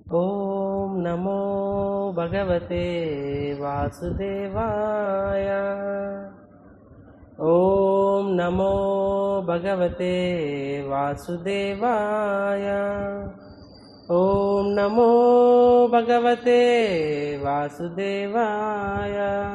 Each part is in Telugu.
ॐ नमो भगवते वासुदेवाय ॐ नमो भगवते वासुदेवाय ॐ नमो भगवते वासुदेवाय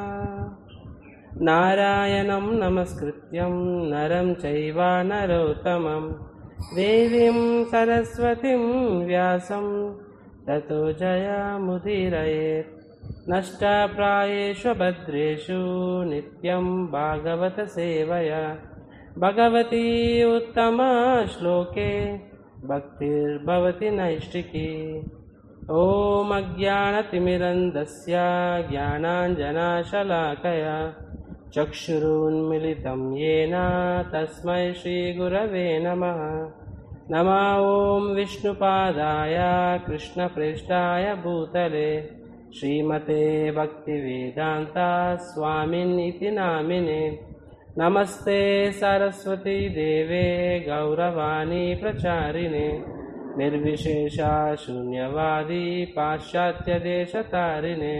नारायणं नमस्कृत्यं नरं चैव नरोत्तमं देवीं सरस्वतीं व्यासं ततो जयामुदीरयेत् नष्टप्रायेषु भद्रेषु नित्यं भागवतसेवया भगवती उत्तमश्लोके भक्तिर्भवति नैष्टिकी ॐ अज्ञानतिमिरन्दस्य ज्ञानाञ्जनाशलाकया चक्षुरुन्मिलितं येन तस्मै श्रीगुरवे नमः नमः ॐ विष्णुपादाय कृष्णप्रेष्ठाय भूतले श्रीमते भक्तिवेदान्ता स्वामिनिति नामिने नमस्ते सरस्वती देवे गौरवाणी प्रचारिणे निर्विशेषा शून्यवादी पाश्चात्यदेशतारिणे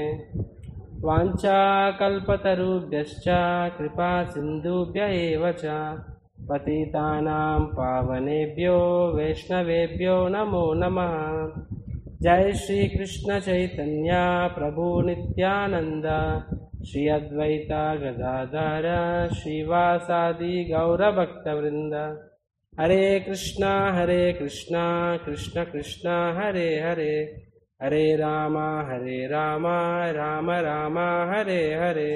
वाञ्छाकल्पतरुभ्यश्च कृपा सिन्धुभ्य एव च पतितानां पावनेभ्यो वैष्णवेभ्यो नमो नमः जय श्रीकृष्णचैतन्या प्रभु नित्यानन्द श्री अद्वैता गदाधर श्रीवासादि गौरभक्तवृन्द हरे कृष्णा हरे कृष्णा कृष्ण कृष्णा हरे हरे हरे राम हरे राम राम राम हरे हरे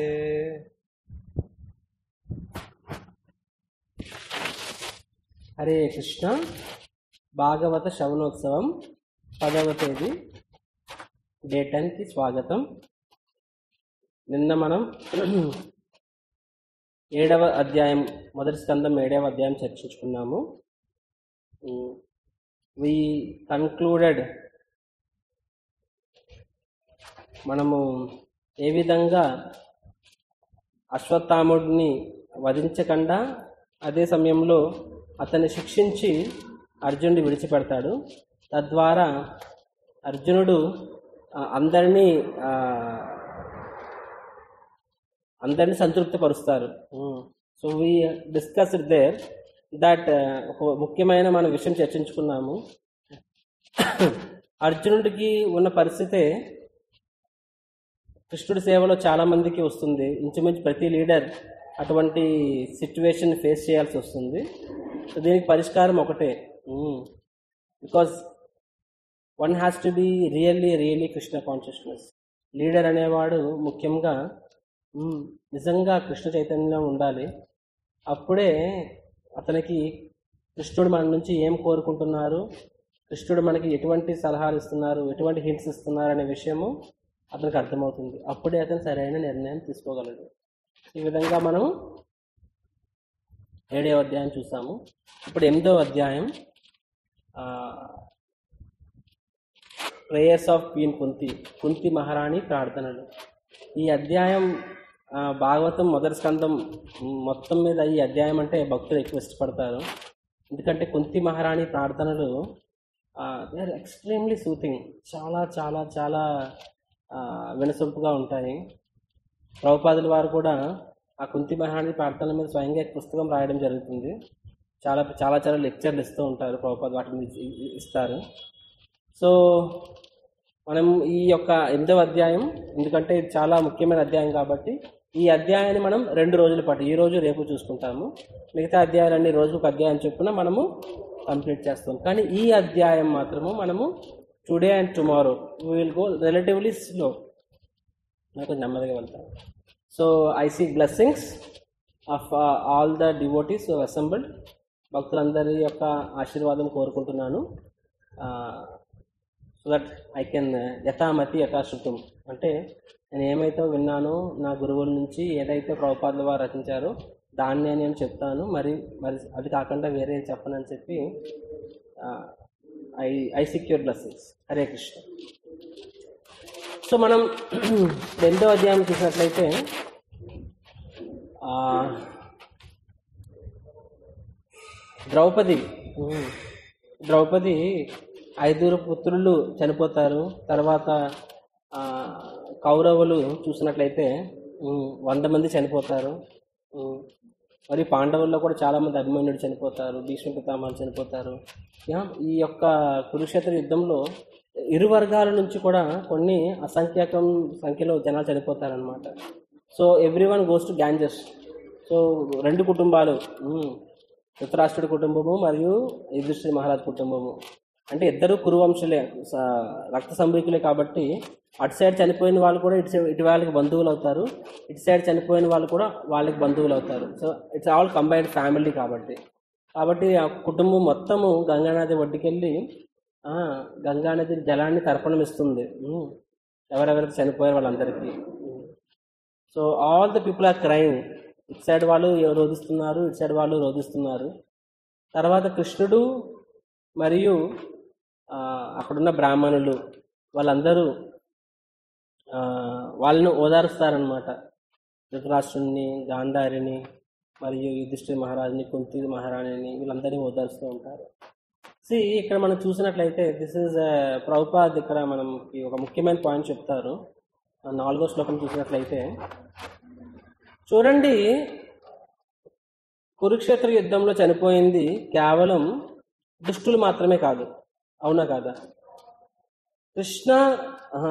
హరే కృష్ణ భాగవత శవనోత్సవం పదవ తేదీ డే టెన్కి స్వాగతం నిన్న మనం ఏడవ అధ్యాయం మొదటి స్కందం ఏడవ అధ్యాయం చర్చించుకున్నాము వి కన్క్లూడెడ్ మనము ఏ విధంగా అశ్వత్థాముడిని వధించకుండా అదే సమయంలో అతన్ని శిక్షించి అర్జునుడి విడిచిపెడతాడు తద్వారా అర్జునుడు ఆ, అందరినీ ఆ, అందరినీ సంతృప్తిపరుస్తారు so we discussed there that ఒక ముఖ్యమైన మన విషయం చర్చించుకున్నాము అర్జునుడికి ఉన్న పరిస్థితే కృష్ణుడి సేవలో చాలా మందికి వస్తుంది ఇంచుమించు ప్రతి లీడర్ అటువంటి సిచ్యువేషన్ ఫేస్ చేయాల్సి వస్తుంది సో దీనికి పరిష్కారం ఒకటే because one has to be really really Krishna consciousness leader అనేవాడు ముఖ్యంగా మ్మ్, నిజంగా కృష్ణ చైతన్యంలో ఉండాలి అప్పుడే అతనికి కృష్ణుడు మన నుంచి ఏం కోరుకుంటున్నారు కృష్ణుడు మనకి ఎటువంటి సలహాలు ఇస్తున్నారు ఎటువంటి హింట్స్ ఇస్తున్నారు అనే విషయము అతనికి అర్థమవుతుంది అప్పుడే అతను సరైన నిర్ణయం తీసుకోగలడు ఈ విధంగా మనం ఏడవ అధ్యాయం చూసాము ఇప్పుడు ఎనిమిదవ అధ్యాయం prayers of queen Kunti Kunti మహారాణి ప్రార్థనలు ఈ అధ్యాయం ఆ, భాగవతం మొదటి స్కందం మొత్తం మీద ఈ అధ్యాయం అంటే భక్తులు ఎక్కువ ఇష్టపడతారు ఎందుకంటే కుంతి మహారాణి ప్రార్థనలు దే ఆర్ ఎక్స్ట్రీమ్లీ సూతింగ్ చాలా చాలా చాలా ఆ, వినసొంపుగా ఉంటాయి ప్రభుపాదుల వారు కూడా ఆ కుంతి మహారాణి ప్రార్థనల మీద స్వయంగా ఒక పుస్తకం రాయడం జరుగుతుంది చాలా చాలా చాలా లెక్చర్లు ఇస్తూ ఉంటారు ప్రభుపాద వాటి మీద ఇ- ఇ- ఇస్తారు సో మనం ఈ యొక్క ఎనిమిదవ అధ్యాయం ఎందుకంటే ఇది చాలా ముఖ్యమైన అధ్యాయం కాబట్టి ఈ అధ్యాయాన్ని మనం రెండు రోజుల పాటు ఈ రోజు రేపు చూసుకుంటాము మిగతా అధ్యాయాలన్నీ రోజు ఒక అధ్యాయం చొప్పున మనము కంప్లీట్ చేస్తాం కానీ ఈ అధ్యాయం మాత్రము మనము today and tomorrow will go relatively slow నాకు నెమ్మదిగా వెళ్తాను so I see blessings of all the devotees assembled భక్తులందరి యొక్క ఆశీర్వాదం కోరుకుంటున్నాను సో దట్ ఐ కెన్ యథామతి యథాశృతం అంటే నేను ఏమైతే విన్నానో నా గురువుల నుంచి ఏదైతే ప్రభుపాదుల వారు రచించారో దాన్నే నేను చెప్తాను మరి మరి అది కాకుండా వేరే ఏం చెప్పనని చెప్పి I I secure blessings Hare Krishna so మనం రెండో అధ్యాయం చూసినట్లయితే ఆ, ద్రౌపది ఉమ్, ద్రౌపది ఐదుగురు పుత్రులు చనిపోతారు తర్వాత ఆ, కౌరవులు చూసినట్లయితే ఉమ్, వంద మంది చనిపోతారు ఉమ్, మరి పాండవుల్లో కూడా చాలా మంది అభిమన్యుడు చనిపోతారు భీష్మ పితామహులు చనిపోతారు యా, ఈ యొక్క కురుక్షేత్ర యుద్ధంలో ఇరు వర్గాల నుంచి కూడా కొన్ని అసంఖ్యాకం సంఖ్యలో జనాలు చనిపోతారనమాట so every one goes to Ganges so రెండు కుటుంబాలు ఉమ్, ధృతరాష్ట్రుడి కుటుంబము మరియు యుధిష్ఠిర మహారాజ్ కుటుంబము అంటే ఇద్దరు కురువంశులే స- రక్త సంబీకులే కాబట్టి అటు సైడ్ చనిపోయిన వాళ్ళు కూడా ఇటు సైడ్- ఇటు వాళ్ళకి బంధువులు అవుతారు ఇటు సైడ్ చనిపోయిన వాళ్ళు కూడా వాళ్ళకి బంధువులు అవుతారు so it's all combined family కాబట్టి కాబట్టి ఆ కుటుంబం మొత్తము గంగానది ఒడ్డుకెళ్ళి ఆ, గంగానది జలాన్ని తర్పణం ఇస్తుంది ఉమ్. ఎవరెవరికి చనిపోయారు వాళ్ళందరికీ so all the people are crying ఇటు సైడ్ వాళ్ళు రోధిస్తున్నారు ఇటు సైడ్ వాళ్ళు రోధిస్తున్నారు తర్వాత కృష్ణుడు మరియు ఆ, అక్కడున్న బ్రాహ్మణులు వాళ్ళందరూ ఆ, వాళ్ళను ఓదారుస్తారనమాట ధృతరాష్ట్రుని గాంధారిని మరియు యుధిష్ఠిర మహారాజుని కుంతి మహారాణిని వీళ్ళందరినీ ఓదారుస్తూ ఉంటారు సి ఇక్కడ మనం చూసినట్లయితే దిస్ ఇస్ ప్రభుపాద్ ఇక్కడ మనకి ఒక ముఖ్యమైన పాయింట్ చెప్తారు ఆ నాలుగో శ్లోకం చూసినట్లయితే చూడండి కురుక్షేత్ర యుద్ధంలో చనిపోయింది కేవలం దుష్టులు మాత్రమే కాదు అవునా కాదా కృష్ణ ఆహా,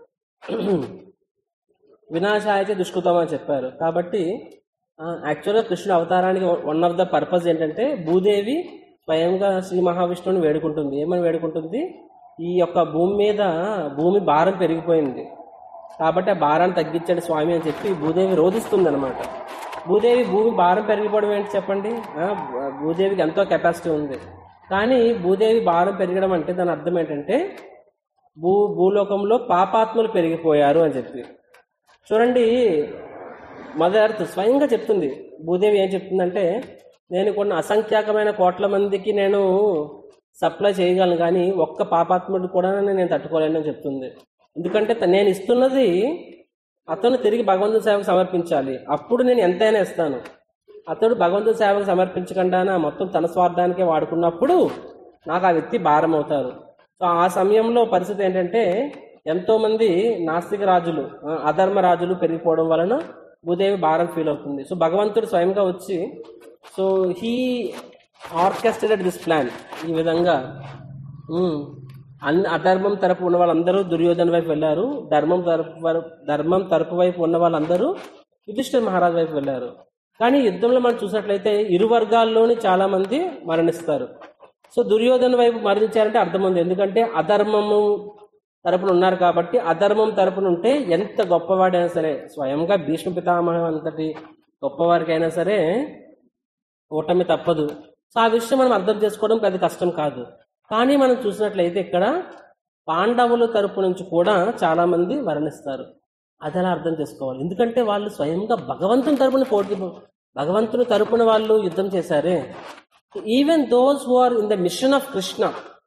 వినాశాయచ దుష్కృతం అని చెప్పారు కాబట్టి యాక్చువల్గా కృష్ణుడు అవతారానికి వన్ ఆఫ్ ద పర్పస్ ఏంటంటే భూదేవి స్వయంగా శ్రీ మహావిష్ణువుని వేడుకుంటుంది ఏమని వేడుకుంటుంది ఈ యొక్క భూమి మీద భూమి భారం పెరిగిపోయింది కాబట్టి ఆ భారాన్ని తగ్గించండి స్వామి అని చెప్పి భూదేవి రోధిస్తుంది అనమాట భూదేవి భూమి భారం పెరిగిపోవడం ఏంటి చెప్పండి ఆ, భూదేవికి ఎంతో కెపాసిటీ ఉంది కానీ భూదేవి భారం పెరగడం అంటే దాని అర్థం ఏంటంటే భూ భూలోకంలో పాపాత్ములు పెరిగిపోయారు అని చెప్పి చూడండి మదర్ ఎర్త్ స్వయంగా చెప్తుంది భూదేవి ఏం చెప్తుందంటే నేను కొన్ని అసంఖ్యాకమైన కోట్ల మందికి నేను సప్లై చేయగలను కానీ ఒక్క పాపాత్ముడు కూడా నేను తట్టుకోలేనని చెప్తుంది ఎందుకంటే త- నేను ఇస్తున్నది అతను తిరిగి భగవంతుని సేవకు సమర్పించాలి అప్పుడు నేను ఎంతైనా ఇస్తాను అతడు భగవంతుని సేవకు సమర్పించకుండా మొత్తం తన స్వార్థానికే వాడుకున్నప్పుడు నాకు ఆ వ్యక్తి భారం అవుతారు సో ఆ సమయంలో పరిస్థితి ఏంటంటే ఎంతో మంది నాస్తిక రాజులు ఆ, అధర్మ రాజులు పెరిగిపోవడం వలన భూదేవి భారం ఫీల్ అవుతుంది సో భగవంతుడు స్వయంగా వచ్చి so he orchestrated this plan ఈ విధంగా ఉమ్, అన్ని అధర్మం తరపు ఉన్న వాళ్ళందరూ దుర్యోధన వైపు వెళ్ళారు ధర్మం తరపు వర- ధర్మం తరపు వైపు ఉన్న వాళ్ళందరూ యుధిష్ఠిర మహారాజు వైపు వెళ్ళారు కానీ యుద్ధంలో మనం చూసినట్లయితే ఇరు వర్గాల్లోని చాలా మంది మరణిస్తారు సో దుర్యోధన వైపు మరణించారంటే అర్థం ఉంది ఎందుకంటే అధర్మము తరపున ఉన్నారు కాబట్టి అధర్మం తరపున ఉంటే ఎంత గొప్పవాడైనా సరే స్వయంగా భీష్మ పితామహం అంతటి గొప్పవారికైనా సరే ఓటమి తప్పదు సో ఆ విషయం మనం అర్థం చేసుకోవడం పెద్ద కష్టం కాదు కానీ మనం చూసినట్లయితే ఇక్కడ పాండవుల తరపు నుంచి కూడా చాలా మంది మరణిస్తారు అది ఎలా అర్థం చేసుకోవాలి ఎందుకంటే వాళ్ళు స్వయంగా భగవంతుని తరపున పోటీ భగవంతుని తరపున వాళ్ళు యుద్ధం చేశారే even those who are in the mission of Krishna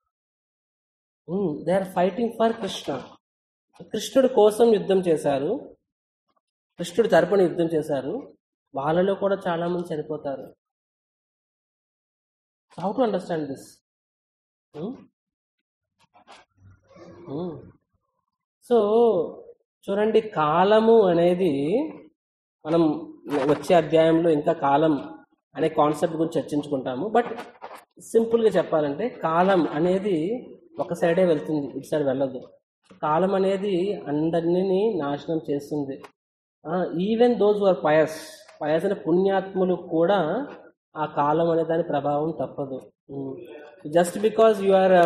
they are fighting for Krishna కృష్ణుడి కోసం యుద్ధం చేశారు కృష్ణుడి తరపున యుద్ధం చేశారు వాళ్ళలో కూడా చాలా మంది చనిపోతారు how to understand this so చూడండి కాలము అనేది మనం వచ్చే అధ్యాయంలో ఇంకా కాలం అనే కాన్సెప్ట్ గురించి చర్చించుకుంటాము బట్ సింపుల్గా చెప్పాలంటే కాలం అనేది ఒక సైడే వెళ్తుంది ఇటు సైడ్ వెళ్ళదు కాలం అనేది అందరినీ నాశనం చేస్తుంది even those are pious pious అనే పుణ్యాత్ములు కూడా ఆ కాలం అనే దాని ప్రభావం తప్పదు జస్ట్ బికాజ్ యు ఆర్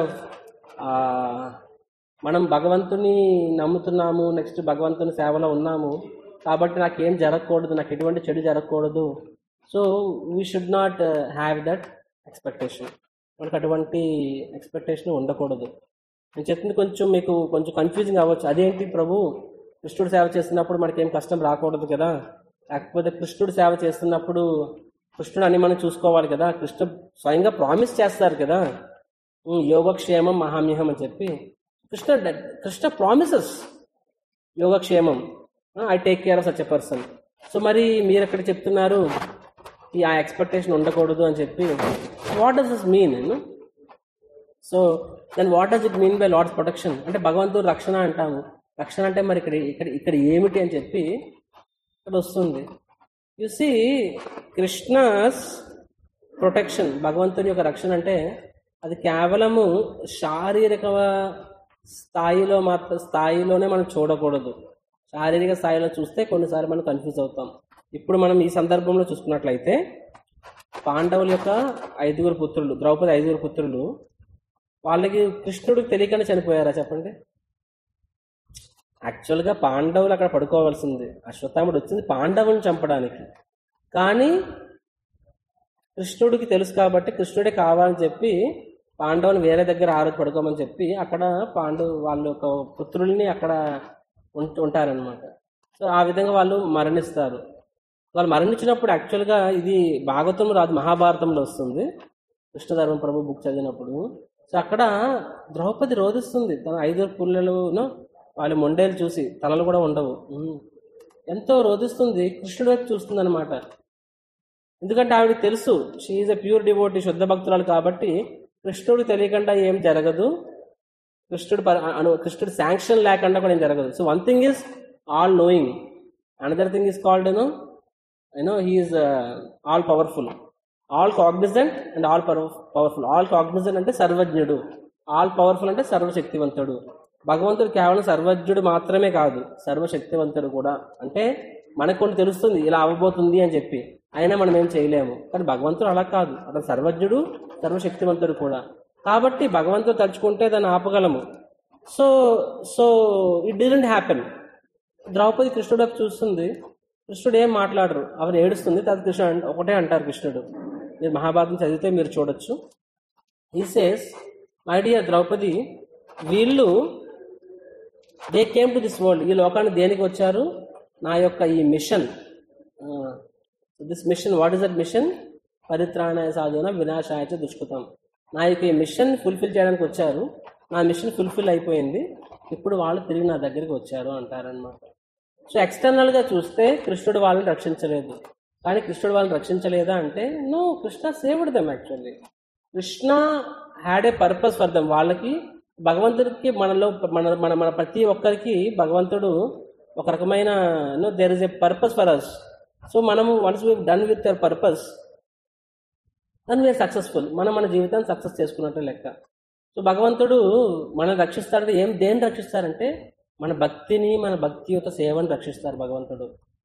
మనం భగవంతుని నమ్ముతున్నాము నెక్స్ట్ భగవంతుని సేవలో ఉన్నాము కాబట్టి నాకేం జరగకూడదు నాకు ఎటువంటి చెడు జరగకూడదు so we should not have that expectation మనకు అటువంటి ఎక్స్పెక్టేషన్ ఉండకూడదు నేను చెప్పింది కొంచెం మీకు కొంచెం కన్ఫ్యూజింగ్ అవ్వచ్చు అదేంటి ప్రభు కృష్ణుడు సేవ చేస్తున్నప్పుడు మనకేం కష్టం రాకూడదు కదా లేకపోతే కృష్ణుడు సేవ చేస్తున్నప్పుడు కృష్ణుడు అని మనం చూసుకోవాలి కదా కృష్ణ స్వయంగా ప్రామిస్ చేస్తారు కదా ఉమ్, యోగక్షేమం మహామ్యహం అని చెప్పి కృష్ణ కృష్ణ ప్రామిసెస్ యోగక్షేమం I take care of such a person so మరి మీరు ఎక్కడ చెప్తున్నారు ఈ ఆ ఎక్స్పెక్టేషన్ ఉండకూడదు అని చెప్పి what does this mean so then what does it mean by Lord's protection అంటే భగవంతుడు రక్షణ అంటాము రక్షణ అంటే మరి ఇక్కడ ఇక్కడ ఇక్కడ ఏమిటి అని చెప్పి ఇక్కడ వస్తుంది యు సి కృష్ణస్ ప్రొటెక్షన్ భగవంతుని యొక్క రక్షణ అంటే అది కేవలము శారీరక స్థాయిలో మాత్ర స్థాయిలోనే మనం చూడకూడదు శారీరక స్థాయిలో చూస్తే కొన్నిసార్లు మనం కన్ఫ్యూజ్ అవుతాం ఇప్పుడు మనం ఈ సందర్భంలో చూసుకున్నట్లయితే పాండవుల యొక్క ఐదుగురు పుత్రులు ద్రౌపది ఐదుగురు పుత్రులు వాళ్ళకి కృష్ణుడికి తెలియకనే చనిపోయారా చెప్పండి యాక్చువల్గా పాండవులు అక్కడ పడుకోవాల్సింది అశ్వత్థాముడు వచ్చింది పాండవులను చంపడానికి కానీ కృష్ణుడికి తెలుసు కాబట్టి కృష్ణుడే కావాలని చెప్పి పాండవుని వేరే దగ్గర ఆ రోజు పడుకోమని చెప్పి అక్కడ పాండు వాళ్ళ యొక్క పుత్రుల్ని అక్కడ ఉంట- ఉంటారనమాట సో ఆ విధంగా వాళ్ళు మరణిస్తారు వాళ్ళు మరణించినప్పుడు యాక్చువల్గా ఇది భాగవతం రాదు మహాభారతంలో వస్తుంది కృష్ణధర్మ ప్రభు బుక్ చదివినప్పుడు సో అక్కడ ద్రౌపది రోధిస్తుంది తన ఐదుగురు పుల్లలను వాళ్ళ మొండేలు చూసి తలలు కూడా ఉండవు ఉమ్. ఎంతో రోధిస్తుంది కృష్ణుడి వైపు చూస్తుంది అనమాట ఎందుకంటే ఆవిడకి తెలుసు షీఈ్ ఎ ప్యూర్ డివోటీ శుద్ధ భక్తురాలు కాబట్టి కృష్ణుడు తెలియకుండా ఏం జరగదు కృష్ణుడు ప- అను కృష్ణుడు శాంక్షన్ లేకుండా కూడా ఏం జరగదు so one thing is all knowing another thing is called you know you know he is all powerful all cognizant and all powerful all cognizant అంటే సర్వజ్ఞుడు ఆల్ పవర్ఫుల్ అంటే సర్వశక్తివంతుడు భగవంతుడు కేవలం సర్వజ్ఞుడు మాత్రమే కాదు సర్వశక్తివంతుడు కూడా అంటే మనకు కొన్ని తెలుస్తుంది ఇలా అవ్వబోతుంది అని చెప్పి అయినా మనం ఏం చేయలేము కానీ భగవంతుడు అలా కాదు అతను సర్వజ్ఞుడు సర్వశక్తివంతుడు కూడా కాబట్టి భగవంతుడు తలుచుకుంటే దాన్ని ఆపగలము so so it doesn't happen Draupadi కృష్ణుడు వైపు చూస్తుంది కృష్ణుడు ఏం మాట్లాడరు ఆవిడ ఏడుస్తుంది తర్వాత కృష్ణుడు అంట- ఒకటే అంటారు కృష్ణుడు మీరు మహాభారతం చదివితే మీరు చూడొచ్చు ఈ సేస్ మై డియర్ ద్రౌపది వీళ్ళు they came to this world ఈ లోకానికి దేనికి వచ్చారు నా యొక్క ఈ mission this mission what is that mission పరిత్రాణాయ సాధున వినాశాయ చ దుష్కృతం నా యొక్క ఈ మిషన్ ఫుల్ఫిల్ చేయడానికి వచ్చారు నా మిషన్ ఫుల్ఫిల్ అయిపోయింది ఇప్పుడు వాళ్ళు తిరిగి నా దగ్గరికి వచ్చారు అంటారనమాట సో ఎక్స్టర్నల్ గా చూస్తే కృష్ణుడు వాళ్ళని రక్షించలేదు కానీ కృష్ణుడు వాళ్ళని రక్షించలేదా అంటే no Krishna saved them actually Krishna had a purpose for them వాళ్ళకి భగవంతుడికి మనలో మన మన మన ప్రతి ఒక్కరికి భగవంతుడు ఒక రకమైన no there is a purpose for us so మనము once we done with your purpose then we are successful మనం మన జీవితాన్ని సక్సెస్ చేసుకున్నట్టు లెక్క సో భగవంతుడు మనం రక్షిస్తాడంటే ఏం దేన్ని రక్షిస్తారంటే మన భక్తిని మన భక్తి యొక్క సేవని రక్షిస్తారు భగవంతుడు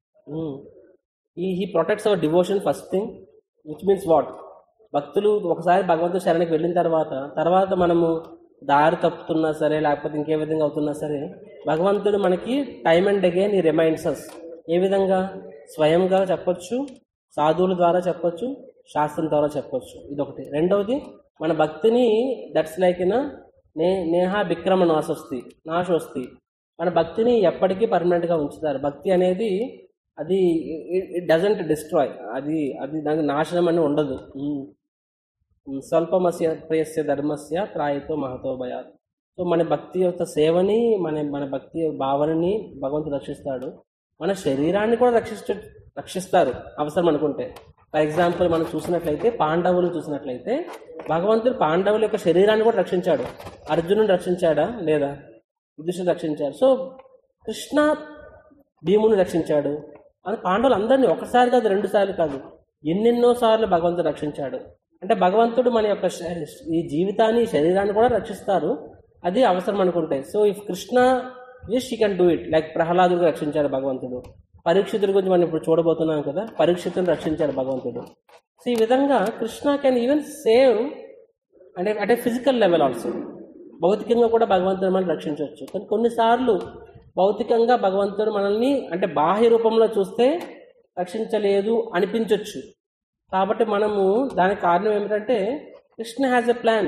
ఈ he protects our devotion first thing which means what భక్తులు ఒకసారి భగవంతుడు శరణకి వెళ్ళిన తర్వాత తర్వాత మనము దారి తప్పుతున్నా సరే లేకపోతే ఇంకే విధంగా అవుతున్నా సరే భగవంతుడు మనకి టైమ్ అండ్ అగైన్ ఈ రిమైండ్స్ అస్ ఏ విధంగా స్వయంగా చెప్పొచ్చు సాధువుల ద్వారా చెప్పొచ్చు శాస్త్రం ద్వారా చెప్పొచ్చు ఇదొకటి రెండవది మన భక్తిని దట్స్ లైక్ ఇన్ నే నేహ విక్రమ నాశొస్తి నాశోస్తి మన భక్తిని ఎప్పటికీ పర్మనెంట్గా ఉంచుతారు భక్తి అనేది అది ఇట్ డజంట్ డిస్ట్రాయ్ అది అది దానికి నాశనం అని ఉండదు ఉమ్. ఉమ్, స్వల్పమస్య ప్రియస్య ధర్మస్య త్రాయితో మహతో భయాత్ సో మన భక్తి యొక్క సేవని మన మన భక్తి భావనని భగవంతుడు రక్షిస్తాడు మన శరీరాన్ని కూడా రక్షించ రక్షిస్తారు అవసరం అనుకుంటే ఫర్ ఎగ్జాంపుల్ మనం చూసినట్లయితే పాండవులు చూసినట్లయితే భగవంతుడు పాండవుల యొక్క శరీరాన్ని కూడా రక్షించాడు అర్జునుని రక్షించాడా లేదా యుధిష్ఠుని రక్షించాడు సో కృష్ణ భీముని రక్షించాడు అని పాండవులు అందరినీ ఒకసారి కాదు రెండు సార్లు కాదు ఎన్నెన్నో సార్లు భగవంతుడు రక్షించాడు అంటే భగవంతుడు మన యొక్క శ- ఈ జీవితాన్ని ఈ శరీరాన్ని కూడా రక్షిస్తారు అది అవసరం అనుకుంటే so if Krishna wish you can do it like ప్రహ్లాదుడు రక్షించాడు భగవంతుడు పరీక్షితుడి గురించి మనం ఇప్పుడు చూడబోతున్నాం కదా పరీక్షితుని రక్షించాడు భగవంతుడు సో ఈ విధంగా కృష్ణ కెన్ ఈవెన్ సేవ్ అంటే అంటే ఫిజికల్ లెవెల్ ఆల్సో భౌతికంగా కూడా భగవంతుడు మనల్ని రక్షించవచ్చు కానీ కొన్నిసార్లు భౌతికంగా భగవంతుడు మనల్ని అంటే బాహ్య రూపంలో చూస్తే రక్షించలేదు అనిపించవచ్చు కాబట్టి మనము దానికి కారణం ఏమిటంటే కృష్ణ హ్యాజ్ ఎ ప్లాన్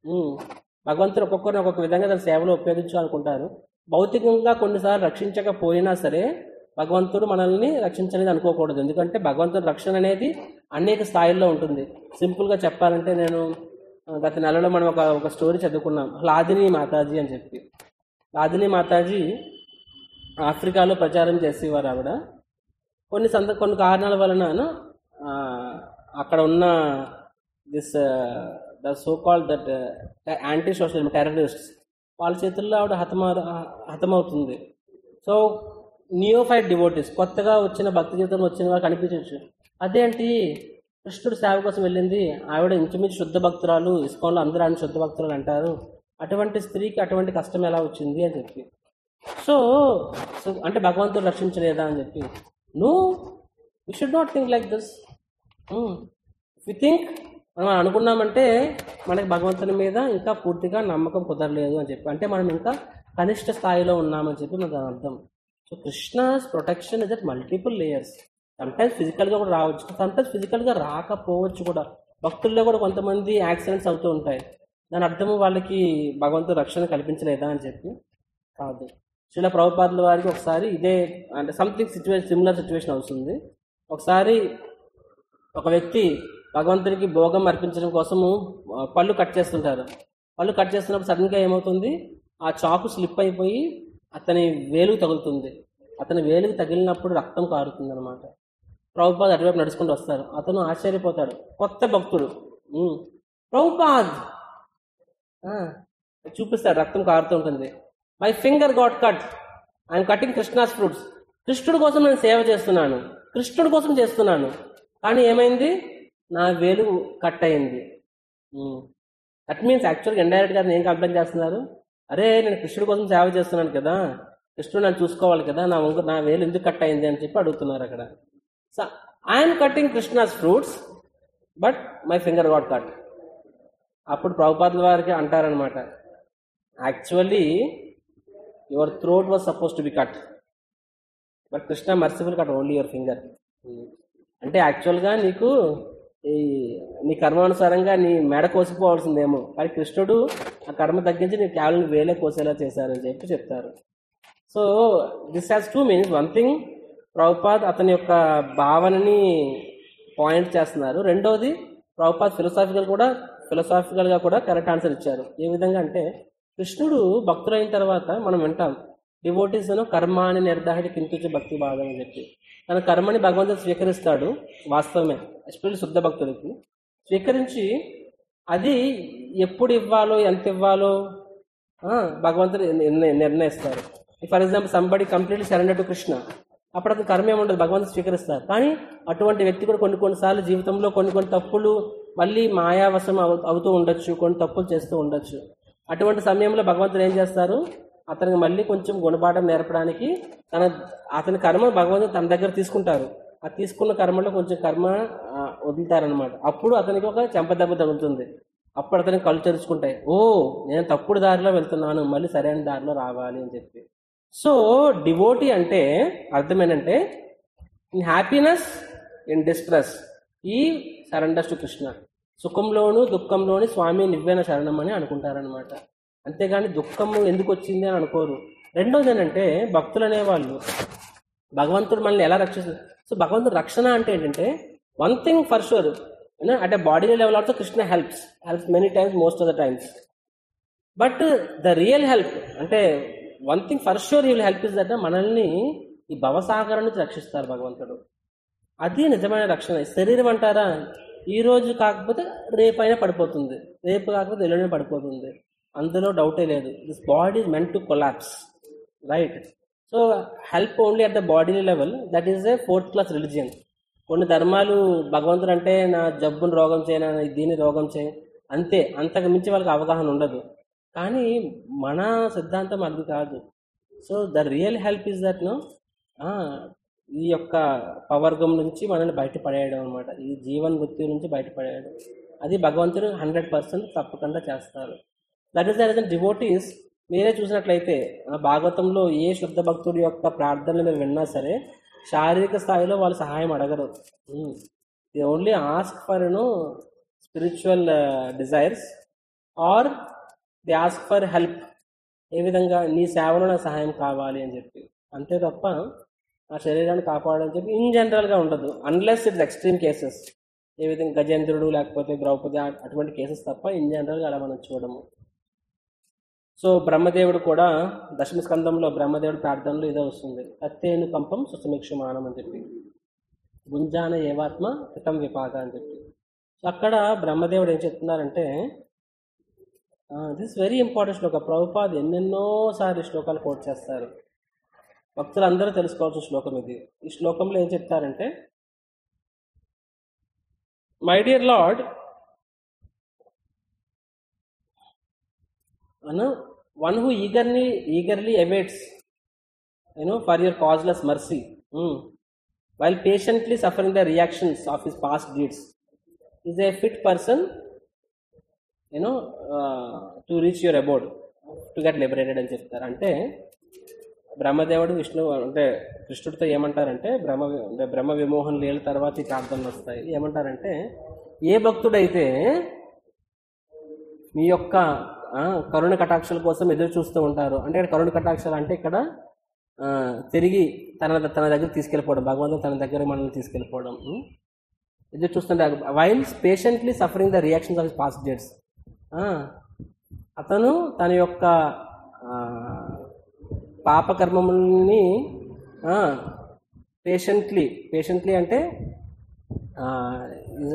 భగవంతుడు ఒక్కొక్కరిని ఒక్కొక్క విధంగా తన సేవలో ఉపయోగించాలనుకుంటారు భౌతికంగా కొన్నిసార్లు రక్షించకపోయినా సరే భగవంతుడు మనల్ని రక్షించలేదు అనుకోకూడదు ఎందుకంటే భగవంతుడి రక్షణ అనేది అనేక స్థాయిల్లో ఉంటుంది సింపుల్గా చెప్పాలంటే నేను ఆ, గత నెలలో మనం ఒక ఒక స్టోరీ చదువుకున్నాం లాదిని మాతాజీ అని చెప్పి లాదిని మాతాజీ ఆఫ్రికాలో ప్రచారం చేసేవారు ఆవిడ కొన్ని సంద కొన్ని కారణాల వలన ఆ, అక్కడ ఉన్న this the so called that anti social terrorist వాళ్ళ చేతుల్లో ఆవిడ హతమ హతమవుతుంది సో నియోఫైట్ డివోటీస్ కొత్తగా వచ్చిన భక్తి జీవితంలో వచ్చిన వారికి అనిపించవచ్చు అదేంటి కృష్ణుడు సేవ కోసం వెళ్ళింది ఆవిడ ఇంచుమించు శుద్ధ భక్తురాలు ఇస్కాన్లో అందరూ ఆయన శుద్ధ భక్తురాలు అంటారు అటువంటి స్త్రీకి అటువంటి కష్టం ఎలా వచ్చింది అని చెప్పి సో సో అంటే భగవంతుడు రక్షించలేదా అని చెప్పి no you should not think like this we think మనం అనుకున్నామంటే మనకి భగవంతుని మీద ఇంకా పూర్తిగా నమ్మకం కుదరలేదు అని చెప్పి అంటే మనం ఇంకా కనిష్ట స్థాయిలో ఉన్నామని చెప్పి మనకు దాని అర్థం so Krishna's protection is at multiple layers sometimes ఫిజికల్గా కూడా రావచ్చు సమ్టైమ్స్ ఫిజికల్గా రాకపోవచ్చు కూడా భక్తుల్లో కూడా కొంతమంది యాక్సిడెంట్స్ అవుతూ ఉంటాయి దాని అర్థము వాళ్ళకి భగవంతుడు రక్షణ కల్పించలేదా అని చెప్పి కాదు శిల ప్రభుపాదుల వారికి ఒకసారి ఇదే అంటే సంథింగ్ సిచ్యువేషన్ సిమిలర్ సిచ్యువేషన్ అవుతుంది ఒకసారి ఒక వ్యక్తి భగవంతునికి భోగం అర్పించడం కోసము ఆ, పళ్ళు కట్ చేస్తుంటారు పళ్ళు కట్ చేస్తున్నప్పుడు సడన్గా ఏమవుతుంది ఆ చాకు స్లిప్ అయిపోయి అతని వేలుకు తగులుతుంది అతని వేలుకు తగిలినప్పుడు రక్తం కారుతుంది అనమాట ప్రభుపాద్ అటువైపు నడుచుకుంటూ వస్తారు అతను ఆశ్చర్యపోతాడు కొత్త భక్తుడు ఉమ్, ప్రభుపాద్ ఆ, చూపిస్తాడు రక్తం కారుతూ ఉంటుంది my finger got cut I'm cutting Krishna's fruits కృష్ణుడి కోసం నేను సేవ చేస్తున్నాను కృష్ణుడి కోసం చేస్తున్నాను కానీ ఏమైంది నా వేలు కట్ అయింది దట్ మీన్స్ యాక్చువల్గా ఇండైరెక్ట్ గా ఏం కంప్లైంట్ చేస్తున్నారు అరే నేను కృష్ణుడి కోసం సేవ చేస్తున్నాను కదా కృష్ణుడు నన్ను చూసుకోవాలి కదా నా వంక నా వేలు ఎందుకు కట్ అయింది అని చెప్పి అడుగుతున్నారు అక్కడ so I'm cutting Krishna's fruits but my finger got cut అప్పుడు ప్రభుపాదుల వారికి అంటారనమాట actually your throat was supposed to be cut but Krishna merciful cut only your finger అంటే యాక్చువల్గా నీకు ఈ నీ కర్మానుసారంగా నీ మెడ కోసిపోవాల్సిందేమో కానీ కృష్ణుడు ఆ కర్మ తగ్గించి నీ కేవలం వేలే కోసేలా చేశారని చెప్పి చెప్తారు so this has two meanings one thing Prabhupad అతని యొక్క భావనని పాయింట్ చేస్తున్నారు రెండోది ప్రభుపాద్ ఫిలసాఫికల్ కూడా ఫిలసాఫికల్గా కూడా కరెక్ట్ ఆన్సర్ ఇచ్చారు ఏ విధంగా అంటే కృష్ణుడు భక్తులైన తర్వాత మనం వింటాం డివోటీస్ కర్మాని నిర్ధారణ కింకించే భక్తి భాగం అని చెప్పి తన కర్మని భగవంతుడు స్వీకరిస్తాడు వాస్తవమే ఎస్పెషల్లీ శుద్ధ భక్తుడికి స్వీకరించి అది ఎప్పుడు ఇవ్వాలో ఎంత ఇవ్వాలో ఆ, భగవంతుడు నిర్ణ- నిర్ణయిస్తారు for example somebody completely surrender to Krishna అప్పుడు అతను కర్మ ఏముండదు భగవంతుడు స్వీకరిస్తారు కానీ అటువంటి వ్యక్తి కూడా కొన్ని కొన్నిసార్లు జీవితంలో కొన్ని కొన్ని తప్పులు మళ్ళీ మాయావశం అవు- అవుతూ ఉండొచ్చు కొన్ని తప్పులు చేస్తూ ఉండొచ్చు అటువంటి సమయంలో భగవంతుడు ఏం చేస్తారు అతనికి మళ్ళీ కొంచెం గుణపాఠం నేర్పడానికి తన అతని కర్మ భగవంతుడు తన దగ్గర తీసుకుంటారు ఆ తీసుకున్న కర్మలో కొంచెం కర్మ ఆ, వదులుతారనమాట అప్పుడు అతనికి ఒక చెంపదెబ్బ తగులుతుంది అప్పుడు అతనికి కళ్ళు తెరుచుకుంటాయి ఓ నేను తప్పుడు దారిలో వెళ్తున్నాను మళ్ళీ సరైన దారిలో రావాలి అని చెప్పి సో డివోటీ అంటే అర్థం ఏంటంటే in happiness in distress he surrenders to Krishna సుఖంలోను దుఃఖంలోని స్వామి నివ్వైన శరణం అని అనుకుంటారనమాట అంతేగాని దుఃఖము ఎందుకు వచ్చింది అని అనుకోరు రెండోది ఏంటంటే భక్తులు అనేవాళ్ళు భగవంతుడు మనల్ని ఎలా రక్షిస్తారు సో భగవంతుడు రక్షణ అంటే ఏంటంటే వన్ థింగ్ ఫర్ షూర్ అంటే body level also Krishna helps helps many times most of the times but the real help అంటే one thing for sure you will help is that మనల్ని ఈ భవసాగరం నుంచి రక్షిస్తారు భగవంతుడు అది నిజమైన రక్షణ శరీరం అంటారా ఈ రోజు కాకపోతే రేపైనా పడిపోతుంది రేపు కాకపోతే ఎల్లుండి పడిపోతుంది అందులో డౌటే లేదు this body is meant to collapse right so help only at the body level that is a fourth class religion కొన్ని ధర్మాలు భగవంతుడు అంటే నా జబ్బుని రోగం చేయను నా దీన్ని రోగం చేయ అంతే అంతకు మించి వాళ్ళకి అవగాహన ఉండదు కానీ మన సిద్ధాంతం అది కాదు so the real help is that no ఈ యొక్క పవర్గం నుంచి మనల్ని బయటపడేయడం అనమాట ఈ జీవన్ మృత్యు నుంచి బయటపడేయడం అది భగవంతుడు హండ్రెడ్ పర్సెంట్ తప్పకుండా చేస్తారు that is the reason devotees మీరే చూసినట్లయితే ఆ భాగవతంలో ఏ శుద్ధ భక్తుడి యొక్క ప్రార్థనలు మీరు విన్నా సరే శారీరక స్థాయిలో వాళ్ళు సహాయం అడగరు they only ask for you know spiritual desires or they ask for help ఏ విధంగా నీ సేవలో నాకు సహాయం కావాలి అని చెప్పి అంతే తప్ప ఆ శరీరాన్ని కాపాడని చెప్పి ఇన్ జనరల్గా ఉండదు అన్లెస్ ఇట్స్ ఎక్స్ట్రీమ్ కేసెస్ ఏ విధంగా గజేంద్రుడు లేకపోతే ద్రౌపది ఆ- అటువంటి కేసెస్ తప్ప ఇన్ జనరల్గా అలా మనం చూడము సో బ్రహ్మదేవుడు కూడా దశమ స్కందంలో బ్రహ్మదేవుడు ప్రార్థనలో ఇదే వస్తుంది అత్తేను కంపం సుసమీక్షమానం అని చెప్పి గుంజాన ఏవాత్మ కృతం విపాక అని చెప్పి అక్కడ బ్రహ్మదేవుడు ఏం చెప్తున్నారంటే this very important shloka Prabhupad ఎన్నెన్నో సార్లు ఈ శ్లోకాలు కోట్ చేస్తారు భక్తులందరూ తెలుసుకోవాల్సిన శ్లోకం ఇది ఈ శ్లోకంలో ఏం చెప్తారంటే my dear Lord and one who eagerly eagerly awaits you know for your causeless mercy while patiently suffering the reactions of his past deeds is a fit person you know to reach your abode to get liberated అని చెప్తారు అంటే బ్రహ్మదేవుడు విష్ణు అంటే కృష్ణుడితో ఏమంటారంటే బ్రహ్మ అంటే బ్రహ్మ విమోహన్ లీల తర్వాత ఈ ప్రార్థనలు వస్తాయి ఏమంటారంటే ఏ భక్తుడైతే మీ యొక్క ఆ, కరుణ కటాక్షల కోసం ఎదురు చూస్తూ ఉంటారు అంటే ఇక్కడ కరుణ కటాక్షాలు అంటే ఇక్కడ ఆ, తిరిగి తన తన దగ్గర తీసుకెళ్ళిపోవడం భగవంతుడు తన దగ్గర మనల్ని తీసుకెళ్ళిపోవడం ఉం? ఎదురు చూస్తుంటే while patiently suffering the reactions of past deeds అతను తన యొక్క ఆ, పాపకర్మముల్ని పేషెంట్లీ పేషెంట్లీ అంటే is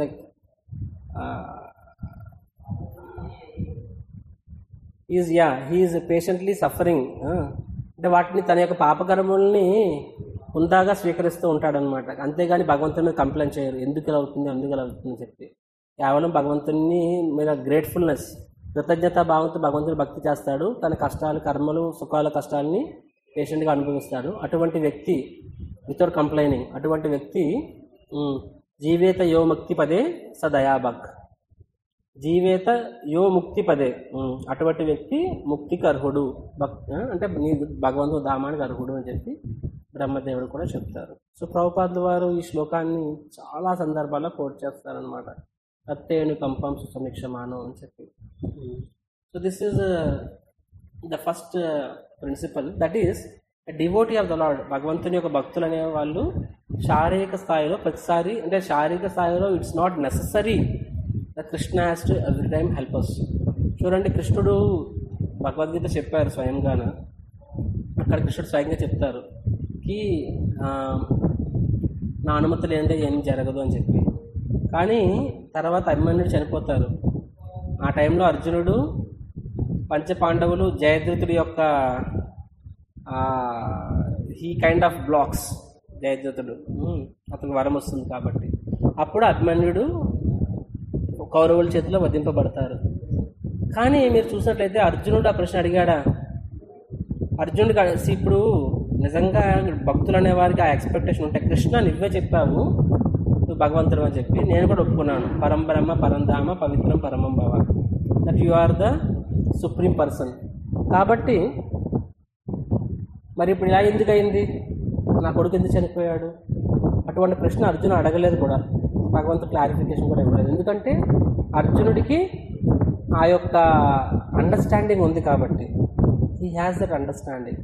is yeah he is patiently suffering అంటే వాటిని తన యొక్క పాపకర్మల్ని హుందాగా స్వీకరిస్తూ ఉంటాడనమాట అంతేగాని భగవంతుని మీద కంప్లైంట్ చేయరు ఎందుకు ఇలా అవుతుంది ఎందుకు ఇలా అవుతుంది అని చెప్పి కేవలం భగవంతుని మీద గ్రేట్ఫుల్నెస్ కృతజ్ఞత భావంతో భగవంతుని భక్తి చేస్తాడు తన కష్టాలు కర్మలు సుఖాల కష్టాలని పేషెంట్గా అనుభవిస్తాడు అటువంటి వ్యక్తి వితౌట్ కంప్లైనింగ్ అటువంటి వ్యక్తి ఉమ్, జీవేత యో ముక్తి పదే సదయాభక్ జీవేత యో ముక్తి పదే ఉమ్, అటువంటి వ్యక్తి ముక్తికి అర్హుడు భక్ ఆ, అంటే నీ భగవంతుడు ధామానికి అర్హుడు అని చెప్పి బ్రహ్మదేవుడు కూడా చెప్తారు సో ప్రభుపాదుల వారు ఈ శ్లోకాన్ని చాలా సందర్భాల్లో కోట్ చేస్తారనమాట అత్తేను కంపం సుసమీక్షమానం అని చెప్పి so this is the first principle that is devotee of the lord భగవంతుని యొక్క భక్తులు అనే వాళ్ళు శారీరక స్థాయిలో ప్రతిసారి అంటే శారీరక స్థాయిలో it's not necessary the Krishna has to every time help us చూడండి కృష్ణుడు భగవద్గీత చెప్పారు స్వయంగాన అక్కడ కృష్ణుడు స్వయంగా చెప్తారు కి ఆ, నా అనుమతి లేనిదే ఏం జరగదు అని చెప్పి కానీ తర్వాత అభిమన్యుడు చనిపోతారు ఆ టైంలో అర్జునుడు పంచపాండవులు జయద్రథుడి యొక్క హీ కైండ్ ఆఫ్ బ్లాక్స్ జయద్రథుడు ఉమ్, అతనికి వరం వస్తుంది కాబట్టి అప్పుడు అభిమన్యుడు కౌరవుల చేతిలో వధింపబడతారు కానీ మీరు చూసినట్లయితే అర్జునుడు ఆ ప్రశ్న అడిగాడా అర్జునుడు కలిసి ఇప్పుడు నిజంగా భక్తులు అనే వారికి ఆ ఎక్స్పెక్టేషన్ ఉంటే కృష్ణ నువ్వే చెప్పావు నువ్వు భగవంతుడు అని చెప్పి నేను కూడా ఒప్పుకున్నాను పరం బ్రహ్మ పరంధామ పవిత్రం పరమం భవ that you are the supreme person కాబట్టి మరి ఇప్పుడు ఇలా ఎందుకు అయింది నా కొడుకు ఎందుకు చనిపోయాడు అటువంటి ప్రశ్న అర్జును అడగలేదు కూడా భగవంతుడు క్లారిఫికేషన్ కూడా ఇవ్వలేదు ఎందుకంటే అర్జునుడికి ఆ యొక్క అండర్స్టాండింగ్ ఉంది కాబట్టి he has that understanding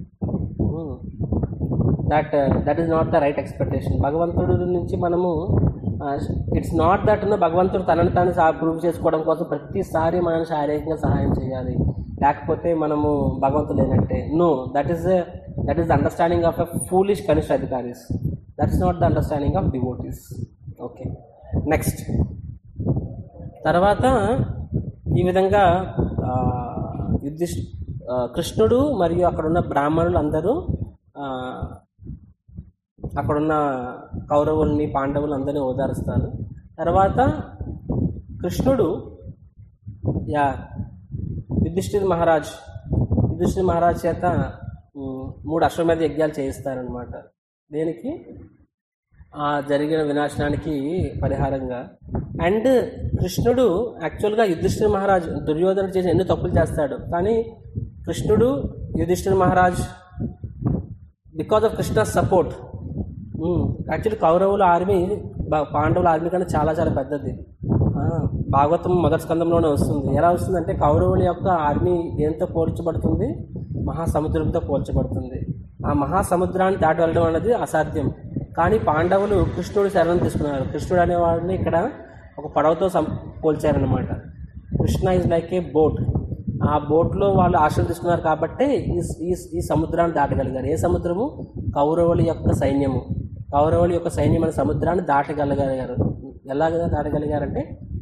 that that is not the right expectation భగవంతుడి నుంచి మనము ఇట్స్ నాట్ దట్ భగవంతుడు తనని తాను ప్రూవ్ చేసుకోవడం కోసం ప్రతిసారి మనం శారీరకంగా సహాయం చేయాలి లేకపోతే మనము భగవంతుడు లేనట్టే no that is that is the understanding of a foolish kanishtha adhikaris that is not the understanding of devotees okay next తర్వాత ఈ విధంగా ఆ, యుధిష్ ఆ, కృష్ణుడు మరియు అక్కడున్న బ్రాహ్మణులు అందరూ ఆ, అక్కడున్న కౌరవుల్ని పాండవులు అందరినీ ఓదారుస్తారు తర్వాత కృష్ణుడు యా యుధిష్ఠిర్ మహారాజ్ యుధిష్ఠిర్ మహారాజ్ చేత ఉమ్, మూడు అశ్వమేధ యజ్ఞాలు చేయిస్తారనమాట దేనికి ఆ జరిగిన వినాశనానికి పరిహారంగా అండ్ కృష్ణుడు యాక్చువల్గా యుధిష్ఠిర్ మహారాజ్ దుర్యోధనుడు చేసిన ఎన్ని తప్పులు చేస్తాడు కానీ కృష్ణుడు Yudhishthir Maharaj because of Krishna support actually కౌరవుల ఆర్మీ బా- పాండవుల ఆర్మీ కన్నా చాలా చాలా పెద్దది ఆ, భాగవతం మొదటి స్కందంలోనే వస్తుంది ఎలా వస్తుందంటే కౌరవుల యొక్క ఆర్మీ దేంతో పోల్చబడుతుంది మహాసముద్రంతో పోల్చబడుతుంది ఆ మహాసముద్రాన్ని దాటి వెళ్ళడం అనేది అసాధ్యం కానీ పాండవులు కృష్ణుడు శరణం తీసుకున్నారు కృష్ణుడు అనేవాడిని ఇక్కడ ఒక పడవతో సం పోల్చారనమాట Krishna is like a boat ఆ బోట్లో వాళ్ళు ఆశ్రయం తీసుకున్నారు కాబట్టి ఈ ఈ ఈ సముద్రాన్ని దాటగలిగారు ఏ సముద్రము కౌరవుల యొక్క సైన్యము కౌరవుల యొక్క సైన్యం అనే సముద్రాన్ని దాటగలిగారు ఎలాగ దాటగలిగారంటే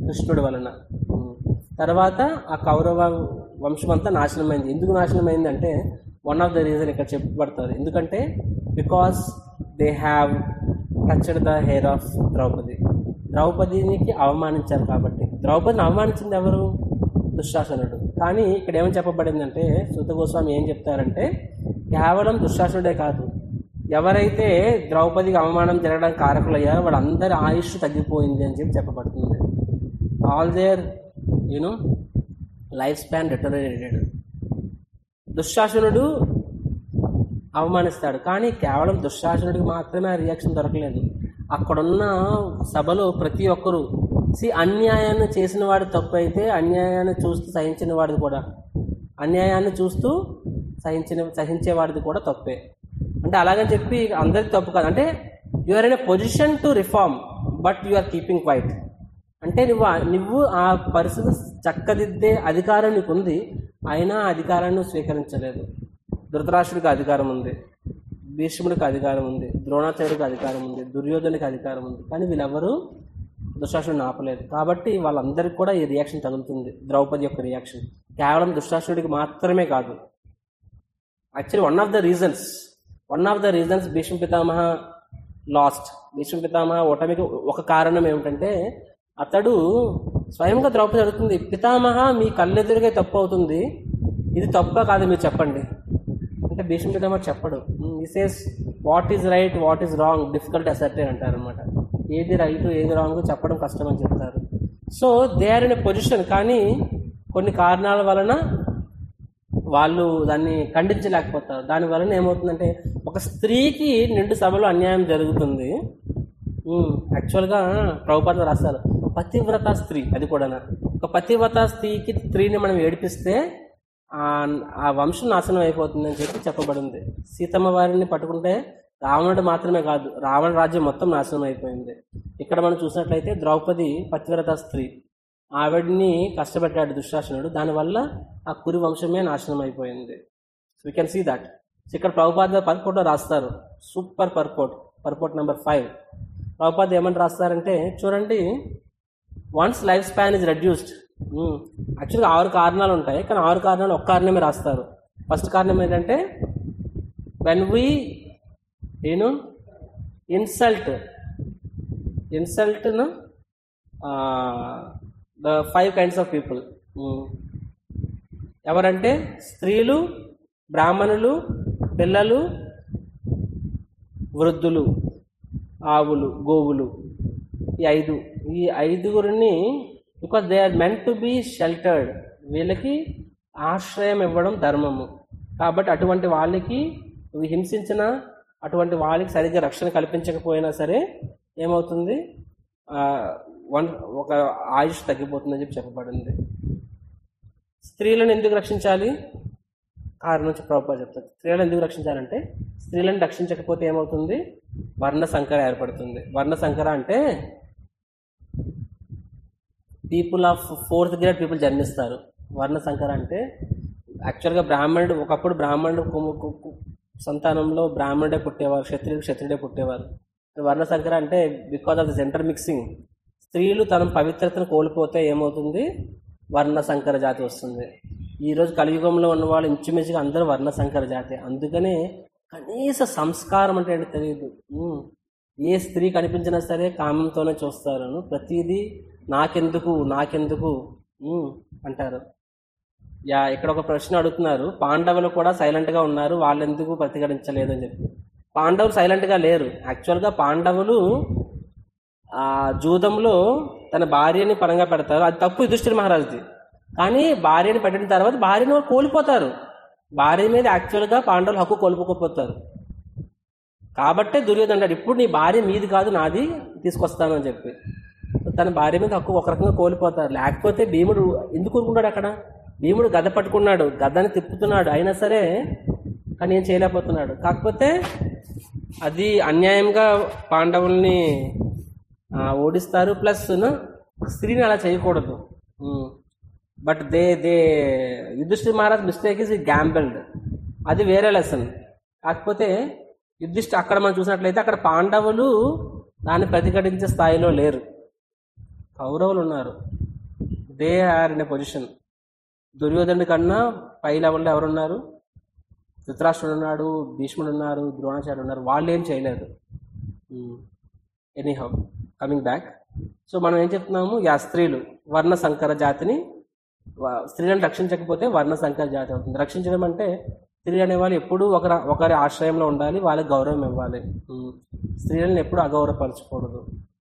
కృష్ణుడి వలన ఉమ్. తర్వాత ఆ కౌరవ వంశం అంతా నాశనమైంది ఎందుకు నాశనమైంది అంటే వన్ ఆఫ్ ద రీజన్ ఇక్కడ చెప్పబడతారు ఎందుకంటే because they have touched the hair of Draupadi ద్రౌపదినికి అవమానించారు కాబట్టి ద్రౌపదిని అవమానించింది ఎవరు దుశ్శాసనుడు కానీ ఇక్కడ ఏమని చెప్పబడిందంటే సుత గోస్వామి ఏం చెప్తారంటే కేవలం దుశ్శాసనుడే కాదు ఎవరైతే ద్రౌపదికి అవమానం జరగడానికి కారకులయ్యారో వాళ్ళందరి ఆయుష్ తగ్గిపోయింది అని చెప్పి చెప్పబడుతుంది all their you know life span retarded దుశ్శాసనుడు అవమానిస్తాడు కానీ కేవలం దుశ్శాసనుడికి మాత్రమే ఆ రియాక్షన్ దొరకలేదు అక్కడున్న సభలో ప్రతి ఒక్కరూ సి అన్యాయాన్ని చేసిన వాడు తప్పు అయితే అన్యాయాన్ని చూస్తూ సహించిన వాడిది కూడా అన్యాయాన్ని చూస్తూ సహించిన సహించేవాడిది కూడా తప్పే అంటే అలాగని చెప్పి అందరికి తప్పు కాదు అంటే you are in a position to reform but you are keeping quiet అంటే నువ్వు ఆ- నువ్వు ఆ పరిస్థితి చక్కదిద్దే అధికారం నీకు ఉంది అయినా ఆ అధికారాన్ని నువ్వు స్వీకరించలేదు ధృతరాష్ట్రుడికి అధికారం ఉంది భీష్ముడికి అధికారం ఉంది ద్రోణాచార్యుడికి అధికారం ఉంది దుర్యోధనుడికి అధికారం ఉంది కానీ వీళ్ళెవరూ దుశ్శాసుడిని ఆపలేదు కాబట్టి వాళ్ళందరికీ కూడా ఈ రియాక్షన్ తగులుతుంది ద్రౌపది యొక్క రియాక్షన్ కేవలం దుశ్శాసుడికి మాత్రమే కాదు actually one of the reasons one of the reasons Bhishma Pitamaha last Bhishma పితామహ ఓటమికి ఒక కారణం ఏమిటంటే అతడు స్వయంగా ద్రౌపది అడుగుతుంది పితామహ మీ కళ్ళెదురుగా తప్పు అవుతుంది ఇది తప్పుగా కాదు మీరు చెప్పండి అంటే భీష్మ పితామహ చెప్పడు misses what is right what is wrong difficult asserted అంటారు అనమాట ఏది రైట్ ఏది రాంగ్ చెప్పడం కష్టం అని చెప్తారు so they are in a position కానీ కొన్ని కారణాల వలన వాళ్ళు దాన్ని ఖండించలేకపోతారు దాని వలన ఏమవుతుందంటే ఒక స్త్రీకి నిండు సభలో అన్యాయం జరుగుతుంది ఉమ్, యాక్చువల్గా ప్రభుపాద రాస్తారు పతివ్రత స్త్రీ అది కూడా ఒక పతివ్రత స్త్రీకి స్త్రీని మనం ఏడిపిస్తే ఆ ఆ వంశం నాశనం అయిపోతుంది అని చెప్పి చెప్పబడింది సీతమ్మ వారిని పట్టుకుంటే రావణుడు మాత్రమే కాదు రావణ రాజ్యం మొత్తం నాశనం అయిపోయింది ఇక్కడ మనం చూసినట్లయితే ద్రౌపది పతివ్రత స్త్రీ ఆవిడ్ని కష్టపెట్టాడు దుశ్శాసనుడు దానివల్ల ఆ కురి వంశమే నాశనం అయిపోయింది so we can see that ఇక్కడ ప్రభుపాద పర్కోట్లో రాస్తారు super purport purport number five Prabhupada ఏమని రాస్తారంటే చూడండి once life span is reduced యాక్చువల్గా ఆరు కారణాలు ఉంటాయి కానీ ఆరు కారణాలు ఒక్క కారణమే రాస్తారు ఫస్ట్ కారణం ఏంటంటే వెన్ వీ నేను ఇన్సల్ట్ ఇన్సల్ట్ను the five kinds of people ఎవరంటే స్త్రీలు బ్రాహ్మణులు పిల్లలు వృద్ధులు ఆవులు గోవులు ఈ ఐదు ఈ ఐదుగురిని because they are meant to be sheltered వీళ్ళకి ఆశ్రయం ఇవ్వడం ధర్మము కాబట్టి అటువంటి వాళ్ళకి నువ్వు హింసించిన అటువంటి వాళ్ళకి సరిగ్గా రక్షణ కల్పించకపోయినా సరే ఏమవుతుంది ఆ, వన్ ఒక ఆయుష్ తగ్గిపోతుందని చెప్పి చెప్పబడింది స్త్రీలను ఎందుకు రక్షించాలి కారణం నుంచి ప్రభుత్వం చెప్తారు స్త్రీలను ఎందుకు రక్షించాలంటే స్త్రీలను రక్షించకపోతే ఏమవుతుంది వర్ణ సంకర ఏర్పడుతుంది వర్ణ సంకర అంటే people of fourth grade people జన్మిస్తారు వర్ణ సంకర అంటే యాక్చువల్గా బ్రాహ్మణుడు ఒకప్పుడు బ్రాహ్మణుడు కు- కు- కు- సంతానంలో బ్రాహ్మణుడే పుట్టేవారు క్షత్రియుడు క్షత్రియుడే పుట్టేవారు వర్ణ సంకర అంటే because of the centre mixing స్త్రీలు తన పవిత్రతను కోల్పోతే ఏమవుతుంది వర్ణ సంకర జాతి వస్తుంది ఈ రోజు కలియుగంలో ఉన్న వాళ్ళు ఇంచుమించుగా అందరూ వర్ణ సంకర జాతి అందుకనే కనీస సంస్కారం అంటే ఏంటో తెలియదు ఉమ్. ఏ స్త్రీ కనిపించినా సరే కామంతోనే చూస్తారు ప్రతిదీ నాకెందుకు నాకెందుకు ఉమ్, అంటారు యా ఇక్కడ ఒక ప్రశ్న అడుగుతున్నారు పాండవులు కూడా సైలెంట్ గా ఉన్నారు వాళ్ళు ఎందుకు ప్రతిఘటించలేదు అని చెప్పి పాండవులు సైలెంట్ గా లేరు యాక్చువల్ గా పాండవులు ఆ జూదంలో తన భార్యని పరంగా పెడతారు అది తప్పు యుధిష్ఠిర మహారాజుది కానీ భార్యని పెట్టిన తర్వాత భార్యను వాళ్ళు కోల్పోతారు భార్య మీద యాక్చువల్గా పాండవులు హక్కు కోల్పోకపోతారు కాబట్టే దుర్యోధన అంటాడు ఇప్పుడు నీ భార్య మీది కాదు నాది తీసుకొస్తాను అని చెప్పి తన భార్య మీద హక్కు ఒక రకంగా కోల్పోతారు లేకపోతే భీముడు ఎందుకు ఊరుకుంటాడు అక్కడ భీముడు గద పట్టుకున్నాడు గదని తిప్పుతున్నాడు అయినా సరే కానీ ఏం చేయలేకపోతున్నాడు కాకపోతే అది అన్యాయంగా పాండవుల్ని ఆ, ఓడిస్తారు ప్లస్ స్త్రీని అలా చేయకూడదు but they they Yudhishthir Maharaj mistake is gambled అది వేరే లెసన్ కాకపోతే యుధిష్ఠి అక్కడ మనం చూసినట్లయితే అక్కడ పాండవులు దాన్ని ప్రతిఘటించే స్థాయిలో లేరు కౌరవులు ఉన్నారు they are in a position దుర్యోధనుడి కన్నా పై లెవెల్లో ఎవరున్నారు ధృతరాష్ట్రుడు ఉన్నాడు భీష్ముడు ఉన్నారు ద్రోణాచార్యుడు ఉన్నారు వాళ్ళు ఏం చేయలేదు ఎనీహౌ కమింగ్ బ్యాక్ సో మనం ఏం చెప్తున్నాము యా స్త్రీలు వర్ణ సంకర జాతిని వా- స్త్రీలను రక్షించకపోతే వర్ణ సంకర జాతి అవుతుంది రక్షించడం అంటే స్త్రీ అనేవాళ్ళు ఎప్పుడూ ఒకరి ఒకరి ఆశ్రయంలో ఉండాలి వాళ్ళకి గౌరవం ఇవ్వాలి ఉమ్. స్త్రీలను ఎప్పుడు అగౌరవపరచకూడదు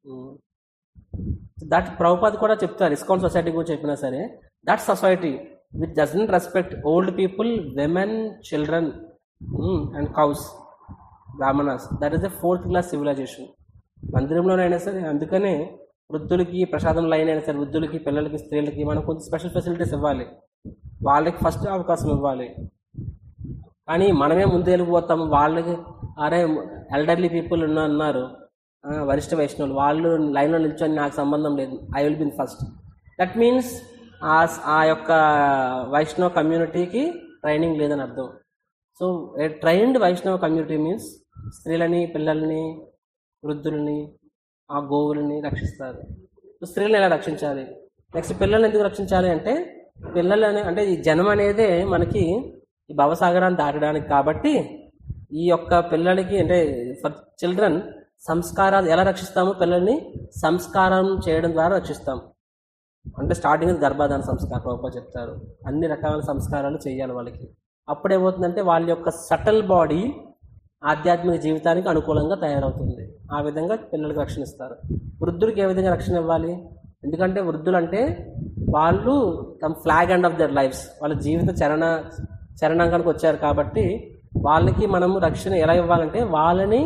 దట్ ప్రభుపాద్ కూడా చెప్తారు ఇస్కాన్ సొసైటీ గురించి చెప్పినా సరే that society which doesn't respect old people women children and cows brahmanas that is the fourth class civilisation మందిరంలోనైనా సరే అందుకనే వృద్ధులకి ప్రసాదం లైన్ అయినా సరే వృద్ధులకి పిల్లలకి స్త్రీలకి మనం కొంచెం స్పెషల్ ఫెసిలిటీస్ ఇవ్వాలి వాళ్ళకి ఫస్ట్ అవకాశం ఇవ్వాలి కానీ మనమే ముందు వెళ్ళిపోతాము వాళ్ళకి అరే ఎల్డర్లీ పీపుల్ ఉన్న ఉన్నారు ఆ, వరిష్ఠ వైష్ణవులు వాళ్ళు లైన్లో నిల్చొని నాకు సంబంధం లేదు I will been first that means ఆ ఆ యొక్క వైష్ణవ కమ్యూనిటీకి ట్రైనింగ్ లేదని అర్థం so a trained Vaishnava community means స్త్రీలని పిల్లల్ని వృద్ధుల్ని ఆ గోవులని రక్షిస్తారు సో స్త్రీలను ఎలా రక్షించాలి నెక్స్ట్ పిల్లల్ని ఎందుకు రక్షించాలి అంటే పిల్లలు అనే అంటే ఈ జన్మ అనేదే మనకి ఈ భవసాగరాన్ని దాటడానికి కాబట్టి ఈ యొక్క పిల్లలకి అంటే ఫర్ చిల్డ్రన్ సంస్కారాలు ఎలా రక్షిస్తాము పిల్లల్ని సంస్కారం చేయడం ద్వారా రక్షిస్తాం అంటే స్టార్టింగ్ గర్భాధాన సంస్కారం ప్రభుత్వ చెప్తారు అన్ని రకాల సంస్కారాలు చేయాలి వాళ్ళకి అప్పుడు ఏమవుతుందంటే వాళ్ళ యొక్క సటల్ బాడీ ఆధ్యాత్మిక జీవితానికి అనుకూలంగా తయారవుతుంది ఆ విధంగా పిల్లలకు రక్షణ ఇస్తారు వృద్ధులకి ఏ విధంగా రక్షణ ఇవ్వాలి ఎందుకంటే వృద్ధులు అంటే వాళ్ళు తమ flag and of their lives వాళ్ళ జీవిత చరణ చరణాంకానికి వచ్చారు కాబట్టి వాళ్ళకి మనము రక్షణ ఎలా ఇవ్వాలంటే వాళ్ళని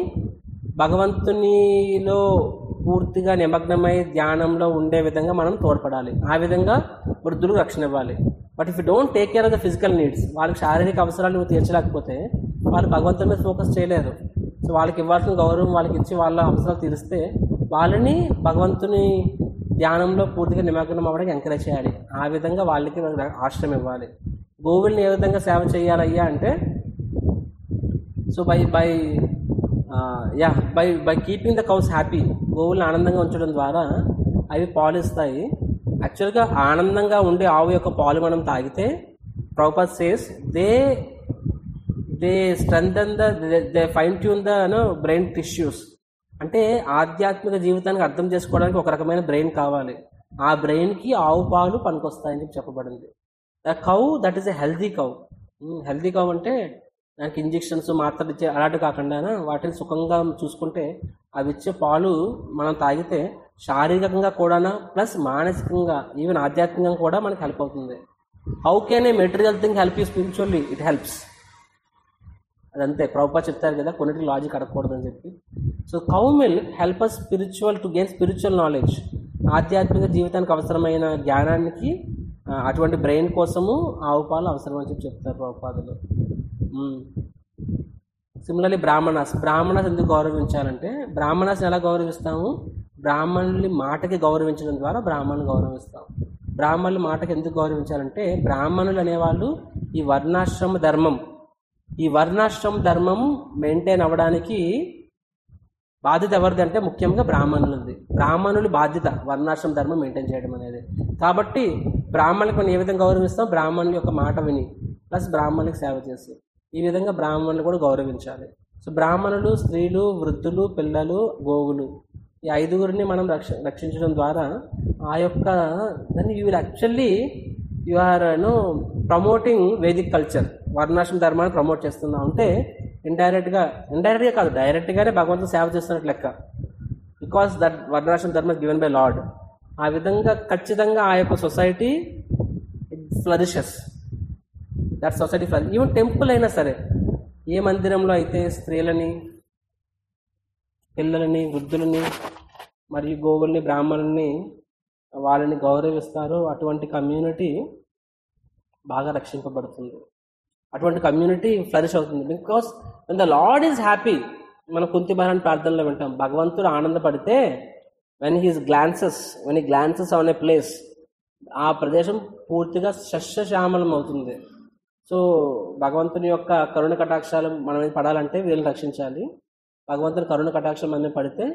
భగవంతునిలో పూర్తిగా నిమగ్నమై ధ్యానంలో ఉండే విధంగా మనం తోడ్పడాలి ఆ విధంగా వృద్ధులకు రక్షణ ఇవ్వాలి but if you don't take care of the physical needs వాళ్ళకి శారీరక అవసరాలు నువ్వు తీర్చలేకపోతే వాళ్ళు భగవంతుని మీద ఫోకస్ చేయలేరు సో వాళ్ళకి ఇవ్వాల్సిన గౌరవం వాళ్ళకి ఇచ్చి వాళ్ళ అవసరాలు తీరిస్తే వాళ్ళని భగవంతుని ధ్యానంలో పూర్తిగా నిమగ్నం అవ్వడానికి ఎంకరేజ్ చేయాలి ఆ విధంగా వాళ్ళకి ఆశ్రయం ఇవ్వాలి గోవుల్ని ఏ విధంగా సేవ చేయాలయ్యా అంటే so by by yeah by by keeping the cows happy గోవుల్ని ఆనందంగా ఉంచడం ద్వారా అవి పాలు ఇస్తాయి యాక్చువల్గా ఆనందంగా ఉండే ఆవు యొక్క పాలు మనం తాగితే proper says they they strengthen the they fine tune the brain tissues అంటే ఆధ్యాత్మిక జీవితానికి అర్థం చేసుకోవడానికి ఒక రకమైన బ్రెయిన్ కావాలి ఆ బ్రెయిన్కి ఆవు పాలు పనికొస్తాయని చెప్పి చెప్పబడింది the cow that is a healthy cow healthy cow అంటే దానికి ఇంజెక్షన్స్ మాత్రలు ఇచ్చే అలాంటి కాకుండా వాటిని సుఖంగా చూసుకుంటే అవి ఇచ్చే పాలు మనం తాగితే శారీరకంగా కూడా ప్లస్ మానసికంగా ఈవెన్ ఆధ్యాత్మికంగా కూడా మనకి హెల్ప్ అవుతుంది how can a material thing help you spiritually it helps అదంతే ప్రభుపా చెప్తారు కదా కొన్నిటికి లాజిక్ అడగకూడదని చెప్పి so cow milk help us spiritual to gain spiritual knowledge ఆధ్యాత్మిక జీవితానికి అవసరమైన జ్ఞానానికి ఆ, అటువంటి బ్రెయిన్ కోసము ఆవు పాలు అవసరం అని చెప్పి చెప్తారు ప్రభుపాదులు సిమిలర్లీ బ్రాహ్మణాస్ బ్రాహ్మణాస్ ఎందుకు గౌరవించాలంటే బ్రాహ్మణాస్ ఎలా గౌరవిస్తాము బ్రాహ్మణుల్ని మాటకి గౌరవించడం ద్వారా బ్రాహ్మణులు గౌరవిస్తాం బ్రాహ్మణుల మాటకి ఎందుకు గౌరవించాలంటే బ్రాహ్మణులు అనేవాళ్ళు ఈ వర్ణాశ్రమ ధర్మం ఈ వర్ణాశ్రమ ధర్మం మెయింటైన్ అవ్వడానికి బాధ్యత ఎవరిది అంటే ముఖ్యంగా బ్రాహ్మణులది బ్రాహ్మణుల బాధ్యత వర్ణాశ్రమ ధర్మం మెయింటైన్ చేయడం అనేది కాబట్టి బ్రాహ్మణులకు మనం ఏ విధంగా గౌరవిస్తాం బ్రాహ్మణుల యొక్క మాట విని ప్లస్ బ్రాహ్మణులకు సేవ చేసి ఈ విధంగా బ్రాహ్మణులు కూడా గౌరవించాలి సో బ్రాహ్మణులు స్త్రీలు వృద్ధులు పిల్లలు గోవులు ఈ ఐదుగురిని మనం రక్ష రక్షించడం ద్వారా ఆ యొక్క దాన్ని you will actually you are no promoting Vedic culture వర్ణాశ్రమ ధర్మాన్ని ప్రమోట్ చేస్తున్నాం అంటే ఇండైరెక్ట్గా ఇండైరెక్ట్గా కాదు డైరెక్ట్గానే భగవంతుని సేవ చేస్తున్నట్టు లెక్క బికాస్ దట్ వర్ణాశ్రమ ధర్మ గివెన్ బై లార్డ్ ఆ విధంగా ఖచ్చితంగా ఆ యొక్క society flourishes that society flourish even temple అయినా సరే ఏ మందిరంలో అయితే స్త్రీలని పిల్లలని వృద్ధులని మరియు గోవుల్ని బ్రాహ్మణుల్ని వాళ్ళని గౌరవిస్తారో అటువంటి కమ్యూనిటీ బాగా రక్షింపబడుతుంది అటువంటి కమ్యూనిటీ ఫ్లరిష్ అవుతుంది because when the lord is happy మన కుంతి మహారాణి ప్రార్థనలో వింటాం భగవంతుడు ఆనందపడితే when his glances when he glances on a place ఆ ప్రదేశం పూర్తిగా సస్యశ్యామలం అవుతుంది సో భగవంతుని యొక్క కరుణ కటాక్షాలు మన మీద పడాలంటే వీళ్ళని రక్షించాలి భగవంతుని కరుణ కటాక్షం మన మీద పడితే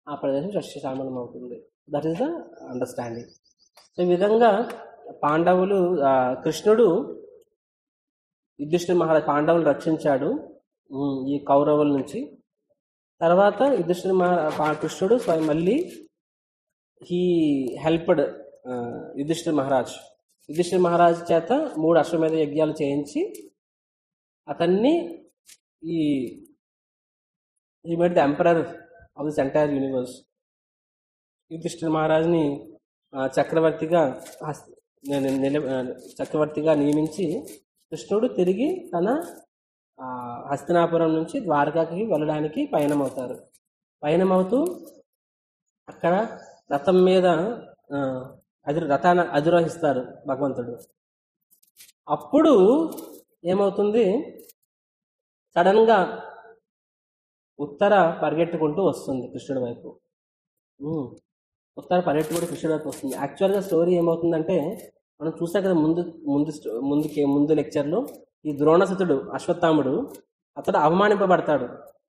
ఆ ప్రదేశం సస్యశ్యామలం అవుతుంది that is the understanding so ఈ విధంగా పాండవులు ఆ, కృష్ణుడు యుధిష్ఠిర మహారాజ్ పాండవులు రక్షించాడు ఉమ్, ఈ కౌరవుల నుంచి తర్వాత యుధిష్ఠిర మహా కృష్ణుడు స్వయం మళ్ళీ హీ హెల్ప్డ్ యుధిష్ఠిర మహారాజ్ యుధిష్ఠిర మహారాజ్ చేత మూడు అశ్వమేధ యజ్ఞాలు చేయించి అతన్ని ఈ ఈ made the emperor of this entire universe Yudhishthira మహారాజ్ని ఆ, చక్రవర్తిగా హస్- ని- నిల- ఆ, చక్రవర్తిగా నియమించి కృష్ణుడు తిరిగి తన ఆ, హస్తినాపురం నుంచి ద్వారకాకి వెళ్ళడానికి పయనమవుతారు పయనమవుతూ అక్కడ రథం మీద ఆ, అధిర రథాన్ని అధిరోహిస్తారు భగవంతుడు అప్పుడు ఏమవుతుంది సడన్గా ఉత్తర పరిగెట్టుకుంటూ వస్తుంది కృష్ణుడి వైపు ఉమ్. ఉత్తర పరిగెట్టుకుంటూ కృష్ణుడి వైపు వస్తుంది యాక్చువల్గా స్టోరీ ఏమవుతుందంటే మనం చూసాం కదా ముందు ముందు స్టో- ముందుకి ముందు లెక్చర్లో ఈ ద్రోణసుతుడు అశ్వత్థాముడు అతడు అవమానింపబడతాడు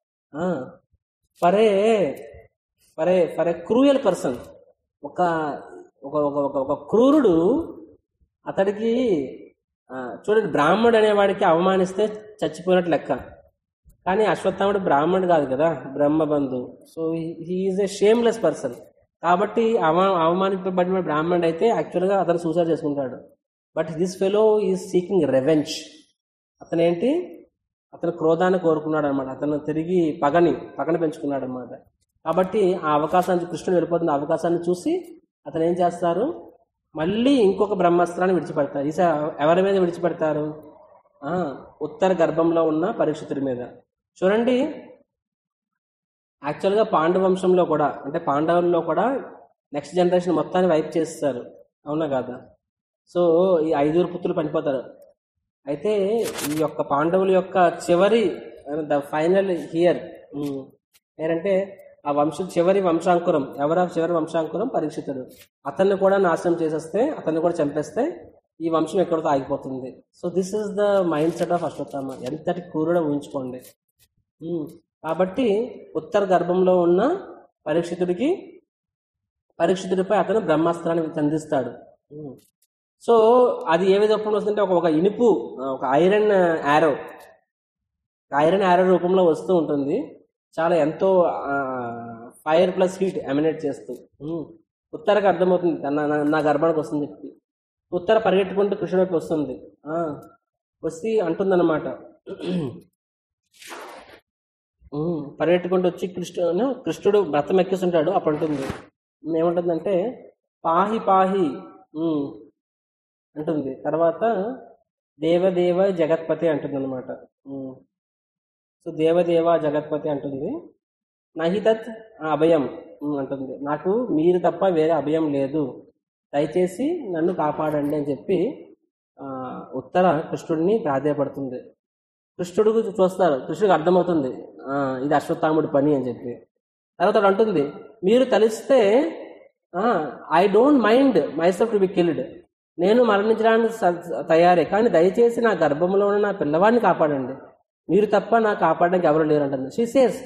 ఫరే ఫరే ఫరే క్రూయల్ పర్సన్ ఒక ఒక ఒక ఒక ఒక క్రూరుడు అతడికి ఆ, చూడండి బ్రాహ్మణుడు అనేవాడికి అవమానిస్తే చచ్చిపోయినట్టు లెక్క కానీ అశ్వత్థాముడు బ్రాహ్మణుడు కాదు కదా బ్రహ్మబంధు so he's a shameless person కాబట్టి అవ అవమానింపబడిన బ్రాహ్మణుడు అయితే యాక్చువల్గా అతను సూసైడ్ చేసుకుంటాడు but this fellow is seeking revenge అతను ఏంటి అతను క్రోధాన్ని కోరుకున్నాడు అనమాట అతను తిరిగి పగని పగని పెంచుకున్నాడు అనమాట కాబట్టి ఆ అవకాశాన్ని కృష్ణుడు వెళ్ళిపోతున్న అవకాశాన్ని చూసి అతను ఏం చేస్తారు మళ్ళీ ఇంకొక బ్రహ్మాస్త్రాన్ని విడిచిపెడతారు ఈసారి ఎవరి మీద విడిచిపెడతారు ఆ, ఉత్తర గర్భంలో ఉన్న పరీక్షితుడి మీద చూడండి యాక్చువల్గా పాండవ వంశంలో కూడా అంటే పాండవుల్లో కూడా నెక్స్ట్ జనరేషన్ మొత్తాన్ని వైప్ చేస్తారు అవునా కాదా సో ఈ ఐదుగురు పుత్రులు పనిపోతారు అయితే ఈ యొక్క పాండవుల యొక్క చివరి ద ఫైనల్ హియర్ ఏంటంటే ఆ వంశ చివరి వంశాంకురం ఎవరా చివరి వంశాంకురం పరీక్షితుడు అతన్ని కూడా నాశనం చేసేస్తే అతన్ని కూడా చంపేస్తే ఈ వంశం ఎక్కడితో ఆగిపోతుంది so this is the mindset of Ashwatthama ఎంతటి క్రూరుడో ఊహించుకోండి ఉమ్, కాబట్టి ఉత్తర గర్భంలో ఉన్న పరీక్షితుడికి పరీక్షితుడిపై అతను బ్రహ్మాస్త్రాన్ని సంధిస్తాడు ఉమ్. సో అది ఏ విధంగా వస్తుందంటే ఒక ఒక ఇనుపు ఒక ఐరన్ యారో ఐరన్ యారో రూపంలో వస్తూ ఉంటుంది చాలా ఎంతో ఫైర్ ప్లస్ హీట్ ఎమినేట్ చేస్తూ ఉమ్. ఉత్తరకు అర్థమవుతుంది నా నా- నా గర్భానికి వస్తుంది చెప్పి ఉత్తర పరిగెట్టుకుంటూ కృష్ణుడి వైపు వస్తుంది ఆ, వచ్చి అంటుందన్నమాట ఉమ్, పరిగెట్టుకుంటూ వచ్చి కృష్ణుడు కృష్ణుడు వ్రతం ఎక్కిస్తుంటాడు అప్పుడు అంటుంది ఏమంటుందంటే పాహి పాహి ఉమ్, అంటుంది తర్వాత దేవదేవ జగత్పతి అంటుంది అనమాట సో దేవదేవ జగత్పతి అంటుంది నహి తత్ అభయం ఉమ్, అంటుంది నాకు మీరు తప్ప వేరే అభయం లేదు దయచేసి నన్ను కాపాడండి అని చెప్పి ఆ, ఉత్తర కృష్ణుడిని ప్రాధేయపడుతుంది కృష్ణుడు చూస్తారు కృష్ణుడికి అర్థమవుతుంది ఆ, ఇది అశ్వత్థాముడి పని అని చెప్పి తర్వాత వాడు అంటుంది మీరు తలిస్తే I don't mind myself to be killed నేను మరణించడానికి స- తయారే కానీ దయచేసి నా గర్భంలో ఉన్న నా పిల్లవాడిని కాపాడండి మీరు తప్ప నా కాపాడడానికి ఎవరు లేరు అంటుంది షీ సేస్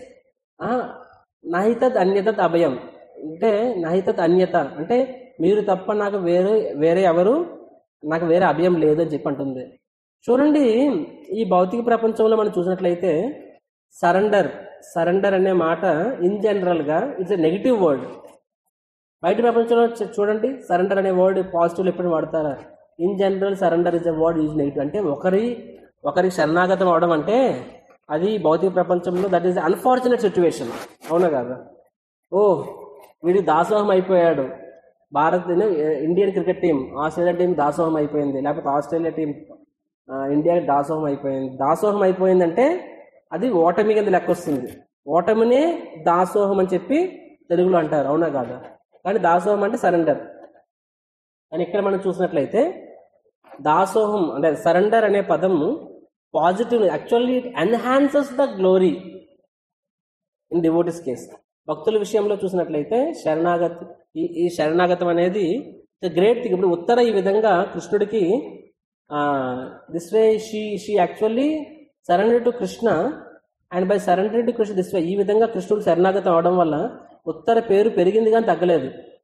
నహితత్ అన్యతత్ అభయం అంటే నహితత్ అన్యత అంటే మీరు తప్ప నాకు వేరే వేరే ఎవరు నాకు వేరే అభయం లేదని చెప్పి అంటుంది చూడండి ఈ భౌతిక ప్రపంచంలో మనం చూసినట్లయితే సరెండర్ సరెండర్ అనే మాట ఇన్ జనరల్గా ఇట్స్ ఎ నెగిటివ్ వర్డ్ బయట ప్రపంచంలో చూ- చూడండి సరెండర్ అనే వర్డ్ పాజిటివ్ ఎప్పుడు వాడతారా in general surrender is a word use negative అంటే ఒకరి ఒకరికి శరణాగతం అవడం అంటే అది భౌతిక ప్రపంచంలో దట్ ఈస్ అన్ఫార్చునేట్ సిచ్యువేషన్ అవునా కదా ఓ వీడి దాసోహం అయిపోయాడు Bharat Indian cricket team Australia team దాసోహం అయిపోయింది లేకపోతే ఆస్ట్రేలియా టీం ఆ, ఇండియాకి దాసోహం అయిపోయింది దాసోహం అయిపోయిందంటే అది ఓటమి కింద లెక్క వస్తుంది ఓటమినే దాసోహం అని చెప్పి తెలుగులో అంటారు అవునా కాదా కానీ దాసోహం అంటే సరెండర్ కానీ ఇక్కడ మనం చూసినట్లయితే దాసోహం అంటే సరెండర్ అనే పదం positive actually it enhances the glory in devotee's case భక్తుల విషయంలో చూసినట్లయితే శరణాగతి ఈ ఈ శరణాగతం అనేది గ్రేట్ థింగ్ ఇప్పుడు ఉత్తర ఈ విధంగా కృష్ణుడికి this way she she actually surrender to Krishna and by surrender to Krishna this way ఈ విధంగా కృష్ణుడు శరణాగతం అవడం వల్ల ఉత్తర పేరు పెరిగింది కానీ తగ్గలేదు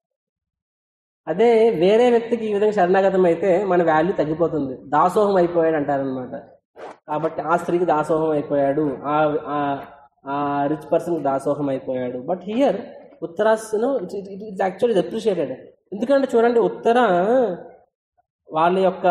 అదే వేరే వ్యక్తికి ఈ విధంగా శరణాగతం అయితే మన వాల్యూ తగ్గిపోతుంది దాసోహం అయిపోయాడు అంటారనమాట కాబట్టి ఆ స్త్రీకి దాసోహం అయిపోయాడు ఆ ఆ రిచ్ పర్సన్కి దాసోహం అయిపోయాడు but here Uttara's it's actually appreciated ఎందుకంటే చూడండి ఉత్తర వాళ్ళ యొక్క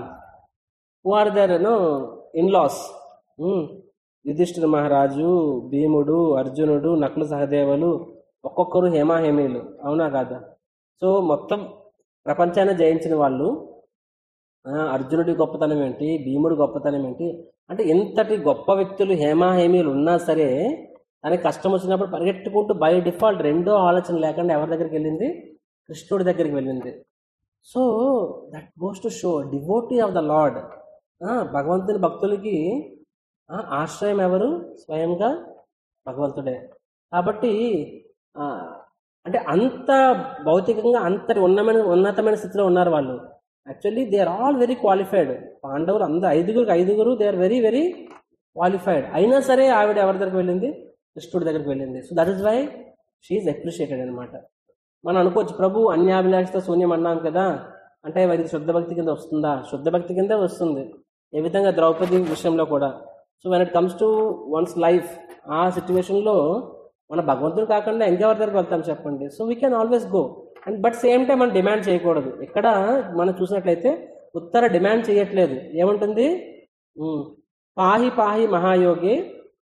who are their in laws Yudhishthira Maharaj భీముడు అర్జునుడు నకుల సహదేవులు ఒక్కొక్కరు హేమాహేమీలు అవునా కాదా సో మొత్తం ప్రపంచాన్ని జయించిన వాళ్ళు ఆ, అర్జునుడి గొప్పతనం ఏంటి భీముడి గొప్పతనం ఏంటి అంటే ఎంతటి గొప్ప వ్యక్తులు హేమాహేమీలు ఉన్నా సరే తనకి కష్టం వచ్చినప్పుడు పరిగెట్టుకుంటూ బై డిఫాల్ట్ రెండో ఆలోచన లేకుండా ఎవరి దగ్గరికి వెళ్ళింది కృష్ణుడి దగ్గరికి వెళ్ళింది so that goes to show devotee of the lord భగవంతుని భక్తులకి ఆ, ఆశ్రయం ఎవరు స్వయంగా భగవంతుడే కాబట్టి ఆ, అంటే అంత భౌతికంగా అంతటి ఉన్నమైన ఉన్నతమైన స్థితిలో ఉన్నారు వాళ్ళు actually they are all very qualified పాండవులు అందరు ఐదుగురికి ఐదుగురు they are very very qualified అయినా సరే ఆవిడ ఎవరి దగ్గరికి వెళ్ళింది కృష్ణుడి దగ్గరికి వెళ్ళింది so that is why she's appreciated అనమాట మనం అనుకోవచ్చు ప్రభు అన్యాభిలాషిత శూన్యం అన్నాం కదా అంటే మరి శుద్ధ భక్తి కింద వస్తుందా శుద్ధ భక్తి కింద వస్తుంది ఏ విధంగా ద్రౌపది విషయంలో కూడా so when it comes to one's life ఆ సిచ్యువేషన్లో మన భగవంతుడు కాకుండా ఇంకెవరి దగ్గరికి వెళ్తాం చెప్పండి so we can always go and but same time మనం డిమాండ్ చేయకూడదు ఇక్కడ మనం చూసినట్లయితే ఉత్తర డిమాండ్ చేయట్లేదు ఏముంటుంది ఉమ్, పాహి పాహి మహాయోగి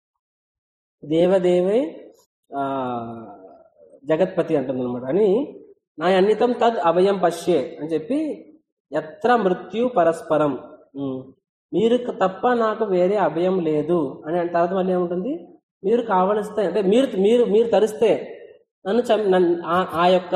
దేవదేవే ఆ, జగత్పతి అంటుంది అనమాట అని నా అన్నితం తద్ అభయం పశ్యే అని చెప్పి ఎత్ర మృత్యు పరస్పరం ఉమ్. మీరు తప్ప నాకు వేరే అభయం లేదు అని అంటే తర్వాత మళ్ళీ ఏముంటుంది మీరు కావలిస్తే అంటే మీరు మీరు మీరు తరిస్తే నన్ను చం నన్ను ఆ- ఆ యొక్క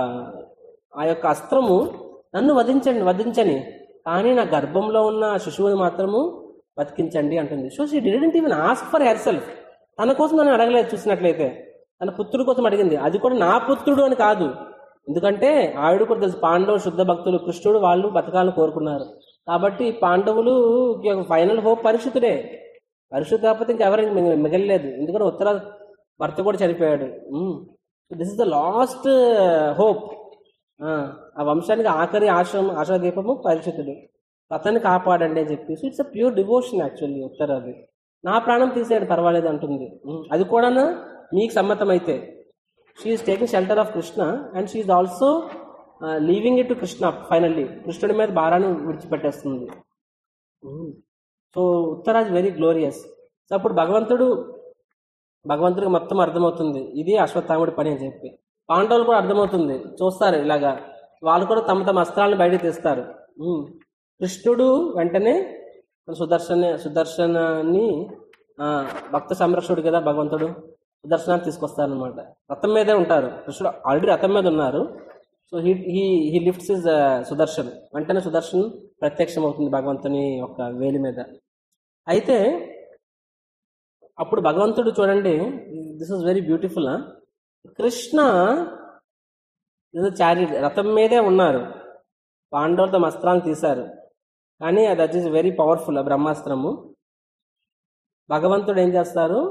ఆ యొక్క అస్త్రము నన్ను వధించండి వధించని కానీ నా గర్భంలో ఉన్న శిశువుని మాత్రము బతికించండి అంటుంది so she didn't even ask for herself తన కోసం నన్ను అడగలేదు చూసినట్లయితే తన పుత్రుడి కోసం అడిగింది అది కూడా నా పుత్రుడు అని కాదు ఎందుకంటే ఆవిడ కూడా తెలుసు పాండవులు శుద్ధ భక్తులు కృష్ణుడు వాళ్ళు బతకాలని కోరుకున్నారు కాబట్టి పాండవులు ఫైనల్ హోప్ పరిశుద్ధుడే పరిశుద్ధ కాకపోతే ఇంకెవరికి మిగ- మిగలలేదు ఎందుకంటే ఉత్తర భర్త కూడా చనిపోయాడు this is the last hope ఆ వంశానికి ఆఖరి ఆశ్రమం ఆశా దీపము పరిశుద్ధుడు అతన్ని కాపాడండి అని చెప్పి so it's a pure devotion actually Uttara అది నా ప్రాణం తీసేయడు పర్వాలేదు అంటుంది ఉమ్, అది కూడా మీకు సమ్మతమైతే she's taking shelter of Krishna and she's also leaving it to Krishna finally కృష్ణుడి మీద భారాన్ని విడిచిపెట్టేస్తుంది so Uttara's very glorious so అప్పుడు భగవంతుడు భగవంతుడికి మొత్తం అర్థమవుతుంది ఇది అశ్వత్థాముడి పని అని చెప్పి పాండవులు కూడా అర్థమవుతుంది చూస్తారు ఇలాగా వాళ్ళు కూడా తమ తమ అస్త్రాలను బయటకు తీస్తారు ఉమ్. కృష్ణుడు వెంటనే సుదర్శన సుదర్శనాన్ని ఆ, భక్త సంరక్షకుడు కదా భగవంతుడు సుదర్శనాన్ని తీసుకొస్తారనమాట రథం మీదే ఉంటారు కృష్ణుడు ఆల్రెడీ రథం మీద ఉన్నారు so he he he lifts is Sudarshan వెంటనే సుదర్శన్ ప్రత్యక్షం అవుతుంది భగవంతుని యొక్క వేలి మీద అయితే అప్పుడు భగవంతుడు చూడండి this is very beautiful Krishna చారి రథం మీదే ఉన్నారు పాండవులు తమ అస్త్రాలను తీశారు కానీ దట్ ఈస్ వెరీ పవర్ఫుల్ ఆ బ్రహ్మాస్త్రము భగవంతుడు ఏం చేస్తారు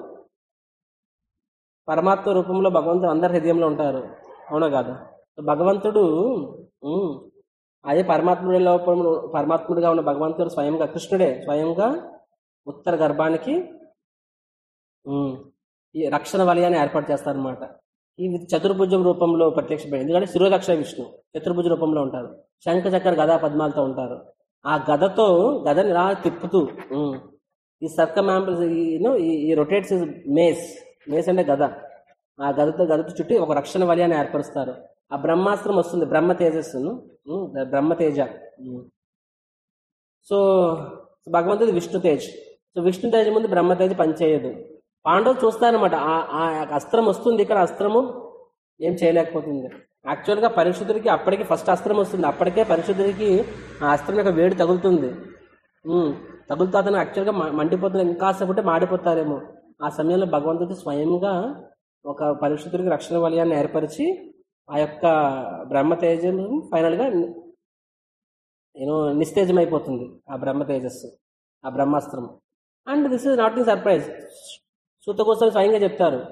పరమాత్మ రూపంలో భగవంతుడు అందరి హృదయంలో ఉంటారు అవునా కాదా సో భగవంతుడు ఉమ్, అదే పరమాత్ముడి లోపం పరమాత్ముడిగా ఉన్న భగవంతుడు స్వయంగా కృష్ణుడే స్వయంగా ఉత్తర గర్భానికి ఉమ్, ఈ రక్షణ వలయాన్ని ఏర్పాటు చేస్తారనమాట ఈ చతుర్భుజం రూపంలో ప్రత్యక్షపడి ఎందుకంటే శిరోదక్ష విష్ణు చతుర్భుజ రూపంలో ఉంటారు శంఖ చక్ర గదా పద్మాలతో ఉంటారు ఆ గదతో గదని ఇలా తిప్పుతూ ఉమ్, ఈ సర్కమాంబుల్స్ ఈ రొటేట్స్ మేస్ మేస్ అంటే గద ఆ గదతో గదతో చుట్టి ఒక రక్షణ వలయాన్ని ఏర్పరుస్తారు ఆ బ్రహ్మాస్త్రం వస్తుంది బ్రహ్మ తేజస్సును ఉమ్, బ్రహ్మ తేజ ఉమ్. సో భగవంతుడు విష్ణు తేజ్ సో విష్ణు తేజ్ ముందు బ్రహ్మ తేజ్ పనిచేయదు పాండవులు చూస్తారనమాట ఆ ఆ అస్త్రం వస్తుంది ఇక్కడ అస్త్రము ఏం చేయలేకపోతుంది యాక్చువల్గా పరిశుద్ధుడికి అప్పటికి ఫస్ట్ అస్త్రం వస్తుంది అప్పటికే పరిశుద్ధుడికి ఆ అస్త్రం యొక్క వేడి తగులుతుంది ఉమ్, తగులుతా అతను యాక్చువల్గా మ- మండిపోతుంది ఇంకాసేపటే మాడిపోతారేమో ఆ సమయంలో భగవంతుడు స్వయంగా ఒక పరిశుద్ధుడికి రక్షణ వలయాన్ని ఏర్పరిచి ఆ యొక్క బ్రహ్మ తేజం ఫైనల్గా యూనో నిస్తేజం అయిపోతుంది ఆ బ్రహ్మ తేజస్సు ఆ బ్రహ్మాస్త్రం and this is not in surprise Suta కోసం స్వయంగా చెప్తారు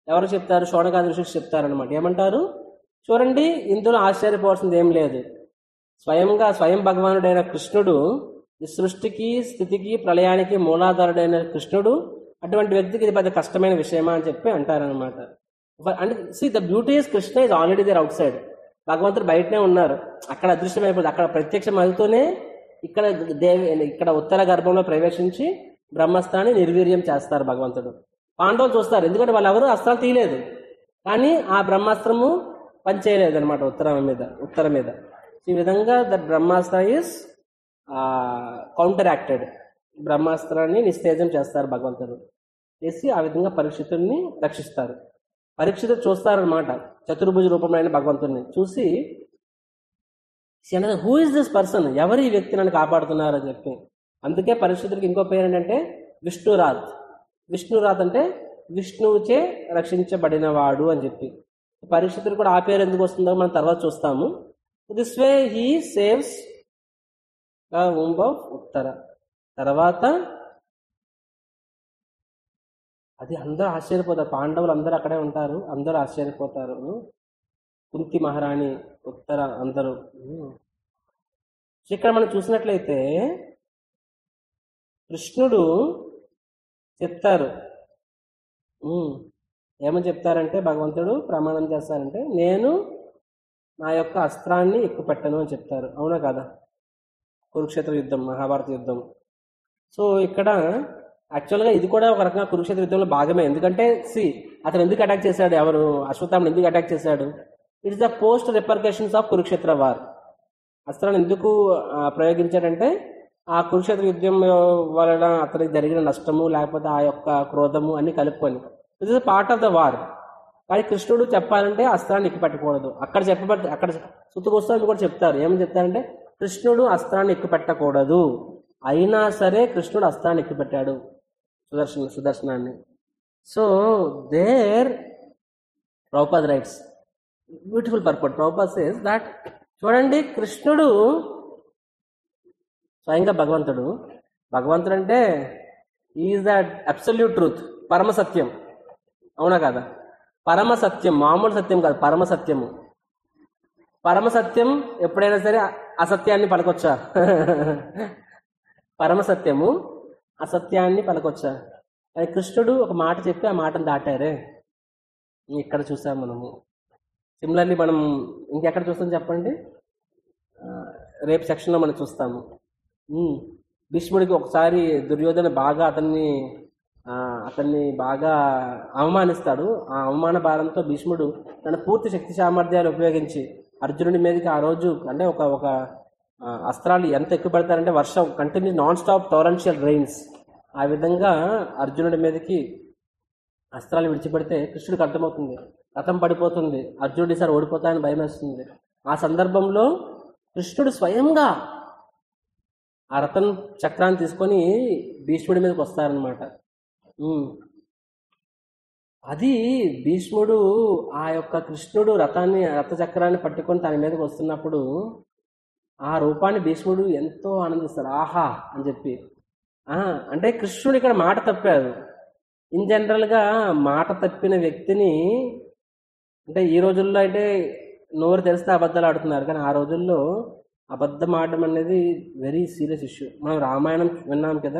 ఎవరు చెప్తారు శోణకాది ఋషులు చెప్తారనమాట ఏమంటారు చూడండి ఇందులో ఆశ్చర్యపోవాల్సింది ఏం లేదు స్వయంగా స్వయం భగవానుడైన కృష్ణుడు ఈ సృష్టికి స్థితికి ప్రళయానికి మూలాధారుడైన కృష్ణుడు అటువంటి వ్యక్తికి ఇది పెద్ద కష్టమైన విషయమా అని చెప్పి అంటారనమాట అంటే see the beauty is Krishna is already there outside భగవంతుడు బయటనే ఉన్నారు అక్కడ అదృశ్యమైపోతుంది అక్కడ ప్రత్యక్షం అవుతూనే ఇక్కడ దేవి ఇక్కడ ఉత్తర గర్భంలో ప్రవేశించి బ్రహ్మస్థాన్ని నిర్వీర్యం చేస్తారు భగవంతుడు పాండవులు చూస్తారు ఎందుకంటే వాళ్ళు ఎవరు అస్త్రాలు తీయలేదు కానీ ఆ బ్రహ్మాస్త్రము పనిచేయలేదు అనమాట ఉత్తరం మీద ఉత్తరం మీద ఈ విధంగా the brahmastra is counteracted బ్రహ్మాస్త్రాన్ని నిస్తేజం చేస్తారు భగవంతుడు చేసి ఆ విధంగా పరీక్షితుల్ని రక్షిస్తారు పరీక్షితులు చూస్తారనమాట చతుర్భుజ రూపమైన భగవంతుడిని చూసి హూ ఇస్ దిస్ పర్సన్ ఎవరు ఈ వ్యక్తి నన్ను కాపాడుతున్నారు అని చెప్పి అందుకే పరిస్థితుడికి ఇంకో పేరు ఏంటంటే విష్ణురాత్ విష్ణురాత్ అంటే విష్ణువుచే రక్షించబడినవాడు అని చెప్పి పరిస్థితులు కూడా ఆ పేరు ఎందుకు వస్తుందో మనం తర్వాత చూస్తాము this way he saves womb of Uttara తర్వాత అది అందరూ ఆశ్చర్యపోతారు పాండవులు అందరూ అక్కడే ఉంటారు అందరూ ఆశ్చర్యపోతారు కుంతి మహారాణి ఉత్తర అందరూ ఇక్కడ మనం చూసినట్లయితే కృష్ణుడు చెప్తారు ఉమ్, ఏమని చెప్తారంటే భగవంతుడు ప్రమాణం చేస్తారంటే నేను నా యొక్క అస్త్రాన్ని ఎక్కుపెట్టను అని చెప్తారు అవునా కదా కురుక్షేత్ర యుద్ధం మహాభారత యుద్ధం సో ఇక్కడ యాక్చువల్గా ఇది కూడా ఒక రకంగా కురుక్షేత్ర యుద్ధంలో భాగమే ఎందుకంటే సి అతను ఎందుకు అటాక్ చేశాడు ఎవరు అశ్వత్థామని ఎందుకు అటాక్ చేశాడు it's the post repercussions of Kurukshetra war అస్త్రాన్ని ఎందుకు ఆ, ప్రయోగించాడంటే ఆ కురుక్షేత్ర యుద్ధం వలన అతనికి జరిగిన నష్టము లేకపోతే ఆ యొక్క క్రోధము అన్ని కలుపుకొని it is part of the war కానీ కృష్ణుడు చెప్పాలంటే అస్త్రాన్ని ఎక్కుపెట్టకూడదు అక్కడ చెప్పబడి అక్కడ సుతుగోస్వామి కూడా చెప్తారు ఏమని చెప్తారంటే కృష్ణుడు అస్త్రాన్ని ఎక్కుపెట్టకూడదు అయినా సరే కృష్ణుడు అస్త్రాన్ని ఎక్కుపెట్టాడు సుదర్శన సుదర్శనాన్ని so there Prabhupad writes beautiful purport Prabhupad says that చూడండి కృష్ణుడు స్వయంగా భగవంతుడు భగవంతుడు అంటే ఈజ్ దట్ అబ్సల్యూట్ ట్రూత్ పరమ సత్యం అవునా కదా పరమ సత్యం మామూలు సత్యం కాదు పరమ సత్యము పరమ సత్యం ఎప్పుడైనా సరే అసత్యాన్ని పలకొచ్చా పరమ సత్యము అసత్యాన్ని పలకొచ్చా అది కృష్ణుడు ఒక మాట చెప్పి ఆ మాటను దాటారే ఇక్కడ చూసాం మనము సిమిలర్లీ మనం ఇంకెక్కడ చూస్తాం చెప్పండి ఆ, రేపు సెక్షన్లో మనం చూస్తాము ఉమ్, భీష్ముడికి ఒకసారి దుర్యోధన బాగా అతన్ని ఆ, అతన్ని బాగా అవమానిస్తాడు ఆ అవమాన భారంతో భీష్ముడు తన పూర్తి శక్తి సామర్థ్యాలు ఉపయోగించి అర్జునుడి మీదకి ఆ రోజు అంటే ఒక ఒక ఆ, అస్త్రాలు ఎంత ఎక్కువ పెడతారంటే వర్షం continue non stop torrential rains ఆ విధంగా అర్జునుడి మీదకి అస్త్రాలు విడిచిపెడితే కృష్ణుడికి అర్థమవుతుంది రథం పడిపోతుంది అర్జునుడు ఈసారి ఓడిపోతాయని భయం వేస్తుంది ఆ సందర్భంలో కృష్ణుడు స్వయంగా ఆ రథం చక్రాన్ని తీసుకొని భీష్ముడి మీదకి వస్తారనమాట ఉమ్. అది భీష్ముడు ఆ యొక్క కృష్ణుడు రథాన్ని రథ చక్రాన్ని పట్టుకొని తన మీదకి వస్తున్నప్పుడు ఆ రూపాన్ని భీష్ముడు ఎంతో ఆనందిస్తారు ఆహా అని చెప్పి ఆ, అంటే కృష్ణుడు ఇక్కడ మాట తప్పారు ఇన్ జనరల్గా మాట తప్పిన వ్యక్తిని అంటే ఈ రోజుల్లో అయితే నోరు తెలిస్తే అబద్ధాలు ఆడుతున్నారు కానీ ఆ రోజుల్లో అబద్ధం ఆడడం అనేది వెరీ సీరియస్ ఇష్యూ మనం రామాయణం విన్నాం కదా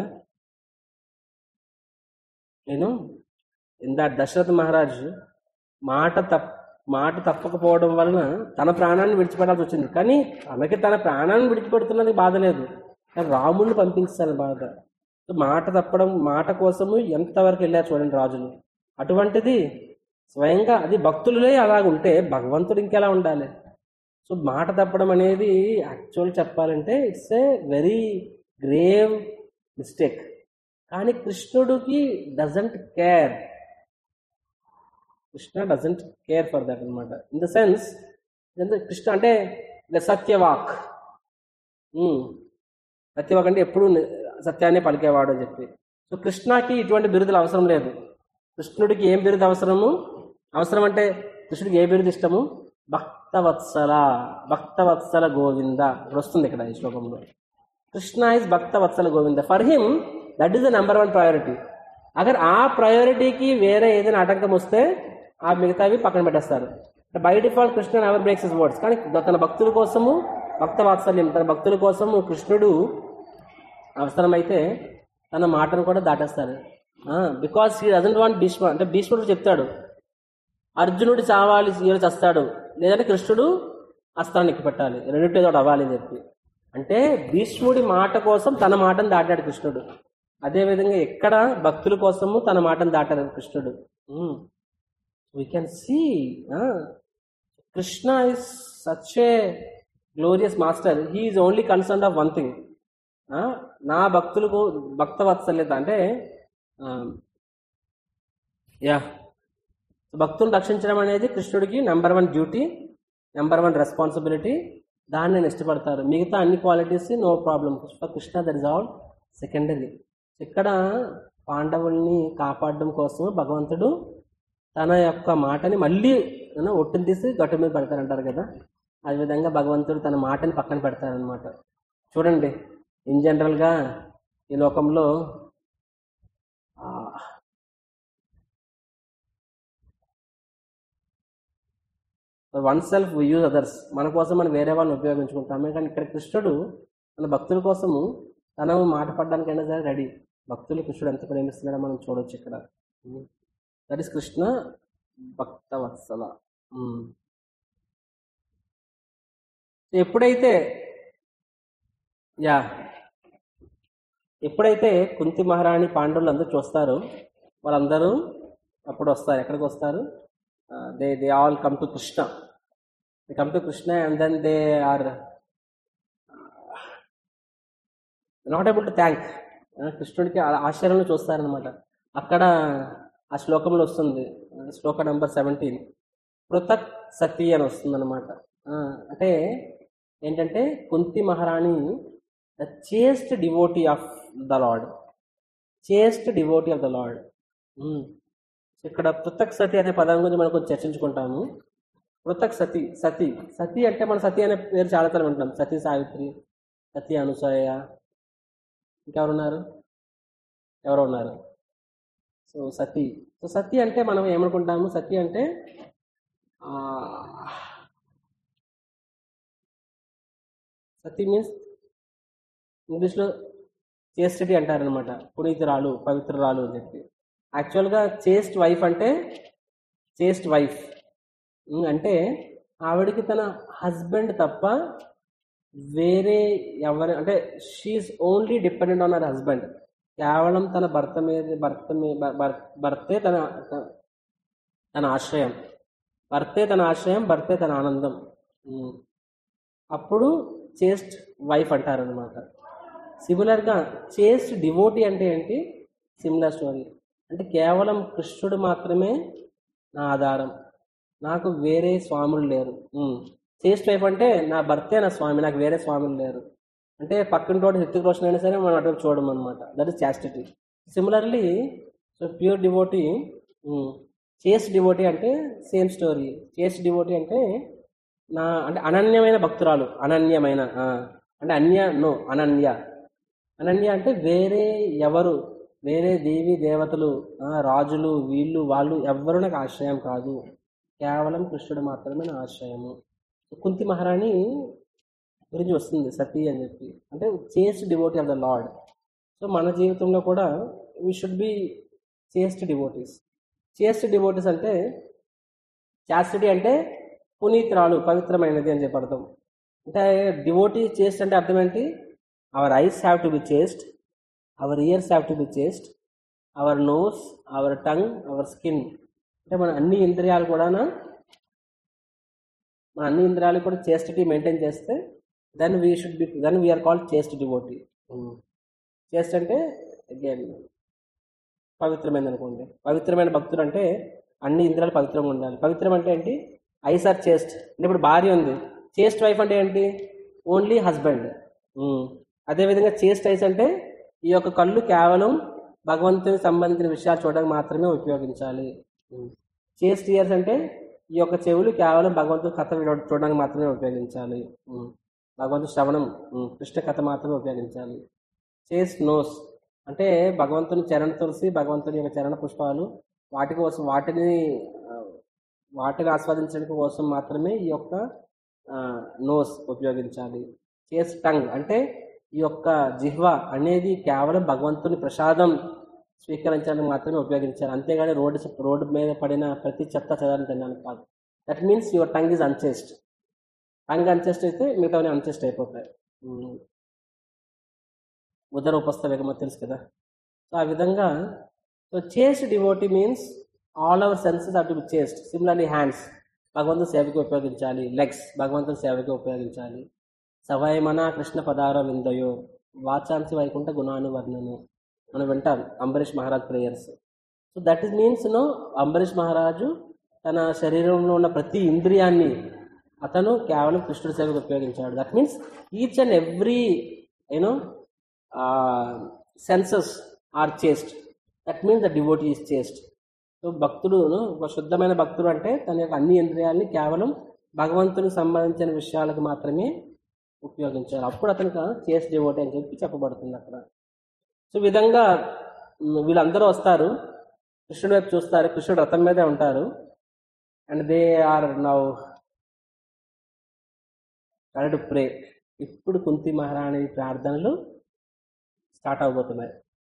నేను ఇందా దశరథ మహారాజ్ మాట తప్ మాట తప్పకపోవడం వలన తన ప్రాణాన్ని విడిచిపెట్టాల్సి వచ్చింది కానీ తనకి తన ప్రాణాన్ని విడిచిపెడుతున్నది బాధ లేదు కానీ రాముడిని పంపించాలి బాధ సో మాట తప్పడం మాట కోసము ఎంతవరకు వెళ్ళారు చూడండి రాజులు అటువంటిది స్వయంగా అది భక్తులే అలాగుంటే భగవంతుడు ఇంకెలా ఉండాలి సో మాట తప్పడం అనేది యాక్చువల్ చెప్పాలంటే it's a very grave mistake కానీ కృష్ణుడికి doesn't care Krishna doesn't care for that అనమాట ఇన్ ద సెన్స్ కృష్ణ అంటే ద సత్యవాక్ ఉమ్. సత్యవాక్ అంటే ఎప్పుడు ని- సత్యాన్ని పలికేవాడు అని చెప్పి సో కృష్ణకి ఇటువంటి బిరుదులు అవసరం లేదు కృష్ణుడికి ఏం బిరుదు అవసరము అవసరం అంటే కృష్ణుడికి ఏ బిరుదు ఇష్టము భక్తవత్సల భక్తవత్సల గోవింద ఇప్పుడు వస్తుంది ఇక్కడ ఈ శ్లోకంలో Krishna is Bhaktavatsala Govinda for him that is the number one priority అగర్ ఆ ప్రయారిటీకి వేరే ఏదైనా ఆటంకం వస్తే ఆ మిగతావి పక్కన పెట్టేస్తారు by default Krishna ever breaks his words కానీ తన భక్తుల కోసము భక్త వాత్సల్యం తన భక్తుల కోసము కృష్ణుడు అవసరమైతే తన మాటను కూడా దాటేస్తాడు because he doesn't want Bhishma అంటే భీష్ముడు చెప్తాడు అర్జునుడు చావాలి ఈరోజు చస్తాడు లేదంటే కృష్ణుడు అస్త్రాన్ని ఎక్కి పెట్టాలి రెండింటి ఏదో ఒకటి అవ్వాలి అని చెప్పి అంటే భీష్ముడి మాట కోసం తన మాటను దాటాడు కృష్ణుడు అదేవిధంగా ఎక్కడ భక్తుల కోసము తన మాటను దాటాడు కృష్ణుడు we can see Krishna is such a glorious master he is only concern of one thing నా భక్తులకు భక్త వాత్సల్యత అంటే యా భక్తులను రక్షించడం అనేది కృష్ణుడికి number one duty number one responsibility దాన్ని నేను ఇష్టపడతారు మిగతా అన్ని qualities no problem Krishna that is all secondary ఇక్కడ పాండవుల్ని కాపాడడం కోసం భగవంతుడు తన యొక్క మాటని మళ్ళీ you know, ఒట్టుని తీసి గట్టు మీద పెడతారంటారు కదా ఆ విధంగా భగవంతుడు తన మాటని పక్కన పెడతారనమాట చూడండి ఇన్ జనరల్గా ఈ లోకంలో ఆ, వన్ సెల్ఫ్ యూజ్ అదర్స్ మన కోసం మనం వేరే వాళ్ళని ఉపయోగించుకుంటామే కానీ ఇక్కడ కృష్ణుడు మన భక్తుల కోసము తన మాట పడడానికైనా సరే రెడీ భక్తులు కృష్ణుడు ఎంత ప్రేమిస్తున్నాడో మనం చూడొచ్చు ఇక్కడ that is Krishna Bhakta Vatsala um. ఎప్పుడైతే యా ఎప్పుడైతే కుంతి మహారాణి పాండవులు అందరూ చూస్తారో వాళ్ళందరూ అప్పుడు వస్తారు ఎక్కడికి వస్తారు they they all come to Krishna they come to Krishna and then they are not able to thank కృష్ణుడికి ఆ- ఆశ్చర్యంలో చూస్తారనమాట అక్కడ ఆ శ్లోకంలో వస్తుంది శ్లోక నెంబర్ సెవెంటీన్ పృథక్ సతీ అని వస్తుంది అనమాట అంటే ఏంటంటే Kunti Maharani the chaste devotee of the lord chaste devotee of the lord ఇక్కడ పృథక్ సతి అనే పదం గురించి మనం కొంచెం చర్చించుకుంటాము పృథక్ సతి సతి సతి అంటే మన సతి అనే పేరు చాలా తరం వింటాం సతీ సావిత్రి సతీ అనుసూయ ఇంకెవరున్నారు ఎవరు ఉన్నారు సో సతీ సో సతీ అంటే మనం ఏమనుకుంటాము సతీ అంటే ఆ, సతీ మీన్స్ ఇంగ్లీష్లో చేస్టడి అంటారనమాట పునీతురాలు పవిత్రురాలు అని చెప్పి యాక్చువల్గా చేస్ట్ వైఫ్ అంటే చేస్ట్ వైఫ్ అంటే ఆవిడకి తన హస్బెండ్ తప్ప వేరే ఎవరి అంటే she's only dependent on her husband కేవలం తన భర్త మీద భర్త మీద భర్తే తన తన ఆశ్రయం భర్తే తన ఆశ్రయం భర్తే తన ఆనందం ఉమ్. అప్పుడు చేస్ట్ వైఫ్ అంటారనమాట సిమిలర్గా చేస్ట్ డివోటీ అంటే ఏంటి సిమిలర్ స్టోరీ అంటే కేవలం కృష్ణుడు మాత్రమే నా ఆధారం నాకు వేరే స్వాములు లేరు చేస్ట్ వైఫ్ అంటే నా భర్తే నా స్వామి నాకు వేరే స్వాములు లేరు అంటే పక్కన హిత్తిక్ రోషన్ అయినా సరే మనం అటు చూడడం అనమాట that is chastity similarly so pure devotee chaste devotee అంటే సేమ్ స్టోరీ చేస్ట్ డివోటీ అంటే నా అంటే అనన్యమైన భక్తురాలు అనన్యమైన ఆ, అంటే అన్య నో అనన్య అనన్య అంటే వేరే ఎవరు వేరే దేవి దేవతలు ఆ, రాజులు వీళ్ళు వాళ్ళు ఎవ్వరు నాకు ఆశ్రయం కాదు కేవలం కృష్ణుడు మాత్రమే నా ఆశ్రయము కుంతి మహారాణి గురించి వస్తుంది సతీ అని చెప్పి అంటే chaste devotee of the lord so మన జీవితంలో కూడా we should be chaste devotees chaste devotees అంటే చాస్టిటీ అంటే పునీతురాలు పవిత్రమైనది అని చెప్పి అర్థం అంటే డివోటీ చేస్ట్ అంటే అర్థం ఏంటి our eyes have to be chaste our ears have to be chaste our nose our tongue our skin అంటే మన అన్ని ఇంద్రియాలు కూడా మన అన్ని ఇంద్రియాలు కూడా చేస్టిటీ మెయింటైన్ చేస్తే then we should be then we are called chaste devotee chaste అంటే అగైన్ పవిత్రమైనది అనుకోండి పవిత్రమైన భక్తులు అంటే అన్ని ఇంద్రియాలు పవిత్రంగా ఉండాలి పవిత్రం అంటే ఏంటి ఐస్ ఆర్ చేస్ట్ అంటే ఇప్పుడు భార్య ఉంది చేస్ట్ వైఫ్ అంటే ఏంటి ఓన్లీ హస్బెండ్ అదేవిధంగా చేస్ట్ ఐస్ అంటే ఈ యొక్క కళ్ళు కేవలం భగవంతునికి సంబంధించిన విషయాలు చూడడానికి మాత్రమే ఉపయోగించాలి చేస్ట్ ఇయర్స్ అంటే ఈ యొక్క చెవులు కేవలం భగవంతుడి కథ వినో- చూడడానికి మాత్రమే ఉపయోగించాలి ఉమ్. భగవంతుడి శ్రవణం ఉమ్, కృష్ణ కథ మాత్రమే ఉపయోగించాలి చేస్ట్ నోస్ అంటే భగవంతుని చరణ తులసి భగవంతుని యొక్క చరణ పుష్పాలు వాటి కోసం వాటిని ఆ, వాటిని ఆస్వాదించడానికి కోసం మాత్రమే ఈ యొక్క నోస్ ఉపయోగించాలి చేస్ టంగ్ అంటే ఈ యొక్క జిహ్వ అనేది కేవలం భగవంతుని ప్రసాదం స్వీకరించడానికి మాత్రమే ఉపయోగించాలి అంతేగాని రోడ్డు రోడ్డు మీద పడిన ప్రతి చెత్త చదవాలని తినడానికి కాదు that means your tongue is unchaste tongue unchaste అయితే మిగతావన్నీ అన్చేస్ట్ అయిపోతాయి ఉమ్. ఉదర ఉపస్థ వేగమ తెలుసు కదా సో ఆ విధంగా so chaste devotee means all our senses are to be chaste similarly hands భగవంతుని సేవకి ఉపయోగించాలి లెగ్స్ భగవంతుని సేవకి ఉపయోగించాలి సవయమన కృష్ణ పదార విందయో వాచాంసి వైకుంఠ గుణానువర్ణను మనం వింటాం Ambarish Maharaj prayers so that is means no Ambarish మహారాజు తన శరీరంలో ఉన్న ప్రతి ఇంద్రియాన్ని అతను కేవలం కృష్ణుడి సేవకు ఉపయోగించాడు that means each and every you know senses are chaste that means the devotee is chaste so భక్తుడు ఒక శుద్ధమైన భక్తుడు అంటే తన యొక్క అన్ని ఇంద్రియాలని కేవలం భగవంతునికి సంబంధించిన విషయాలకు మాత్రమే ఉపయోగించాలి అప్పుడు అతనికి చేసి డివోటీ అని చెప్పి చెప్పబడుతుంది అక్కడ సో ఈ విధంగా ఉమ్, వీళ్ళందరూ వస్తారు కృష్ణుడి వైపు చూస్తారు కృష్ణుడు రథం మీదే ఉంటారు and they are now to pray ఇప్పుడు కుంతి మహారాణి ప్రార్థనలు స్టార్ట్ అవబోతున్నాయి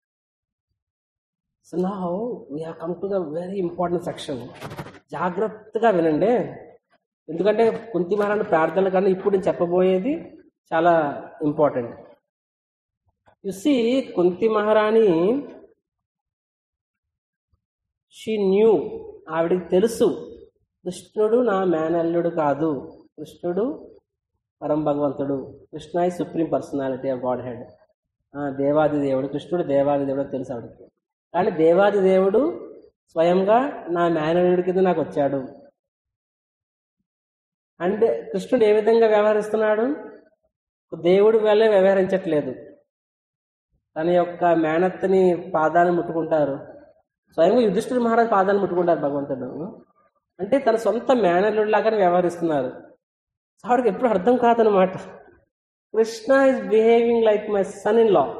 సో నా we have come to the very important section జాగ్రత్తగా వినండి ఎందుకంటే కుంతి మహారాణి ప్రార్థనల కన్నా ఇప్పుడు నేను చెప్పబోయేది చాలా important you see Kunti Maharani she knew ఆవిడకి తెలుసు కృష్ణుడు నా మేనల్లుడు కాదు కృష్ణుడు పరం భగవంతుడు కృష్ణ ఈ supreme personality of godhead దేవాది దేవుడు కృష్ణుడు దేవాది దేవుడు అని తెలుసు ఆవిడకి కానీ దేవాది దేవుడు స్వయంగా నా మేనల్లుడి కింద నాకు వచ్చాడు అంటే కృష్ణుడు ఏ విధంగా వ్యవహరిస్తున్నాడు దేవుడి వల్లే వ్యవహరించట్లేదు తన యొక్క మేనత్తని పాదాలను ముట్టుకుంటారు స్వయంగా యుధిష్ఠిర మహారాజ్ పాదాలను ముట్టుకుంటారు భగవంతుడు అంటే తన సొంత మేనల్లుడు లాగానే వ్యవహరిస్తున్నారు సో ఆవిడకి ఎప్పుడు అర్థం కాదనమాట Krishna is behaving like my son in law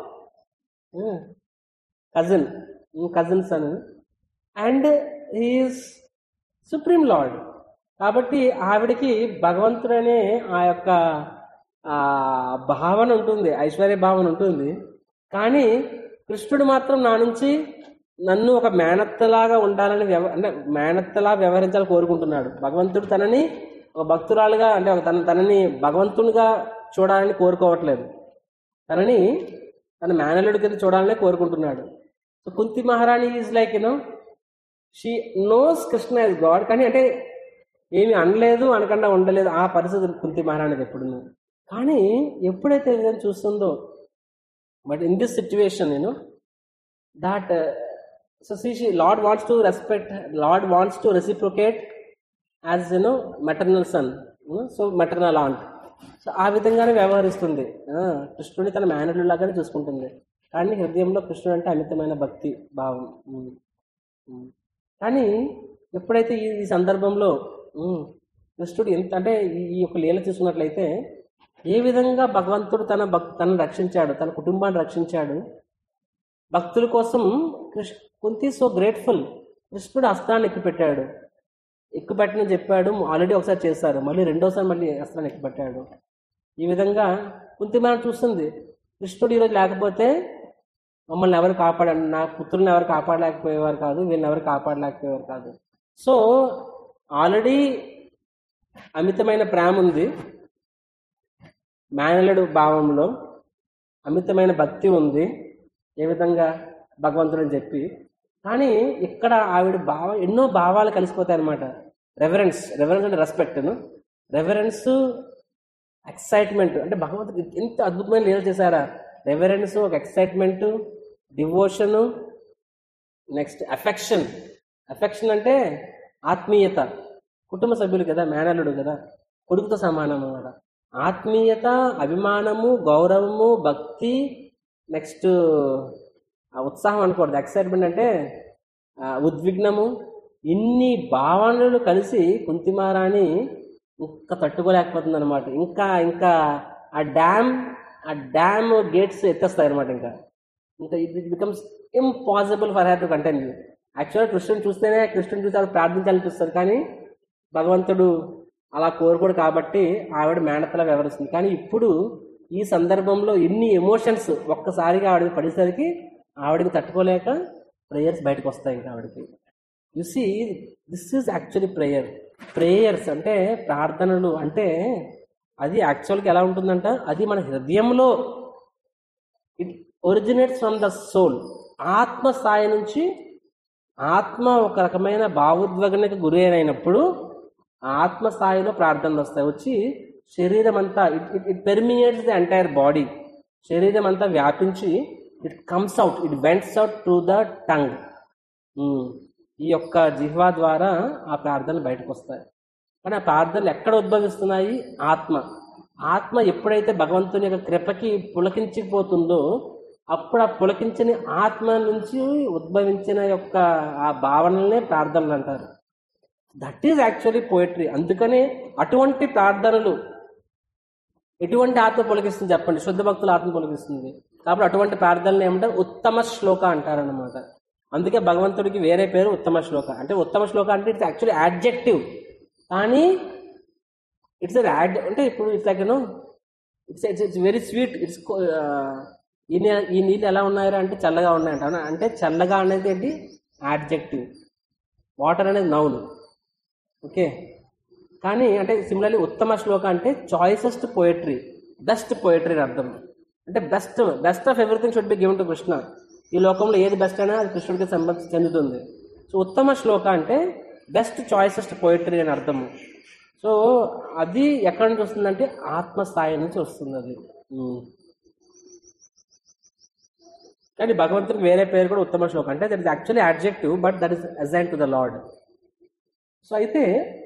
cousin cousin son and he is supreme lord కాబట్టి ఆవిడకి భగవంతుడనే ఆ యొక్క ఆ భావన ఉంటుంది ఐశ్వర్య భావన ఉంటుంది కానీ కృష్ణుడు మాత్రం నా నుంచి నన్ను ఒక మేనత్తలాగా ఉండాలని వ్యవ అంటే మేనత్తలా వ్యవహరించాలని కోరుకుంటున్నాడు భగవంతుడు తనని ఒక భక్తురాలుగా అంటే ఒక తన తనని భగవంతునిగా చూడాలని కోరుకోవట్లేదు తనని తన మేనలుడి కింద చూడాలని కోరుకుంటున్నాడు so Kunti Maharani is like you know she knows Krishna is god కానీ అంటే ఏమి అనలేదు అనకుండా ఉండలేదు ఆ పరిస్థితి కుంతి మహారాణిది ఎప్పుడు కానీ ఎప్పుడైతే ఈ విధంగా చూస్తుందో బట్ ఇన్ దిస్ సిచ్యువేషన్ నేను that so see she lord wants to respect lord wants to reciprocate as you know maternal son so maternal aunt so ఆ విధంగానే వ్యవహరిస్తుంది ఆ, కృష్ణుడిని తన మేనరుడు లాగానే చూసుకుంటుంది కానీ హృదయంలో కృష్ణుడు అంటే అమితమైన భక్తి భావం ఉమ్, ఉమ్. కానీ ఎప్పుడైతే ఈ ఈ సందర్భంలో ఉమ్, కృష్ణుడు ఎంత అంటే ఈ ఈ యొక్క లీల చూసుకున్నట్లయితే ఏ విధంగా భగవంతుడు తన భక్ తనను రక్షించాడు తన కుటుంబాన్ని రక్షించాడు భక్తుల కోసం కృష్ణ కుంతి సో గ్రేట్ఫుల్ కృష్ణుడు అస్త్రాన్ని ఎక్కుపెట్టాడు ఎక్కుపెట్టని చెప్పాడు ఆల్రెడీ ఒకసారి చేశారు మళ్ళీ రెండోసారి మళ్ళీ అస్త్రాన్ని ఎక్కుపెట్టాడు ఈ విధంగా కుంతి మనం చూస్తుంది కృష్ణుడు ఈరోజు లేకపోతే మమ్మల్ని ఎవరు కాపాడ నా పుత్రుల్ని ఎవరు కాపాడలేకపోయేవారు కాదు వీళ్ళని ఎవరు కాపాడలేకపోయేవారు కాదు సో ఆల్రెడీ అమితమైన ప్రేమ ఉంది మేనలుడు భావంలో అమితమైన భక్తి ఉంది ఏ విధంగా భగవంతుడు అని చెప్పి కానీ ఇక్కడ ఆవిడ భావ ఎన్నో భావాలు కలిసిపోతాయి అనమాట రెవరెన్స్ రెవరెన్స్ అంటే రెస్పెక్ట్ రెవరెన్స్ ఎక్సైట్మెంట్ అంటే భగవంతుడు ఎంత అద్భుతమైన లీల చేశారా రెవరెన్స్ ఒక excitement devotion next affection affection అంటే ఆత్మీయత కుటుంబ సభ్యులు కదా మేనల్లుడు కదా కొడుకుతో సమానం అన్నమాట ఆత్మీయత అభిమానము గౌరవము భక్తి నెక్స్ట్ ఉత్సాహం అనకూడదు ఎక్సైట్మెంట్ అంటే ఆ, ఉద్విగ్నము ఇన్ని భావనలు కలిసి కుంతిమారాణి ఇంకా తట్టుకోలేకపోతుంది అనమాట ఇంకా ఇంకా ఆ డ్యామ్ ఆ డ్యామ్ గేట్స్ ఎత్తేస్తాయి అనమాట ఇంకా ఇంకా it becomes impossible for have to continue యాక్చువల్గా కృష్ణుని చూస్తేనే కృష్ణుని చూసి ఆవిడ ప్రార్థించాలనిపిస్తుంది కానీ భగవంతుడు అలా కోరుకోడు కాబట్టి ఆవిడ మేనతలా వ్యవహరిస్తుంది కానీ ఇప్పుడు ఈ సందర్భంలో ఇన్ని ఎమోషన్స్ ఒక్కసారిగా ఆవిడ పడేసరికి ఆవిడకి తట్టుకోలేక ప్రేయర్స్ బయటకు వస్తాయి ఇంకా ఆవిడకి you see this is actually prayer prayers అంటే ప్రార్థనలు అంటే అది యాక్చువల్గా ఎలా ఉంటుందంట అది మన హృదయంలో it originates from the soul ఆత్మ స్థాయి నుంచి ఆత్మ ఒక రకమైన భావోద్వేగానికి గురి అయినప్పుడు ఆత్మ స్థాయిలో ప్రార్థనలు వస్తాయి వచ్చి శరీరం అంతా it it it permeates the entire body శరీరం అంతా వ్యాపించి it comes out it vents out to the tongue ఈ యొక్క జిహ్వా ద్వారా ఆ ప్రార్థనలు బయటకు వస్తాయి కానీ ఆ ప్రార్థనలు ఎక్కడ ఉద్భవిస్తున్నాయి ఆత్మ ఆత్మ ఎప్పుడైతే భగవంతుని యొక్క కృపకి పులకించిపోతుందో అప్పుడు ఆ పులకించని ఆత్మ నుంచి ఉద్భవించిన యొక్క ఆ భావనలనే ప్రార్థనలు అంటారు దట్ ఈజ్ యాక్చువల్లీ పోయిటరీ అందుకనే అటువంటి ప్రార్థనలు ఎటువంటి ఆత్మ పులకిస్తుంది చెప్పండి శుద్ధ భక్తుల ఆత్మ పులకిస్తుంది కాబట్టి అటువంటి ప్రార్థనలు ఏమంటారు ఉత్తమ శ్లోక అంటారనమాట అందుకే భగవంతుడికి వేరే పేరు ఉత్తమ శ్లోక అంటే ఉత్తమ శ్లోక అంటే ఇట్స్ యాక్చువల్లీ యాడ్జెక్టివ్ కానీ ఇట్స్ యాడ్ అంటే ఇప్పుడు it's like you know it's it's it's very sweet it's ఈ నీ- ఈ నీళ్ళు ఎలా ఉన్నాయో అంటే చల్లగా ఉన్నాయంట అవునా? అంటే చల్లగా అనేది ఏంటి యాడ్జెక్టివ్ వాటర్ అనేది నౌన్ ఓకే కానీ అంటే సిమిలర్లీ ఉత్తమ శ్లోక అంటే చాయిసెస్ట్ పోయట్రీ బెస్ట్ పోయట్రీ అని అర్థం అంటే best best of everything should be given to Krishna ఈ లోకంలో ఏది బెస్ట్ అయినా అది కృష్ణుడికి సంబంధించి చెందుతుంది సో ఉత్తమ శ్లోక అంటే బెస్ట్ చాయిసెస్ట్ పోయట్రీ అని అర్థము సో అది ఎక్కడి నుంచి వస్తుందంటే ఆత్మస్థాయి నుంచి వస్తుంది అది ఉమ్. కానీ భగవంతుడికి వేరే పేరు కూడా ఉత్తమ శ్లోకం అంటే that is actually adjective but that is again to the lord so అయితే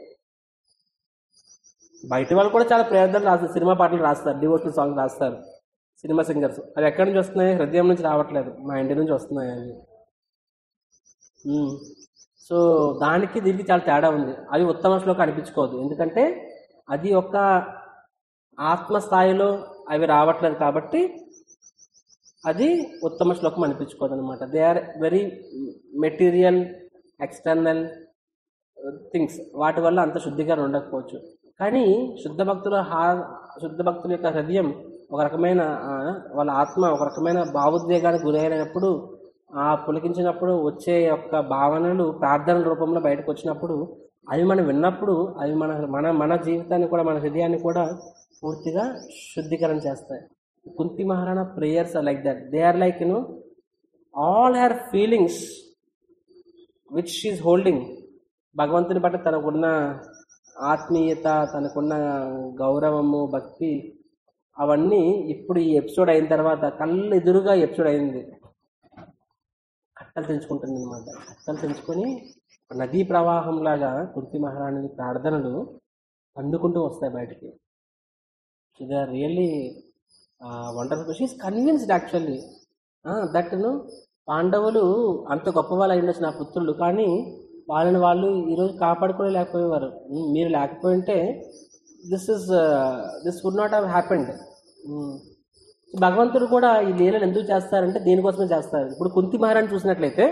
బయట వాళ్ళు కూడా చాలా ప్రయత్నాలు రాస్తారు సినిమా పాటలు రాస్తారు డివోషనల్ సాంగ్ రాస్తారు సినిమా సింగర్స్ అవి ఎక్కడి నుంచి వస్తున్నాయి హృదయం నుంచి రావట్లేదు మా ఇంటి నుంచి వస్తున్నాయి అవి ఉమ్. సో దానికి దీనికి చాలా తేడా ఉంది అవి ఉత్తమ శ్లోకం అనిపించుకోదు ఎందుకంటే అది ఒక ఆత్మ స్థాయిలో అవి రావట్లేదు కాబట్టి అది ఉత్తమ శ్లోకం అనిపించుకోదు అనమాట they are very material external things వాటి వల్ల అంత శుద్ధిగా ఉండకపోవచ్చు కానీ శుద్ధ భక్తుల హా శుద్ధ భక్తుల యొక్క హృదయం ఒక రకమైన ఆ, వాళ్ళ ఆత్మ ఒక రకమైన భావోద్వేగానికి గురైనప్పుడు ఆ పులకించినప్పుడు వచ్చే యొక్క భావనలు ప్రార్థన రూపంలో బయటకు వచ్చినప్పుడు అవి మనం విన్నప్పుడు అవి మన మన మన జీవితాన్ని కూడా మన హృదయాన్ని కూడా పూర్తిగా శుద్ధీకరణ చేస్తాయి Kunti Maharani prayers are like that they are like you know all her feelings which she is holding భగవంతుని పట్ల తనకున్న ఆత్మీయత తనకున్న గౌరవము భక్తి అవన్నీ ఇప్పుడు ఈ ఎపిసోడ్ అయిన తర్వాత కళ్ళు ఎదురుగా ఎపిసోడ్ అయింది కట్టలు తెంచుకుంటుంది అనమాట కట్టలు తెంచుకొని నదీ ప్రవాహంలాగా కుంతి మహారాణి ప్రార్థనలు అందుకుంటూ వస్తాయి బయటికి so they are really wonderful she is convinced actually that ను పాండవులు అంత గొప్ప వాళ్ళు అయి ఉండొచ్చు నా పుత్రులు కానీ వాళ్ళని వాళ్ళు ఈరోజు కాపాడుకునే లేకపోయేవారు ఉమ్, మీరు లేకపోయింటే this is this would not have happened భగవంతుడు కూడా ఈ లీలలు ఎందుకు చేస్తారంటే దేనికోసమే చేస్తారు ఇప్పుడు కుంతి మహారాణి చూసినట్లయితే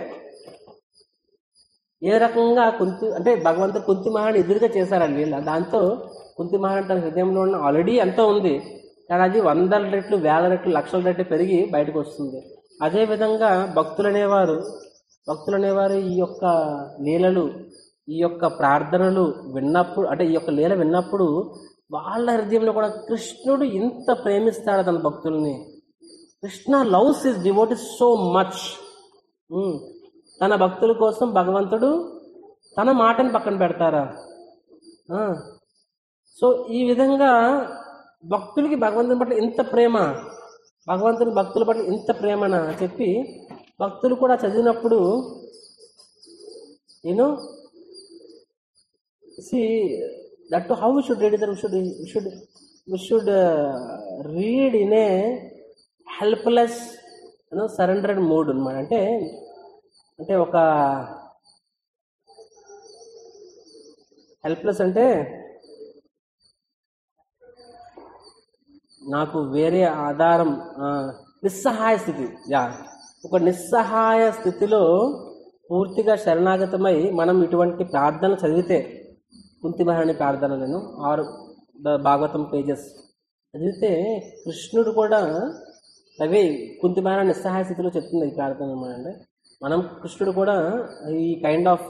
ఏ రకంగా కుంతి అంటే భగవంతుడు కుంతి మహారాణి ఎదురుగా చేశారు ఆ లీల దాంతో కుంతి మహారాణి తన హృదయంలో ఉన్న ఆల్రెడీ ఎంతో ఉంది కానీ అది వందల రెట్లు వేల రెట్లు లక్షల రెట్లు పెరిగి బయటకు వస్తుంది అదే విధంగా భక్తులు అనేవారు భక్తులు అనేవారు ఈ యొక్క లీలలు ఈ యొక్క ప్రార్థనలు విన్నప్పుడు అంటే ఈ యొక్క లీల విన్నప్పుడు వాళ్ళ హృదయంలో కూడా కృష్ణుడు ఇంత ప్రేమిస్తాడు తన భక్తుల్ని Krishna loves his devotee so much తన భక్తుల కోసం భగవంతుడు తన మాటని పక్కన పెడతారా ఆ. సో ఈ విధంగా భక్తులకి భగవంతుని పట్ల ఇంత ప్రేమ భగవంతుని భక్తుల పట్ల ఇంత ప్రేమన చెప్పి భక్తులు కూడా చదివినప్పుడు నేను see that how should read their should should should read in a helpless you know surrendered mood అనమాట అంటే అంటే ఒక హెల్ప్లెస్ అంటే నాకు వేరే ఆధారం ఆ, నిస్సహాయ స్థితి యా ఒక నిస్సహాయ స్థితిలో పూర్తిగా శరణాగతమై మనం ఇటువంటి ప్రార్థన చదివితే కుంతి మహారాణి ప్రార్థనలను ఆరు ద భాగవతం పేజెస్ చదివితే కృష్ణుడు కూడా అవే కుంతి మహారాణి నిస్సహాయ స్థితిలో చెప్తుంది ఈ ప్రార్థన అన్నమాట మనం కృష్ణుడు కూడా ఈ kind of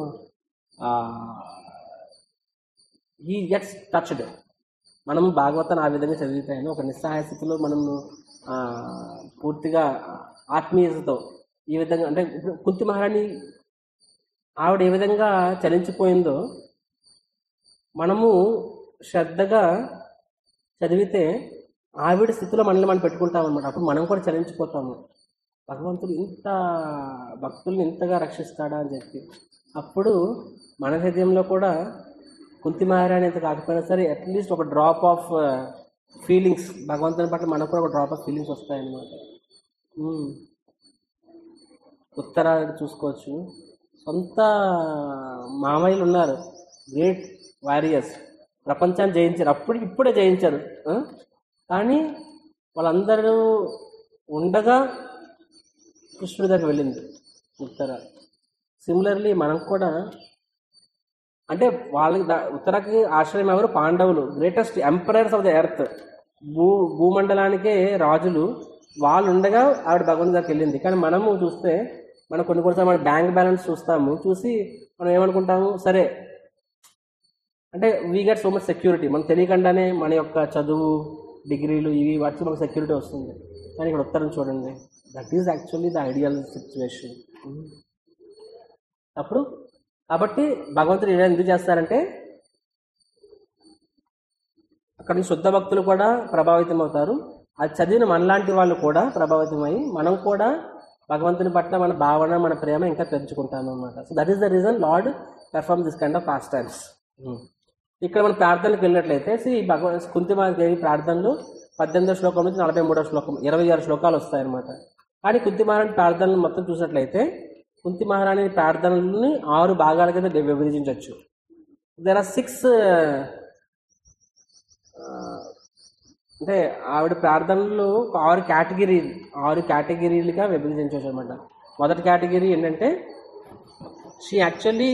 he gets touched మనం భాగవతాన్ని ఆ విధంగా చదివితాయని ఒక నిస్సహాయ స్థితిలో మనం ఆ, పూర్తిగా ఆత్మీయతతో ఈ విధంగా అంటే ఇప్పుడు కుంతి మహారాణి ఆవిడ ఏ విధంగా చలించిపోయిందో మనము శ్రద్ధగా చదివితే ఆవిడ స్థితిలో మనల్ని మనం పెట్టుకుంటాం అనమాట అప్పుడు మనం కూడా చలించిపోతాము భగవంతుడు ఇంత భక్తుల్ని ఇంతగా రక్షిస్తాడా అని చెప్పి అప్పుడు మన హృదయంలో కూడా కుంతి మహారాణి అంత కాకపోయినా సరే అట్లీస్ట్ ఒక డ్రాప్ ఆఫ్ ఫీలింగ్స్ భగవంతుని పట్ల మనకు కూడా ఒక డ్రాప్ ఆఫ్ ఫీలింగ్స్ వస్తాయన్నమాట ఉమ్. ఉత్తరాలు చూసుకోవచ్చు సొంత మామయ్యలు ఉన్నారు గ్రేట్ వారియర్స్ ప్రపంచాన్ని జయించారు అప్పుడు ఇప్పుడే జయించారు ఆ? కానీ వాళ్ళందరూ ఉండగా కృష్ణుడి దగ్గర వెళ్ళింది ఉత్తర సిమిలర్లీ మనం కూడా అంటే వాళ్ళకి దా- ఉత్తరకి ఆశ్రయం ఎవరు పాండవులు greatest emperors of the earth భూ భూమండలానికే రాజులు వాళ్ళు ఉండగా ఆవిడ భగవంతు దగ్గరికి వెళ్ళింది కానీ మనము చూస్తే మనం కొన్ని కొన్నిసార్లు మన బ్యాంక్ బ్యాలెన్స్ చూస్తాము చూసి మనం ఏమనుకుంటాము సరే అంటే we get so much security మనం తెలియకుండానే మన యొక్క చదువు డిగ్రీలు ఇవి వాటికి మనకు సెక్యూరిటీ వస్తుంది కానీ ఇక్కడ ఉత్తరం చూడండి that is actually the ideal situation అప్పుడు కాబట్టి భగవంతుడు ఇలా ఎందుకు చేస్తారంటే అక్కడ నుంచి శుద్ధ భక్తులు కూడా ప్రభావితం అవుతారు అది చదివిన మనలాంటి వాళ్ళు కూడా ప్రభావితమై మనం కూడా భగవంతుని పట్ల మన భావన మన ప్రేమ ఇంకా పెంచుకుంటాం అనమాట so that is the reason lord perform this kind of pastimes ఇక్కడ మనం ప్రార్థనలకు వెళ్ళినట్లయితే శ్రీ భగవ కుంతిమాదేవి ప్రార్థనలు పద్దెనిమిదో శ్లోకం నుంచి నలభై మూడో శ్లోకం ఇరవై ఆరు శ్లోకాలు వస్తాయన్నమాట కానీ కుంతిమహారాణి ప్రార్థనలు మొత్తం చూసినట్లయితే కుంతి మహారాణి ప్రార్థనలని ఆరు భాగాల కింద డి- విభజించవచ్చు దెర్ ఆర్ సిక్స్ అంటే ఆవిడ ప్రార్థనలు ఒక ఆరు కేటగిరీ ఆరు కేటగిరీలుగా విభజించవచ్చు అనమాట మొదటి కేటగిరీ ఏంటంటే she actually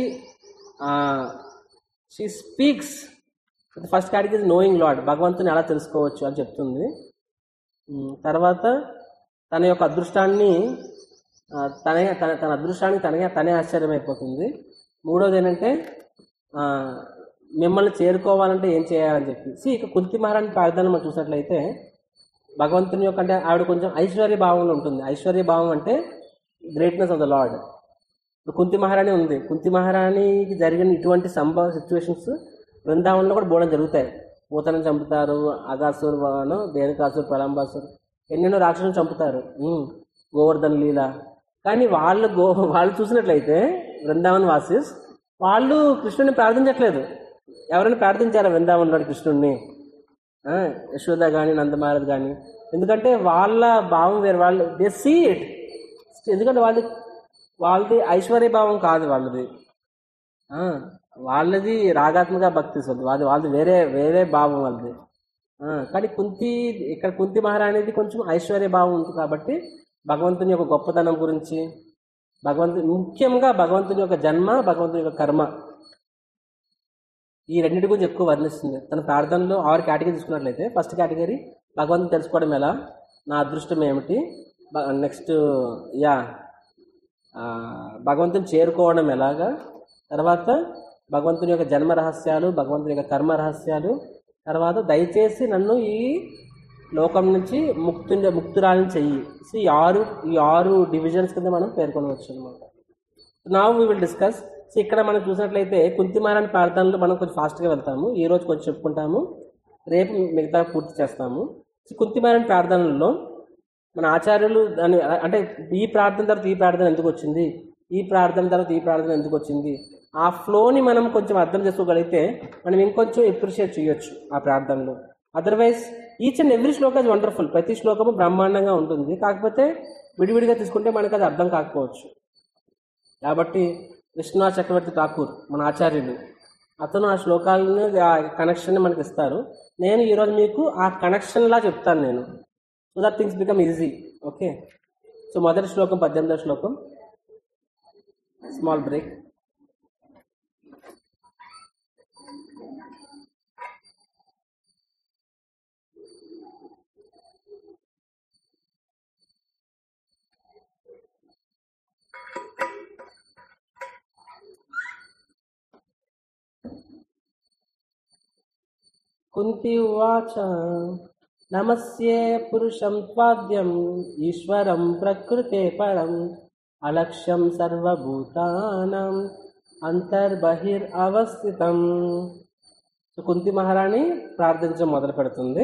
she speaks first category knowing lord భగవంతుని ఎలా తెలుసుకోవచ్చు అని చెప్తుంది ఉమ్, తర్వాత తన యొక్క అదృష్టాన్ని ఆ, తనే తన తన అదృష్టానికి తనే తనే ఆశ్చర్యమైపోతుంది మూడోది ఏంటంటే ఆ, మిమ్మల్ని చేరుకోవాలంటే ఏం చేయాలని చెప్పి సి ఇక కుంతి మహారాణి ప్రార్థన మనం చూసినట్లయితే భగవంతుని యొక్క అంటే ఆవిడ కొంచెం ఐశ్వర్య భావంలో ఉంటుంది ఐశ్వర్య భావం అంటే గ్రేట్నెస్ ఆఫ్ ద లార్డ్ ఇప్పుడు కుంతి మహారాణి ఉంది కుంతి మహారాణికి జరిగిన ఇటువంటి సంభవ సిచ్యువేషన్స్ బృందావనంలో కూడా బోడం జరుగుతాయి పూతను చంపుతారు అగాసురు వాను దేనికాసురు ప్రలంబాసురు ఎన్నెన్నో రాక్షసులను చంపుతారు ఉమ్, గోవర్ధన్ లీల కానీ వాళ్ళు గో వాళ్ళు చూసినట్లయితే బృందావన్ వాసిస్ వాళ్ళు కృష్ణుని ప్రార్థించట్లేదు ఎవరైనా ప్రార్థించారా బృందావనంలో కృష్ణుడిని ఆ, యశోద కానీ నందమారద్ కానీ ఎందుకంటే వాళ్ళ భావం వేరు వాళ్ళు దే సీ ఇట్ ఎందుకంటే వాళ్ళది వాళ్ళది ఐశ్వర్య భావం కాదు వాళ్ళది ఆ, వాళ్ళది రాగాత్మక భక్తి సొంత వాళ్ళది వాళ్ళది వేరే వేరే భావం వాళ్ళది ఆ, కానీ కుంతి ఇక్కడ కుంతి మహారాణిది కొంచెం ఐశ్వర్య భావం ఉంది కాబట్టి భగవంతుని యొక్క గొప్పతనం గురించి భగవంతుని ముఖ్యంగా భగవంతుని యొక్క జన్మ భగవంతుని యొక్క కర్మ ఈ రెండింటి గురించి ఎక్కువ వర్ణిస్తుంది తన ప్రార్థనలో ఆరు కేటగిరీ తీసుకున్నట్లయితే ఫస్ట్ కేటగిరీ భగవంతుని తెలుసుకోవడం ఎలా నా అదృష్టం ఏమిటి నెక్స్ట్ యా ఆ, భగవంతుని చేరుకోవడం ఎలాగా తర్వాత భగవంతుని యొక్క జన్మ రహస్యాలు భగవంతుని యొక్క కర్మ రహస్యాలు తర్వాత దయచేసి నన్ను ఈ లోకం నుంచి ముక్తు ముక్తురాలని చెయ్యి సో ఈ ఆరు ఈ ఆరు డివిజన్స్ కింద మనం పేర్కొనవచ్చు అనమాట నా వీ విల్ డిస్కస్ సో ఇక్కడ మనం చూసినట్లయితే కుంతిమారాని ప్రార్థనలు మనం కొంచెం ఫాస్ట్గా వెళ్తాము ఈ రోజు కొంచెం చెప్పుకుంటాము రేపు మిగతా పూర్తి చేస్తాము సో కుంతిమారాని ప్రార్థనల్లో మన ఆచార్యులు దాని అంటే ఈ ప్రార్థన తర్వాత ఈ ప్రార్థన ఎందుకు వచ్చింది ఈ ప్రార్థన తర్వాత ఈ ప్రార్థన ఎందుకు వచ్చింది ఆ ఫ్లోని మనం కొంచెం అర్థం చేసుకోగలిగితే మనం ఇంకొంచెం ఎప్రిషియేట్ చేయొచ్చు ఆ ప్రార్థనలో otherwise each and every shloka is wonderful ప్రతి శ్లోకము బ్రహ్మాండంగా ఉంటుంది కాకపోతే విడివిడిగా తీసుకుంటే మనకు అది అర్థం కాకపోవచ్చు కాబట్టి కృష్ణా చక్రవర్తి ఠాకూర్ మన ఆచార్యులు అతను ఆ శ్లోకాలను ఆ కనెక్షన్ మనకి ఇస్తారు నేను ఈరోజు మీకు ఆ కనెక్షన్లా చెప్తాను నేను so that things become easy okay so మొదటి శ్లోకం పద్దెనిమిదో శ్లోకం స్మాల్ బ్రేక్ కుంతి ఉవాచ నమస్యే పురుషం త్వాద్యం ఈశ్వరం ప్రకృతే పరం అలక్ష్యం సర్వభూతానం అంతర్బహిర్ అవస్థితం సో కుంతి మహారాణి ప్రార్థించడం మొదలు పెడుతుంది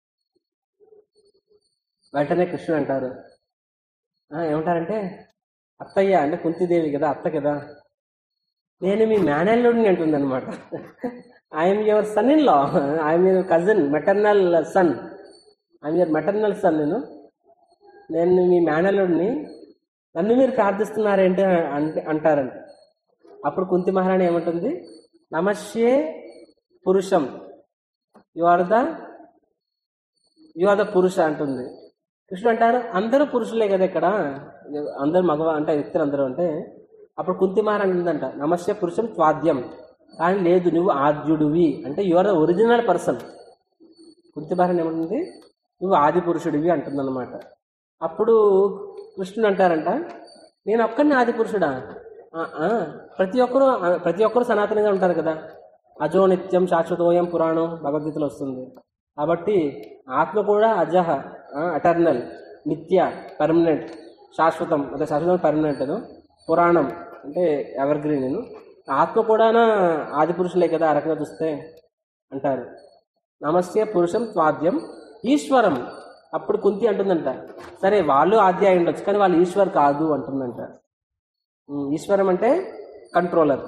వెంటనే కృష్ణుడు అంటారు "ఆ, ఏమంటారంటే అత్తయ్య అంటే కుంతిదేవి కదా అత్త కదా నేను మీ మేనల్లుడిని అంటుంది అనమాట I'm your son in law I'm your cousin maternal son I'm your maternal son నేను నేను మీ మేనల్లుడిని నన్ను మీరు ప్రార్థిస్తున్నారేంటి అంటే అంటారంట అప్పుడు కుంతి మహారాణి ఏమంటుంది నమస్యే పురుషం you are the you are the పురుష అంటుంది కృష్ణుడు అంటారు అందరూ పురుషులే కదా ఇక్కడ అందరు మగవా అంటే వ్యక్తులు అందరూ అంటే అప్పుడు కుంతి మహారాణి ఉందంట నమస్య పురుషం త్వాద్యం కానీ లేదు నువ్వు ఆద్యుడివి అంటే you are the original person Kunti Maharani ఏమంటుంది నువ్వు ఆది పురుషుడివి అంటుందన్నమాట అప్పుడు కృష్ణుడు అంటారంట నేను ఒక్కడిని ఆది పురుషుడా ఆ, ఆ, ప్రతి ఒక్కరు ఆ, ప్రతి ఒక్కరు సనాతనంగా ఉంటారు కదా అజో నిత్యం శాశ్వతోయం పురాణం భగవద్గీతలో వస్తుంది కాబట్టి ఆత్మ కూడా అజహ అటర్నల్ నిత్య పర్మనెంట్ శాశ్వతం అదే శాశ్వతం పర్మనెంట్ పురాణం అంటే ఎవర్ గ్రీన్ ఆత్మ కూడా ఆది పురుషులే కదా ఆ రకంగా చూస్తే అంటారు నమస్తే పురుషం త్వాద్యం ఈశ్వరం అప్పుడు కుంతి అంటుందంట సరే వాళ్ళు ఆద్య అయి ఉండొచ్చు కానీ వాళ్ళు ఈశ్వర్ కాదు అంటుందంట ఉమ్, ఈశ్వరం అంటే కంట్రోలర్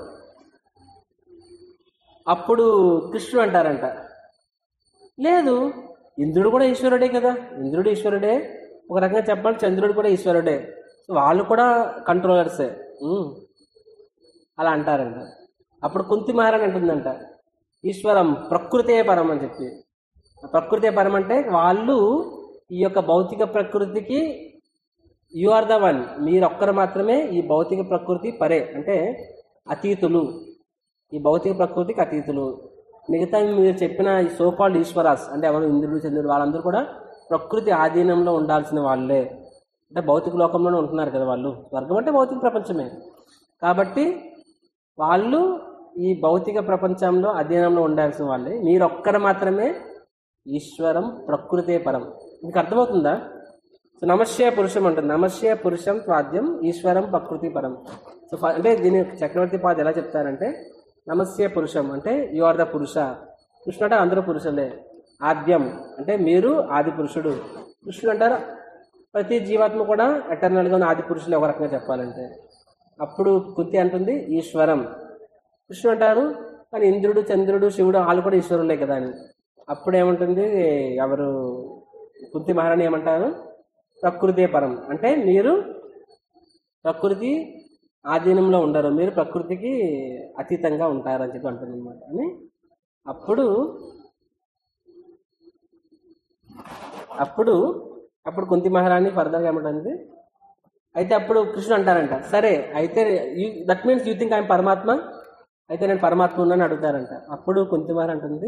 అప్పుడు కృష్ణుడు అంటారంట లేదు ఇంద్రుడు కూడా ఈశ్వరుడే కదా ఇంద్రుడు ఈశ్వరుడే ఒక రకంగా చెప్పాలి చంద్రుడు కూడా ఈశ్వరుడే సో వాళ్ళు కూడా కంట్రోలర్సే ఉమ్. అలా అంటారంట అప్పుడు కుంతి మహారాణి అంటుందంట ఈశ్వరం ప్రకృతే పరం అని చెప్పి ప్రకృతే పరం అంటే వాళ్ళు ఈ యొక్క భౌతిక ప్రకృతికి యు ఆర్ ద వన్ మీరొక్కరు మాత్రమే ఈ భౌతిక ప్రకృతి పరే అంటే అతీతులు ఈ భౌతిక ప్రకృతికి అతీతులు మిగతా మీరు చెప్పిన ఈ సోకాల్డ్ ఈశ్వరాస్ అంటే ఎవరు ఇంద్రుడు చంద్రుడు వాళ్ళందరూ కూడా ప్రకృతి ఆధీనంలో ఉండాల్సిన వాళ్ళే అంటే భౌతిక లోకంలోనే ఉంటున్నారు కదా వాళ్ళు స్వర్గం అంటే భౌతిక ప్రపంచమే కాబట్టి వాళ్ళు ఈ భౌతిక ప్రపంచంలో అధీనంలో ఉండాల్సిన వాళ్ళే మీరొక్కరు మాత్రమే ఈశ్వరం ప్రకృతే పరం మీకు అర్థమవుతుందా సో నమస్య పురుషం అంటుంది నమస్య పురుషం త్వాద్యం ఈశ్వరం ప్రకృతి పరం సో ఫ- అంటే దీని చక్రవర్తి పాద ఎలా చెప్తారంటే నమస్య పురుషం అంటే యు ఆర్ ద పురుష కృష్ణుడు అంటే అందరూ పురుషులే ఆద్యం అంటే మీరు ఆది పురుషుడు కృష్ణుడు అంటారు ప్రతి జీవాత్మ కూడా ఎటర్నల్గా ఉన్న ఆది పురుషులు ఒక రకంగా చెప్పాలంటే అప్పుడు కుంతి అంటుంది ఈశ్వరం కృష్ణుడు అంటారు కానీ ఇంద్రుడు చంద్రుడు శివుడు వాళ్ళు కూడా ఈశ్వరులే కదా అని అప్పుడు ఏముంటుంది ఎవరు కుంతి మహారాణి ఏమంటారు ప్రకృతే పరం అంటే మీరు ప్రకృతి ఆధీనంలో ఉండరు మీరు ప్రకృతికి అతీతంగా ఉంటారు అని చెప్పి అంటుంది అనమాట అని అప్పుడు అప్పుడు అప్పుడు కుంతి మహారాణి ఫర్దర్గా ఏమంటుంది అయితే అప్పుడు కృష్ణుడు అంటారంట సరే అయితే దట్ మీన్స్ యూ థింక్ ఆయన పరమాత్మ అయితే నేను పరమాత్మ ఉన్నాను అడుగుతారంట అప్పుడు కుంతి మహారాణి అంటుంది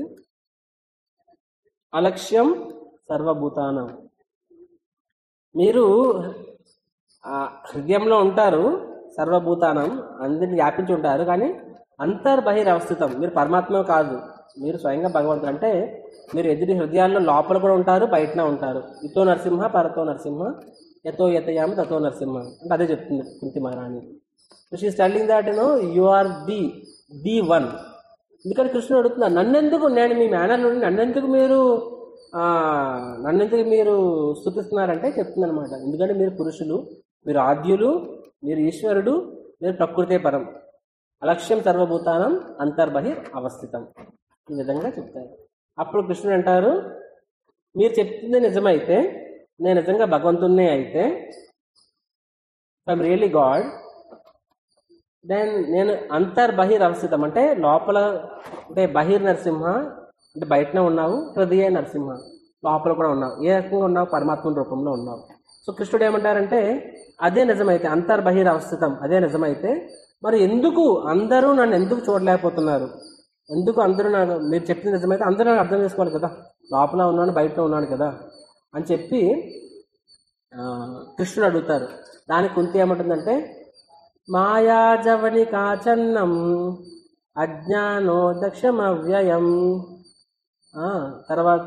అలక్ష్యం సర్వభూతానం మీరు ఆ హృదయంలో ఉంటారు సర్వభూతానం అందరిని వ్యాపించి ఉంటారు కానీ అంతర్బహిర్ అవస్థితం మీరు పరమాత్మ కాదు మీరు స్వయంగా భగవంతుడు అంటే మీరు ఎదుటి హృదయాల్లో లోపల కూడా ఉంటారు బయటన ఉంటారు ఇతో నరసింహ పరతో నరసింహ యతో యతయామ తతో నరసింహ అంటే అదే చెప్తుంది Kunti Maharani she stalling that no you are the the one ఎందుకంటే కృష్ణుడు అడుగుతున్నారు నన్నెందుకు నేను మీ మేనర్ నుండి నన్నెందుకు మీరు ఆ, నన్నెందుకు మీరు స్థుతిస్తున్నారంటే చెప్తుంది అనమాట ఎందుకంటే మీరు పురుషులు మీరు ఆద్యులు మీరు ఈశ్వరుడు మీరు ప్రకృతే పరం అలక్ష్యం సర్వభూతానం అంతర్బహిర్ అవస్థితం ఈ విధంగా చెప్తారు అప్పుడు కృష్ణుడు అంటారు మీరు చెప్తుంది నిజమైతే నేను నిజంగా భగవంతున్నే అయితే ఐఎమ్ రియల్లీ గాడ్ దెన్ నేను అంతర్బహిర్ అవస్థితం అంటే లోపల అంటే బహిర్ నరసింహ అంటే బయటనే ఉన్నావు హృదయ నరసింహ లోపల కూడా ఉన్నావు ఏ రకంగా ఉన్నావు పరమాత్మ రూపంలో ఉన్నావు సో కృష్ణుడు ఏమంటారంటే అదే నిజమైతే అంతర్బహిర్ అవస్థితం అదే నిజమైతే మరి ఎందుకు అందరూ నన్ను ఎందుకు చూడలేకపోతున్నారు ఎందుకు అందరూ నాకు మీరు చెప్పింది నిజమైతే అందరూ నన్ను అర్థం చేసుకోవాలి కదా లోపల ఉన్నాను బయట ఉన్నాను కదా అని చెప్పి ఆ, కృష్ణుడు అడుగుతారు దానికి కుంతి ఏమంటుందంటే మాయాజవని కాచన్నం అజ్ఞానో దక్షమవ్యయం ఆ, తర్వాత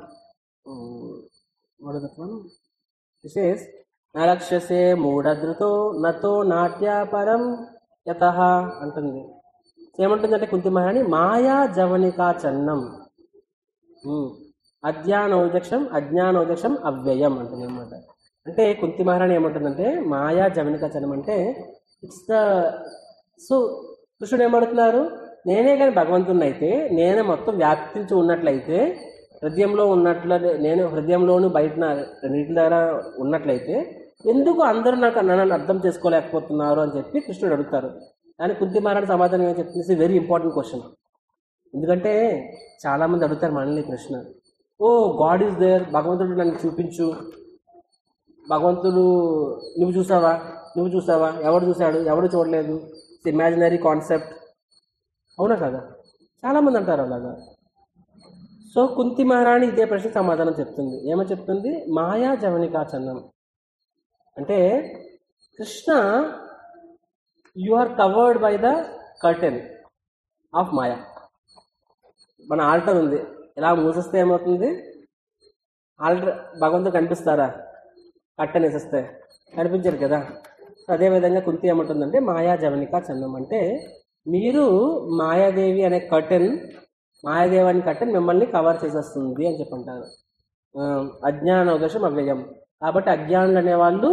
విశేష్ నరక్షసే మూఢధృతో నతో నాట్య పరం యత అంటుంది ఏమంటుందంటే కుంతి మహారాణి మాయా జవనికా చన్నం ఉమ్. అజ్ఞానోదక్షం అజ్ఞానోదక్షం అవ్యయం అంటుంది అనమాట అంటే కుంతి మహారాణి ఏమంటుందంటే మాయా జవనికా చన్నం అంటే ఇట్స్ ద సో కృష్ణుడు ఏమడుతున్నారు నేనే కానీ భగవంతుని అయితే నేనే మొత్తం వ్యాప్తించి ఉన్నట్లయితే హృదయంలో ఉన్నట్ల నేను హృదయంలోను బయట రెండింటి ద్వారా ఉన్నట్లయితే ఎందుకు అందరూ నాకు నన్ను అర్థం చేసుకోలేకపోతున్నారు అని చెప్పి కృష్ణుడు అడుగుతారు కానీ కుంతి మహారాణి సమాధానం ఏం చెప్తుంది వెరీ ఇంపార్టెంట్ క్వశ్చన్ ఎందుకంటే చాలా మంది అడుగుతారు మనల్ని Krishna oh god is there భగవంతుడు నన్ను చూపించు భగవంతుడు నువ్వు చూసావా నువ్వు చూసావా ఎవడు చూశాడు ఎవడు చూడలేదు ఇమాజినరీ కాన్సెప్ట్ అవునా కదా చాలామంది అంటారు అలాగా సో కుంతి మహారాణి ఇదే ప్రశ్న సమాధానం చెప్తుంది ఏమని చెప్తుంది మాయా జవనికా చన్నం అంటే Krishna you are covered by the curtain of maya మన ఆల్టర్ ఉంది ఇలా మూసేస్తే ఏమవుతుంది ఆల్టర్ భగవంతుడు కనిపిస్తారా కట్టెన్ వేసేస్తే కనిపించరు కదా సో అదేవిధంగా కుంతి ఏమంటుందంటే మాయా జవనిక చందం అంటే మీరు మాయాదేవి అనే కర్టెన్ మాయాదేవి అనే కర్టెన్ మిమ్మల్ని కవర్ చేసేస్తుంది అని చెప్పంటారు ఆ, అజ్ఞాన ఉద్దేశం అవ్యయం కాబట్టి అజ్ఞానులు అనేవాళ్ళు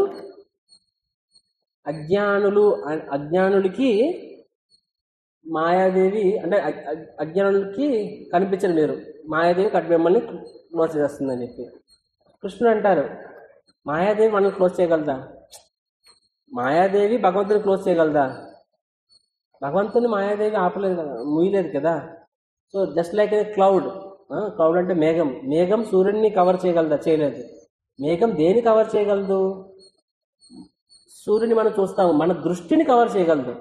అజ్ఞానులు అ- అజ్ఞానులకి మాయాదేవి అంటే అ- అ- అజ్ఞానులకి కనిపించరు మీరు మాయాదేవి కట్ మిమ్మల్ని క్లోజ్ చేస్తుందని చెప్పి కృష్ణుడు అంటారు మాయాదేవి మనల్ని క్లోజ్ చేయగలదా మాయాదేవి భగవంతుని క్లోజ్ చేయగలదా భగవంతుని మాయాదేవి ఆపలేదు కదా మూయలేదు కదా so just like a cloud cloud అంటే మేఘం మేఘం సూర్యుడిని కవర్ చేయగలదా చేయలేదు మేఘం దేని కవర్ చేయగలదు సూర్యుని మనం చూస్తాము మన దృష్టిని కవర్ చేయగలదు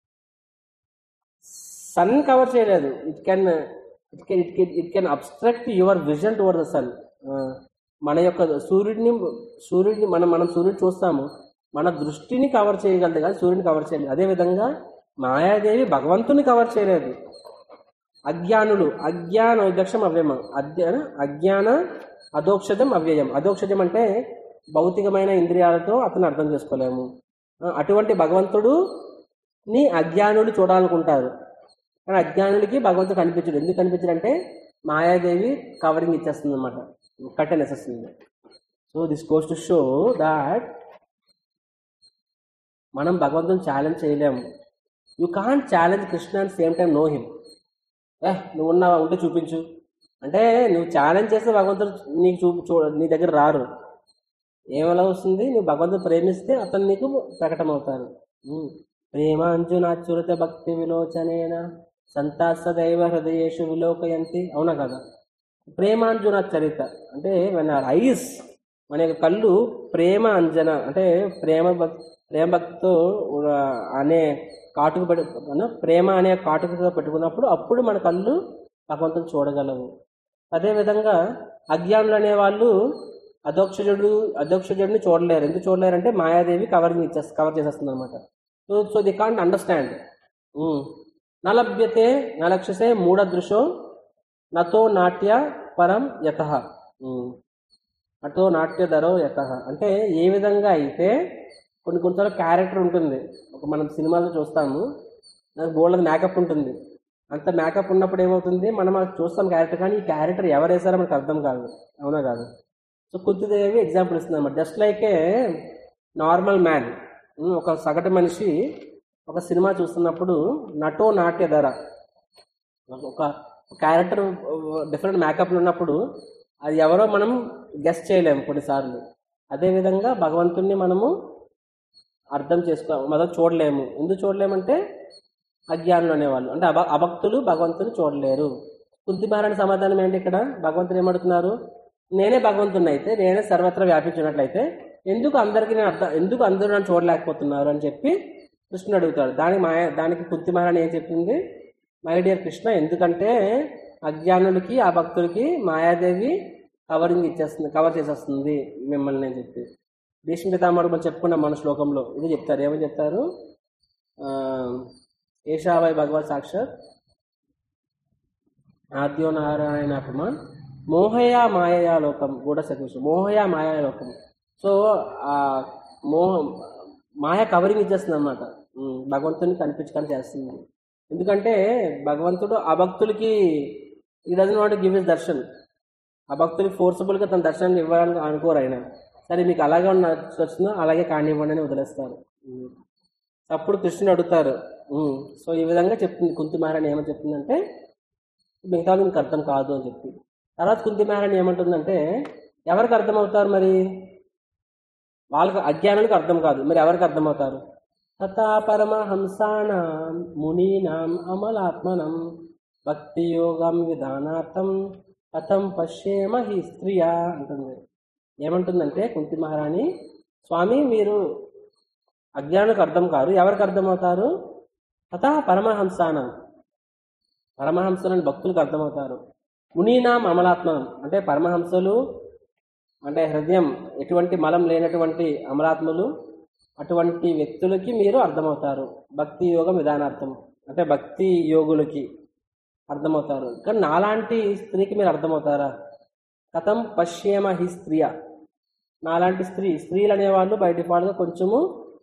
సన్ కవర్ చేయలేదు it can it can it can it can obstruct your vision toward the sun మన యొక్క సూర్యుడిని సూర్యుడిని మనం మనం సూర్యుడిని చూస్తాము మన దృష్టిని కవర్ చేయగలదు కానీ సూర్యుని కవర్ చేయలేదు అదేవిధంగా మాయాదేవి భగవంతుని కవర్ చేయలేదు అజ్ఞానులు అజ్ఞాన ఉదక్షం అవ్యయం అజ్ఞాన అజ్ఞాన అధోక్షజం అవ్యయం అధోక్షజం అంటే భౌతికమైన ఇంద్రియాలతో అతను అర్థం చేసుకోలేము ఆ, అటువంటి భగవంతుడు ని అజ్ఞానులు చూడాలనుకుంటారు కానీ అజ్ఞానులకి భగవంతుడు కనిపించడు ఎందుకు కనిపించడు అంటే మాయాదేవి కవరింగ్ ఇచ్చేస్తుంది అనమాట కట్టెన్ వేసేస్తుంది so this goes to show that మనం భగవంతుని ఛాలెంజ్ చేయలేము you can't challenge Krishna and same time know him ఏ నువ్వు ఉన్నావా ఉంటే చూపించు అంటే నువ్వు ఛాలెంజ్ చేస్తే భగవంతుడు నీకు చూ చూ నీ దగ్గర రారు ఏమలా వస్తుంది నువ్వు భగవంతుడు ప్రేమిస్తే అతను నీకు ప్రకటమవుతారు ఉమ్. ప్రేమాంజునాచ్యురత భక్తి విలోచనేన సంతాస దైవ హృదయేషు విలోకయంతి అవునా కదా ప్రేమాంజున చరిత అంటే మన ఐస్ మన యొక్క కళ్ళు ప్రేమ అంజన అంటే ప్రేమ భక్ ప్రేమ భక్తితో ఉ- అనే కాటుకు పెడు మన ప్రేమ అనే కాటుకగా పెట్టుకున్నప్పుడు అప్పుడు మన కళ్ళు భగవంతుని చూడగలవు అదేవిధంగా అజ్ఞానులు అనేవాళ్ళు అధోక్షజుడు అధోక్షజుడిని చూడలేరు ఎందుకు చూడలేరు అంటే మాయాదేవి కవరింగ్ ఇచ్చేస్ కవర్ చేసేస్తుంది అనమాట so so the can't understand నలభ్యతే నలక్షసే మూఢదృశో నతో నాట్య పరం యత అటో నాట్య ధరో యత అంటే ఏ విధంగా అయితే కొన్ని కొన్నిసార్లు క్యారెక్టర్ ఉంటుంది ఒక మనం సినిమాలో చూస్తాము నాకు బోల్డ్ మేకప్ ఉంటుంది అంత మేకప్ ఉన్నప్పుడు ఏమవుతుంది మనం అది చూస్తాం క్యారెక్టర్ కానీ ఈ క్యారెక్టర్ ఎవరు వేసారో మనకు అర్థం కాదు అవునా కాదు సో కొద్దిదేవి ఎగ్జాంపుల్ ఇస్తుంది అనమాట just like a normal man ఒక సగటు మనిషి ఒక సినిమా చూస్తున్నప్పుడు నటో నాట్య ధర ఒక క్యారెక్టర్ డిఫరెంట్ మేకప్లు ఉన్నప్పుడు అది ఎవరో మనం గెస్ట్ చేయలేము కొన్నిసార్లు అదేవిధంగా భగవంతుణ్ణి మనము అర్థం చేసుకో మొదలు చూడలేము ఎందుకు చూడలేమంటే అజ్ఞానులు అనేవాళ్ళు అంటే అభ అభక్తులు భగవంతుని చూడలేరు కుంతిమారాయణ సమాధానం ఏంటి ఇక్కడ భగవంతుడు ఏమడుతున్నారు నేనే భగవంతుని అయితే నేనే సర్వత్రా వ్యాపించినట్లయితే ఎందుకు అందరికీ నేను అర్థం ఎందుకు అందరూ నన్ను చూడలేకపోతున్నారు అని చెప్పి కృష్ణుడు అడుగుతాడు దానికి మాయ దానికి కుంతిమారాయణ ఏం చెప్పింది మై డియర్ కృష్ణ ఎందుకంటే అజ్ఞానులకి ఆ భక్తులకి మాయాదేవి కవరింగ్ ఇచ్చేస్తుంది కవర్ చేసేస్తుంది మిమ్మల్ని అని చెప్పి భీష్మ పితామహుడు మనం చెప్పుకున్నాం మన శ్లోకంలో ఇది చెప్తారు ఏమని చెప్తారు ఆ, ఏషావై భగవత్ సాక్షాత్ ఆద్యో నారాయణ పుమాన్ మోహయా మాయయా లోకం గూఢ సతీష్ మోహయా మాయా లోకం సో ఆ మోహ మాయ కవరింగ్ ఇచ్చేస్తుంది అనమాట భగవంతుని కనిపించకుండా చేస్తుంది ఎందుకంటే భగవంతుడు ఆ భక్తులకి ఈ doesn't want give his darshan ఆ భక్తులకి ఫోర్సబుల్గా తన దర్శనాన్ని ఇవ్వాలని అనుకోరు ఆయన సరే మీకు అలాగే ఉన్న వచ్చిందో అలాగే కానివ్వండి అని వదిలేస్తారు ఉమ్. అప్పుడు కృష్ణుడు అడుగుతారు ఉమ్, సో ఈ విధంగా చెప్తుంది కుంతి మహారాణి ఏమని చెప్తుందంటే మిగతా మీకు అర్థం కాదు అని చెప్పి తర్వాత కుంతి మహారాణి ఏమంటుందంటే ఎవరికి అర్థమవుతారు మరి వాళ్ళకి అజ్ఞానులకు అర్థం కాదు మరి ఎవరికి అర్థమవుతారు తథా పరమహంసానాం మునీనాం అమలాత్మనం భక్తి యోగం విధానార్థం కథం పశ్యేమ హి స్త్రియా అంటుంది ఏమంటుందంటే కుంతి మహారాణి స్వామి మీరు అజ్ఞానులకు అర్థం కాదు ఎవరికి అర్థమవుతారు తథా పరమహంసానం పరమహంసలని భక్తులకు అర్థమవుతారు మునీనాం అమలాత్మనం అంటే పరమహంసలు అంటే హృదయం ఎటువంటి మలం లేనటువంటి అమలాత్మలు అటువంటి వ్యక్తులకి మీరు అర్థమవుతారు భక్తి యోగం విధానార్థం అంటే భక్తి యోగులకి అర్థమవుతారు కానీ నాలాంటి స్త్రీకి మీరు అర్థమవుతారా కథం పశ్యేమ హి స్త్రియ నాలాంటి స్త్రీ స్త్రీలు అనేవాళ్ళు బై డిఫాల్ట్గా కొంచెము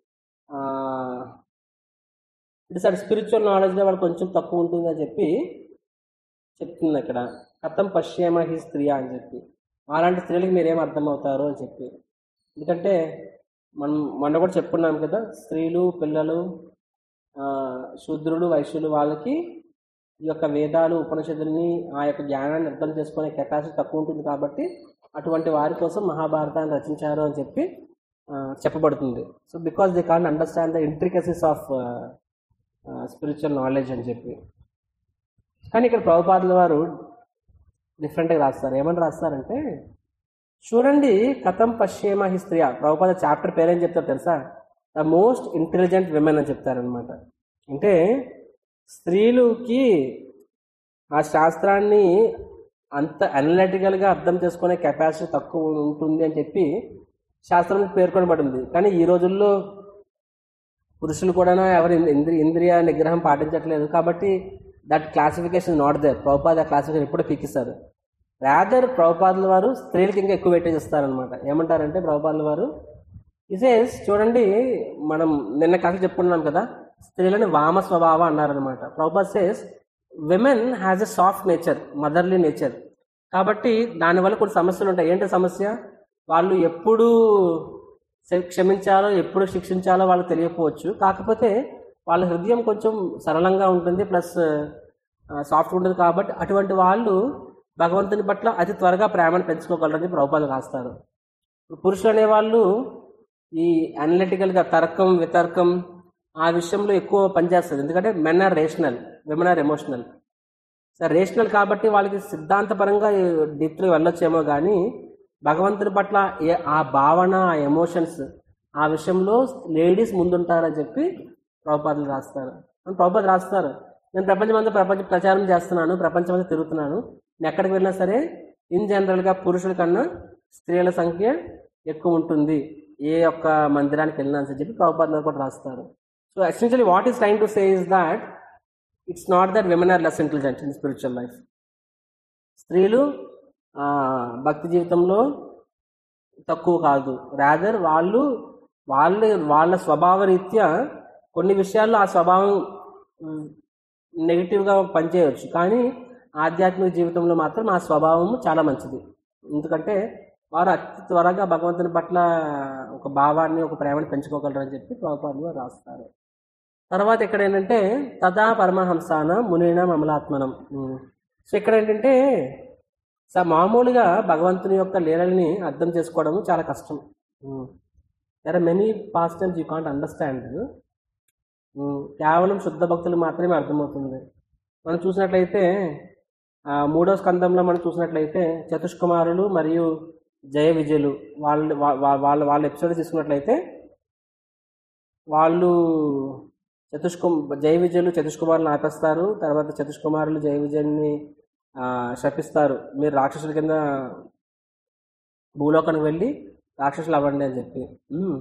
ఇట్స్ అట్ స్పిరిచువల్ నాలెడ్జ్లో వాళ్ళు కొంచెం తక్కువ ఉంటుంది అని చెప్పి చెప్తుంది ఇక్కడ కథం పశ్యేమ హి స్త్రియ అని చెప్పి అలాంటి స్త్రీలకు మీరేం అర్థమవుతారు అని చెప్పి ఎందుకంటే మనం మొన్న కూడా చెప్పుకున్నాం కదా స్త్రీలు పిల్లలు ఆ, శూద్రులు వైశ్యులు వాళ్ళకి ఈ యొక్క వేదాలు ఉపనిషత్తుల్ని ఆ యొక్క జ్ఞానాన్ని అర్థం చేసుకునే కెపాసిటీ తక్కువ ఉంటుంది కాబట్టి అటువంటి వారి కోసం మహాభారతాన్ని రచించారు అని చెప్పి ఆ, చెప్పబడుతుంది so because they can understand the intricacies of spiritual knowledge అని చెప్పి కానీ ఇక్కడ ప్రభుపాదుల వారు డిఫరెంట్గా రాస్తారు ఏమని రాస్తారంటే చూడండి కథం పశ్చేమ హి స్త్రీయ ప్రభుపాద చాప్టర్ పేరేం చెప్తారు తెలుసా ద మోస్ట్ ఇంటెలిజెంట్ విమెన్ అని చెప్తారనమాట అంటే స్త్రీలుకి ఆ శాస్త్రాన్ని అంత అనలిటికల్గా అర్థం చేసుకునే కెపాసిటీ తక్కువ ఉంటుంది అని చెప్పి శాస్త్రంలో పేర్కొనబడింది కానీ ఈ రోజుల్లో పురుషులు కూడా ఎవరు ఇంద్రియ ఇంద్రియ నిగ్రహం పాటించట్లేదు కాబట్టి that classification not there Prabhupada classification ఎప్పుడూ పీకిస్తారు రాదర్ ప్రభుపాదుల వారు స్త్రీలకు ఇంకా ఎక్కువ వెయిటేజ్ ఇస్తారనమాట ఏమంటారంటే ప్రభుపాదుల వారు ఇసేస్ చూడండి మనం నిన్న కాక చెప్పుకున్నాం కదా స్త్రీలని వామ స్వభావ అన్నారనమాట Prabhupad says women has a soft nature motherly nature కాబట్టి దానివల్ల కొన్ని సమస్యలు ఉంటాయి ఏంటి సమస్య వాళ్ళు ఎప్పుడు శ- క్షమించాలో ఎప్పుడు శిక్షించాలో వాళ్ళకి తెలియకపోవచ్చు కాకపోతే వాళ్ళ హృదయం కొంచెం సరళంగా ఉంటుంది ప్లస్ సాఫ్ట్ ఉంటుంది కాబట్టి అటువంటి వాళ్ళు భగవంతుని పట్ల అతి త్వరగా ప్రేమను పెంచుకోగలరని ప్రభుపాలు రాస్తారు పురుషులు అనేవాళ్ళు ఈ అనలిటికల్గా తర్కం వితర్కం ఆ విషయంలో ఎక్కువ పనిచేస్తుంది ఎందుకంటే men are rational women are emotional sir rational కాబట్టి వాళ్ళకి సిద్ధాంతపరంగా డీప్గా వెళ్ళొచ్చేమో కానీ భగవంతుని పట్ల ఏ- ఆ భావన ఆ ఎమోషన్స్ ఆ విషయంలో లేడీస్ ముందుంటారని చెప్పి ప్రభుపాదులు రాస్తారు అని ప్రభుపాదులు రాస్తారు నేను ప్రపంచమంతా ప్రపంచ ప్రచారం చేస్తున్నాను ప్రపంచమంతా తిరుగుతున్నాను నేను ఎక్కడికి వెళ్ళినా సరే ఇన్ జనరల్గా పురుషుల కన్నా స్త్రీల సంఖ్య ఎక్కువ ఉంటుంది ఏ ఒక్క మందిరానికి వెళ్ళినా అని చెప్పి ప్రభుపాదులు కూడా రాస్తారు so essentially what is trying to say is that it's not that women are less intelligent in spiritual life స్త్రీలు ఆ, భక్తి జీవితంలో తక్కువ కాదు రాదర్ వాళ్ళు వాళ్ళ వాళ్ళ స్వభావ రీత్యా కొన్ని విషయాల్లో ఆ స్వభావం మ్, నెగిటివ్గా పనిచేయవచ్చు కానీ ఆధ్యాత్మిక జీవితంలో మాత్రం ఆ స్వభావం చాలా మంచిది ఎందుకంటే వారు అతి త్వరగా భగవంతుని పట్ల ఒక భావాన్ని ఒక ప్రేమని పెంచుకోగలరని చెప్పి ప్రభుపాదులు రాస్తారు తర్వాత ఇక్కడ ఏంటంటే తదా పరమహంసాన మునిన మమలాత్మనం ఉమ్. సో ఇక్కడ ఏంటంటే స- మామూలుగా భగవంతుని యొక్క లీలల్ని అర్థం చేసుకోవడం చాలా కష్టం there are many pastimes you can't understand కేవలం శుద్ధ భక్తులు మాత్రమే అర్థమవుతుంది మనం చూసినట్లయితే ఆ, మూడో స్కందంలో మనం చూసినట్లయితే చతుష్కుమారులు మరియు జయ విజయులు వాళ్ళు వా- వా- వాళ్ళ వాళ్ళ ఎపిసోడ్ తీసుకున్నట్లయితే వాళ్ళు చతుష్కు జయ విజయులు చతుష్కుమారులను ఆపేస్తారు తర్వాత చతుష్కుమారులు జయ విజయుల్ని ఆ, శపిస్తారు మీరు రాక్షసుల కింద భూలోకానికి వెళ్ళి రాక్షసులు అవ్వండి అని చెప్పి ఉమ్.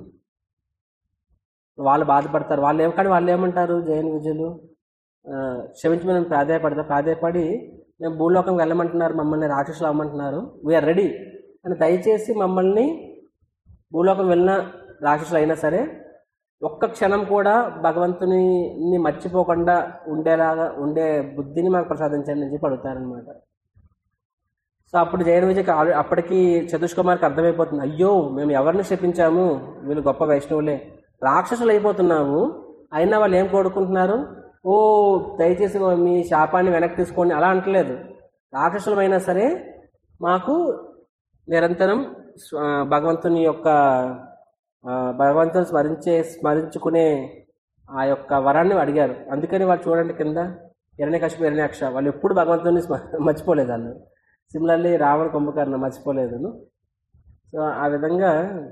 వాళ్ళు బాధపడతారు వాళ్ళు ఏం కానీ వాళ్ళు ఏమంటారు జైన్ విజయులు ఆ, క్షమించమని ప్రాధాయపడతారు ప్రాధాయపడి మేము భూలోకం వెళ్ళమంటున్నారు మమ్మల్ని రాక్షసులు అవ్వమంటున్నారు వీఆర్ రెడీ అని దయచేసి మమ్మల్ని భూలోకం వెళ్ళిన రాక్షసులు అయినా సరే ఒక్క క్షణం కూడా భగవంతుని ని మర్చిపోకుండా ఉండేలాగా ఉండే బుద్ధిని మాకు ప్రసాదించండి అని చెప్పి అడుగుతారనమాట సో అప్పుడు జైన విజయకి ఆల్రెడీ అప్పటికి చతుష్ కుమార్కి అర్థమైపోతుంది అయ్యో మేము ఎవరిని శపించాము వీళ్ళు గొప్ప వైష్ణవులే రాక్షసులు అయిపోతున్నాము అయినా వాళ్ళు ఏం కోరుకుంటున్నారు ఓ దయచేసి మీ శాపాన్ని వెనక్కి తీసుకోండి అలా అంటలేదు రాక్షసులమైనా సరే మాకు నిరంతరం స్వ- భగవంతుని యొక్క ఆ, భగవంతుని స్మరించే స్మరించుకునే ఆ యొక్క వరాన్ని అడిగారు అందుకని వాళ్ళు చూడండి కింద హిరణ్యకశిపు హిరణ్యాక్ష వాళ్ళు ఎప్పుడు భగవంతుని స్మ- మర్చిపోలేదు వాళ్ళు సిమిలర్లీ రావణ కుంభకర్ణ మర్చిపోలేదు సో ఆ విధంగా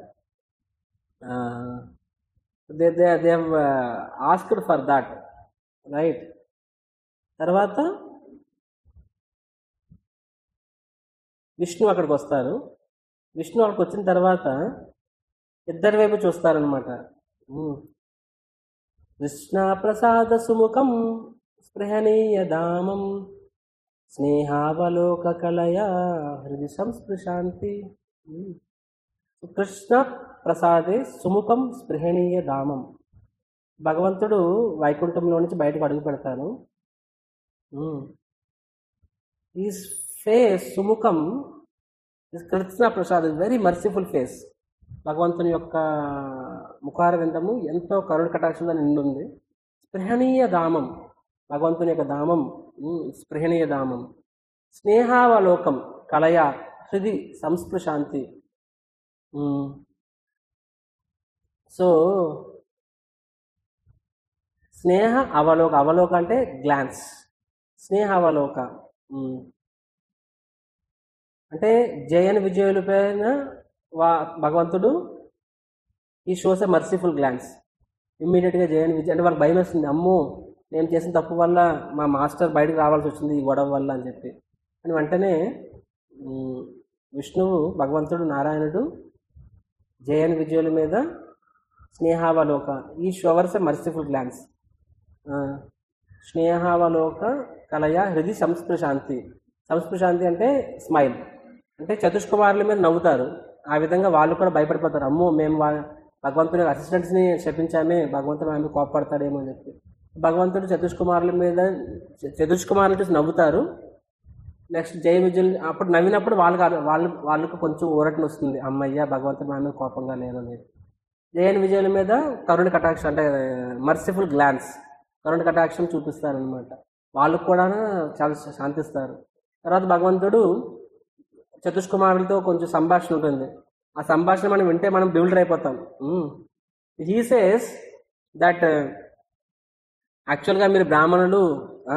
they they they asked for that right తర్వాత విష్ణు అక్కడికి వస్తారు విష్ణు అక్కడికి వచ్చిన తర్వాత ఇద్దరి వైపు చూస్తారనమాట కృష్ణ ప్రసాద సుముఖం స్పృహణీయ దామం స్నేహావలోక కలయా హృది సంస్పృశాంతి ఉమ్. కృష్ణ ప్రసాదే సుముఖం స్పృహణీయ ధామం భగవంతుడు వైకుంఠంలో నుంచి బయటకు అడుగు పెడతాను ఈ ఫేస్ సుముఖం Krishna Prasad very merciful face భగవంతుని యొక్క ముఖార విందము ఎంతో కరుణ కటాక్షంగా నిండుంది స్పృహణీయ ధామం భగవంతుని యొక్క ధామం ఉమ్, స్పృహణీయ ధామం స్నేహావలోకం కలయ హృది సంస్పృశాంతి ఉమ్. సో స్నేహ అవలోక అవలోక అంటే గ్లాన్స్ స్నేహ అవలోక ఉమ్. అంటే జయన్ విజయుల పైన వా భగవంతుడు ఈ షోస్ ఎ మర్సిఫుల్ గ్లాన్స్ ఇమ్మీడియట్గా జయన్ విజయ్ అంటే వాళ్ళకి భయం వేస్తుంది అమ్మో నేను చేసిన తప్పు వల్ల మా మాస్టర్ బయటకు రావాల్సి వచ్చింది ఈ గొడవ వల్ల అని చెప్పి అని వెంటనే ఉమ్, విష్ణువు భగవంతుడు నారాయణుడు జయన్ విజయుల మీద స్నేహావలోక he showers a merciful glance స్నేహావలోక కలయ హృది సంస్పృశాంతి సంస్పృశాంతి అంటే స్మైల్ అంటే చతుష్కుమారుల మీద నవ్వుతారు ఆ విధంగా వాళ్ళు కూడా భయపడిపోతారు అమ్మో మేము వా భగవంతుని అసిస్టెంట్స్ని శపించామే భగవంతుడు ఆమె కోపడతాడేమో అని చెప్పి భగవంతుడు చతుష్కుమారుల మీద చ- చతుష్కుమారులు చూసి నవ్వుతారు నెక్స్ట్ జయ విజయులు అప్పుడు నవ్వినప్పుడు వాళ్ళకి అర్- వాళ్ళు వాళ్ళకు కొంచెం ఊరటన వస్తుంది అమ్మయ్య భగవంతుడు మా మీద కోపంగా లేదని చెప్పి జయన్ విజయుల మీద కరుణ కటాక్షం అంటే మర్సిఫుల్ గ్లాన్స్ కరుణ కటాక్షం చూపిస్తారనమాట వాళ్ళు కూడా చాలా శాంతిస్తారు తర్వాత భగవంతుడు చతుష్కుమారులతో కొంచెం సంభాషణ ఉంటుంది ఆ సంభాషణ మనం వింటే మనం బిల్డర్ అయిపోతాం హీ సేస్ దట్ యాక్చువల్గా మీరు బ్రాహ్మణులు ఆ,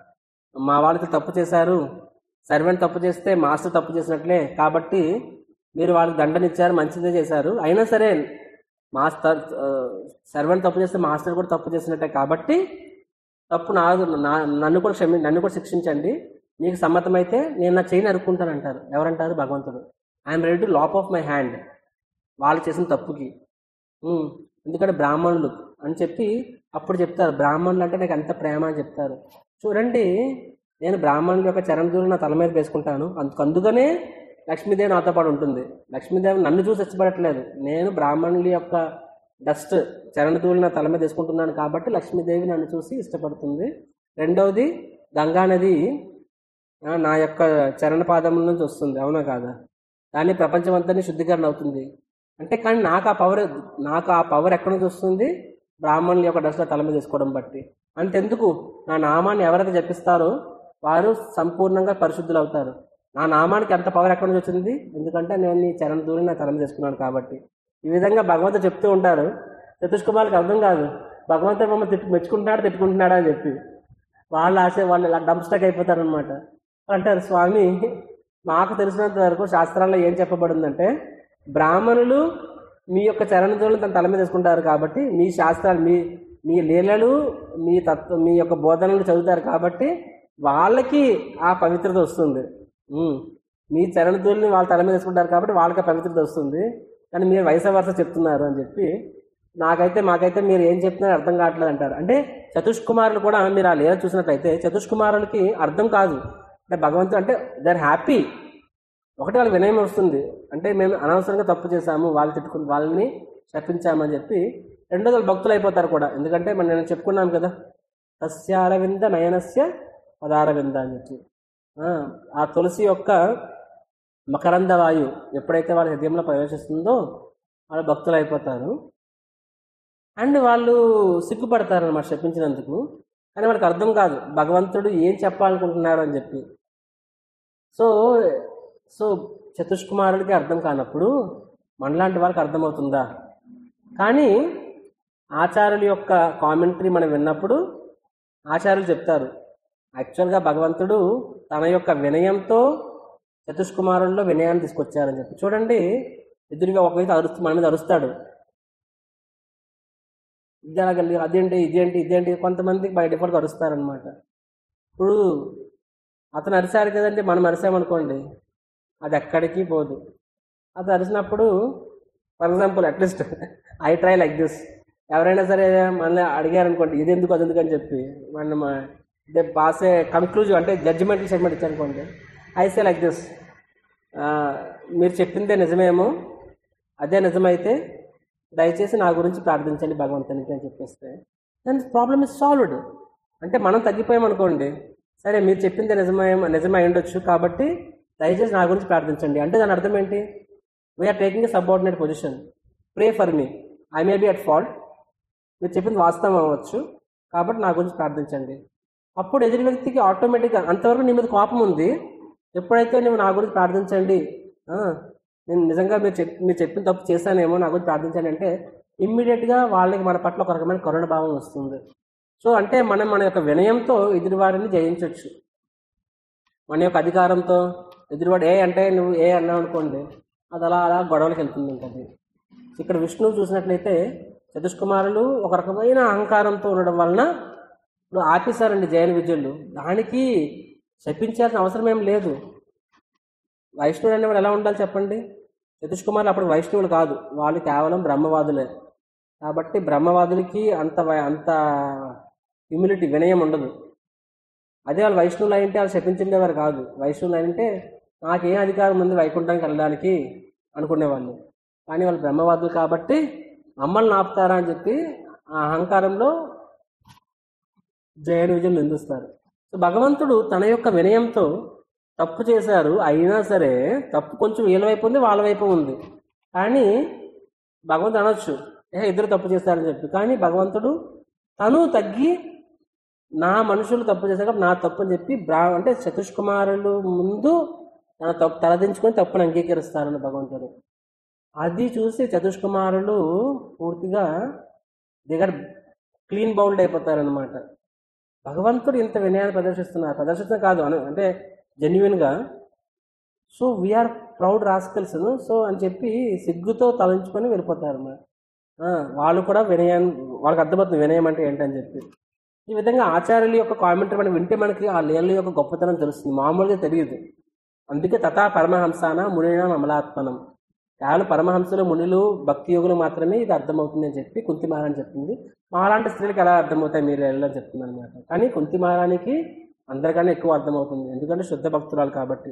మా వాళ్ళకి తప్పు చేశారు సర్వెంట్ తప్పు చేస్తే మాస్టర్ తప్పు చేసినట్లే కాబట్టి మీరు వాళ్ళకి దండనిచ్చారు మంచిదే చేశారు అయినా సరే మాస్టర్ సర్వెంట్ తప్పు చేస్తే మాస్టర్ కూడా తప్పు చేసినట్టే కాబట్టి తప్పు నా నా- నన్ను కూడా క్షమి నన్ను కూడా శిక్షించండి మీకు సమ్మతమైతే నేను నా చేయి నరుక్కుంటాను అంటారు ఎవరంటారు భగవంతుడు I'm ready to lop off my hand వాళ్ళు చేసిన తప్పుకి ఉమ్, ఎందుకంటే బ్రాహ్మణులు అని చెప్పి అప్పుడు చెప్తారు బ్రాహ్మణులు అంటే నాకు ఎంత ప్రేమ అని చెప్తారు చూడండి నేను బ్రాహ్మణుల యొక్క చరణదూరు నా తల మీద వేసుకుంటాను అందుకు అందుకనే లక్ష్మీదేవి నాతో పాటు ఉంటుంది లక్ష్మీదేవి నన్ను చూసి ఇష్టపడట్లేదు నేను బ్రాహ్మణుల యొక్క డస్ట్ చరణదూలు నా తల మీద వేసుకుంటున్నాను కాబట్టి లక్ష్మీదేవి నన్ను చూసి ఇష్టపడుతుంది రెండవది గంగా నది ఆ, నా యొక్క చరణ పాదముల నుంచి వస్తుంది అవునా కాదా దాన్ని ప్రపంచం అంతా శుద్ధీకరణ అవుతుంది అంటే కానీ నాకు ఆ పవర్ నాకు ఆ పవర్ ఎక్కడి నుంచి వస్తుంది బ్రాహ్మణుల యొక్క డస్ట్లో తల మీద తీసుకోవడం బట్టి అంతెందుకు నా నామాన్ని ఎవరైతే జపిస్తారో వారు సంపూర్ణంగా పరిశుద్ధులు అవుతారు నా నామానికి ఎంత పవర్ ఎక్కడి నుంచి వచ్చింది ఎందుకంటే నేను నీ చరణ దూరం నా తల మీద తీసుకున్నాను కాబట్టి ఈ విధంగా భగవంతుడు చెప్తూ ఉంటారు చతుష్ కుమార్కి అర్థం కాదు భగవంతుడు మమ్మల్ని తిట్టు మెచ్చుకుంటున్నాడు తిట్టుకుంటున్నాడా అని చెప్పి వాళ్ళు ఆశ వాళ్ళు ఇలా డంప్ స్టక్ అయిపోతారనమాట అంటారు స్వామి మాకు తెలిసినంత వరకు శాస్త్రాల్లో ఏం చెప్పబడిందంటే బ్రాహ్మణులు మీ యొక్క చరణతులను తన తల మీద వేసుకుంటారు కాబట్టి మీ శాస్త్రాలు మీ మీ లీలలు మీ తత్వ మీ యొక్క బోధనలు చదువుతారు కాబట్టి వాళ్ళకి ఆ పవిత్రత వస్తుంది ఉమ్. మీ చరణతుల్ని వాళ్ళ తల మీద వేసుకుంటారు కాబట్టి వాళ్ళకి ఆ పవిత్రత వస్తుంది కానీ మీరు వయస వరుస చెప్తున్నారు అని చెప్పి నాకైతే మాకైతే మీరు ఏం చెప్తున్నారో అర్థం కావట్లేదు అంటారు అంటే చతుష్కుమారులు కూడా మీరు ఆ లీల చూసినట్లయితే చతుష్కుమారులకి అర్థం కాదు అంటే భగవంతుడు అంటే దే ఆర్ హ్యాపీ ఒకటి వాళ్ళకి వినయం వస్తుంది అంటే మేము అనవసరంగా తప్పు చేశాము వాళ్ళు తిట్టుకుని వాళ్ళని శపించామని చెప్పి రెండోది వాళ్ళు భక్తులు అయిపోతారు కూడా ఎందుకంటే మనం నేను చెప్పుకున్నాం కదా సస్యారవింద నయనస్య పదారవింద అని చెప్పి ఆ, ఆ తులసి యొక్క మకరంద వాయు ఎప్పుడైతే వాళ్ళ హృదయంలో ప్రవేశిస్తుందో వాళ్ళు భక్తులు అయిపోతారు అండ్ వాళ్ళు సిగ్గుపడతారు అన్నమాట శపించినందుకు కానీ వాళ్ళకి అర్థం కాదు భగవంతుడు ఏం చెప్పాలనుకుంటున్నారు అని చెప్పి సో సో చతుష్కుమారుడికి అర్థం కానప్పుడు మనలాంటి వాళ్ళకి అర్థమవుతుందా కానీ ఆచార్యుల యొక్క కామెంటరీ మనం విన్నప్పుడు ఆచార్యులు చెప్తారు యాక్చువల్గా భగవంతుడు తన యొక్క వినయంతో చతుష్కుమారుల్లో వినయాన్ని తీసుకొచ్చారని చెప్పి చూడండి ఎదురుగా ఒక వ్యక్తి అరుస్తూ మన మీద అరుస్తాడు ఇది ఎలాగలి అదేంటి ఇదేంటి ఇదేంటి కొంతమందికి బై డిఫాల్ట్ అరుస్తారనమాట ఇప్పుడు అతను అరిశాడు కదండి మనం అరిసామనుకోండి అది ఎక్కడికి పోదు అతను అరిసినప్పుడు for example at least I try like this ఎవరైనా సరే మళ్ళీ అడిగారు అనుకోండి ఇది ఎందుకు అది ఎందుకు అని చెప్పి మన అంటే పాసే కంక్లూజివ్ అంటే జడ్జిమెంట్ స్టేట్మెంట్ ఇచ్చారనుకోండి ఐ సే లైక్ దిస్ మీరు చెప్పిందే నిజమేమో అదే నిజమైతే దయచేసి నా గురించి ప్రార్థించండి భగవంతునికి అని చెప్పేస్తే దెన్ ప్రాబ్లమ్ ఇస్ సాల్వ్డ్ అంటే మనం తగ్గిపోయామనుకోండి సరే మీరు చెప్పింది నిజమే నిజమై ఉండొచ్చు కాబట్టి దయచేసి నా గురించి ప్రార్థించండి అంటే దాని అర్థం ఏంటి we are taking a subordinate position pray for me I may be at fault మీరు చెప్పింది వాస్తవం అవ్వచ్చు కాబట్టి నా గురించి ప్రార్థించండి అప్పుడు ఎదుటి వ్యక్తికి ఆటోమేటిక్గా అంతవరకు నీ మీద కోపం ఉంది ఎప్పుడైతే నువ్వు నా గురించి ప్రార్థించండి ఆ, నేను నిజంగా మీరు చెప్ మీరు చెప్పిన తప్పు చేశానేమో నా గురించి ప్రార్థించండి అంటే ఇమ్మీడియట్గా వాళ్ళకి మన పట్ల ఒక రకమైన కరుణ భావం వస్తుంది సో అంటే మనం మన యొక్క వినయంతో ఎదుటివారిని జయించవచ్చు మన యొక్క అధికారంతో ఎదురువాడు ఏ అంటే నువ్వు ఏ అన్నావు అనుకోండి అది అలా అలా గొడవలకు వెళ్తుంది ఉంటుంది ఇక్కడ విష్ణువు చూసినట్లయితే చతుష్కుమారులు ఒక రకమైన అహంకారంతో ఉండడం వలన ఇప్పుడు ఆపేశారండి జైన విద్యులు దానికి శపించాల్సిన అవసరం ఏం లేదు వైష్ణవుడు అనేవాడు ఎలా ఉండాలి చెప్పండి చతుష్కుమారులు అప్పుడు వైష్ణవులు కాదు వాళ్ళు కేవలం బ్రహ్మవాదులే కాబట్టి బ్రహ్మవాదులకి అంత వై- అంత హ్యూమిలిటీ వినయం ఉండదు అదే వాళ్ళు వైష్ణవులు అయింటే వాళ్ళు శపించిండేవారు కాదు వైష్ణవులు అయింటే నాకేం అధికారం ఉంది వైకుంఠానికి వెళ్ళడానికి అనుకునేవాళ్ళు కానీ వాళ్ళు బ్రహ్మవాదులు కాబట్టి మమ్మల్ని ఆపుతారా అని చెప్పి ఆ అహంకారంలో జయన విజయం నిందిస్తారు సో భగవంతుడు తన యొక్క వినయంతో తప్పు చేశారు అయినా సరే తప్పు కొంచెం వీళ్ళ వైపు ఉంది వాళ్ళ వైపు ఉంది కానీ భగవంతుడు అనొచ్చు ఏ ఇద్దరు తప్పు చేశారని చెప్పి కానీ భగవంతుడు తను తగ్గి నా మనుషులు తప్పు చేశారు కాబట్టి నా తప్పు అని చెప్పి బ్రా అంటే చతుష్కుమారులు ముందు తన తప్పు తలదించుకొని తప్పును అంగీకరిస్తారని భగవంతుడు అది చూసి చతుష్కుమారులు పూర్తిగా దగ్గర క్లీన్ బౌల్డ్ అయిపోతారనమాట భగవంతుడు ఇంత వినయాన్ని ప్రదర్శిస్తున్నారు ప్రదర్శిస్తున్న కాదు అను- అంటే జెన్యున్గా so we are proud rascals so అని చెప్పి సిగ్గుతో తలంచుకొని వెళ్ళిపోతారు అన్నమాట. ఆ, వాళ్ళు కూడా వినయం వాళ్ళకి అర్థమవుతుంది వినయం అంటే ఏంటని చెప్పి ఈ విధంగా ఆచార్యుల యొక్క కామెంటరీ మనం వింటే మనకి ఆ లీల యొక్క గొప్పతనం తెలుస్తుంది మామూలుగా తెలియదు అందుకే తథా పరమహంసాన మునిన అమలాత్మనం కేవలం పరమహంసలు మునులు భక్తి యోగులు మాత్రమే ఇది అర్థమవుతుంది అని చెప్పి కుంతి మహారాణి చెప్తుంది మాలాంటి స్త్రీలకు ఎలా అర్థమవుతాయి మీరు ఎలా చెప్తుంది అనమాట కానీ కుంతి మహారాణికి అందరికన్నా ఎక్కువ అర్థమవుతుంది ఎందుకంటే శుద్ధ భక్తురాలు కాబట్టి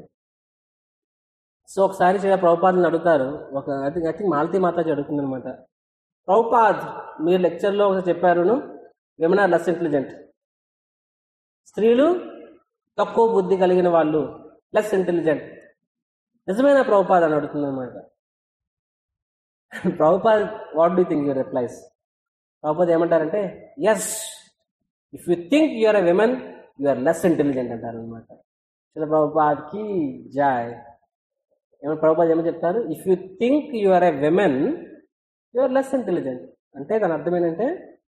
సో ఒకసారి చిన్న ప్రభుపాదుని అడుగుతారు ఒక I think I think Malati Mataji అడుగుతుంది అనమాట ప్రభుపాద్ మీరు లెక్చర్లో ఒకసారి చెప్పారును విమెన్ ఆర్ లెస్ ఇంటెలిజెంట్ స్త్రీలు తక్కువ బుద్ధి కలిగిన వాళ్ళు లెస్ ఇంటెలిజెంట్ నిజమైన ప్రభుపాద్ అని అడుగుతుంది అనమాట Prabhupada what do think your replies Prabhupada ఏమంటారంటే yes if you think you are a women you are less intelligent అంటారు అనమాట చిన్న ప్రభుపాద్కి జాయ్ ఏమో ప్రభుపాద్ ఏమని చెప్తారు if you think you are a women you are less intelligent అంటే దాని అర్థం ఏంటంటే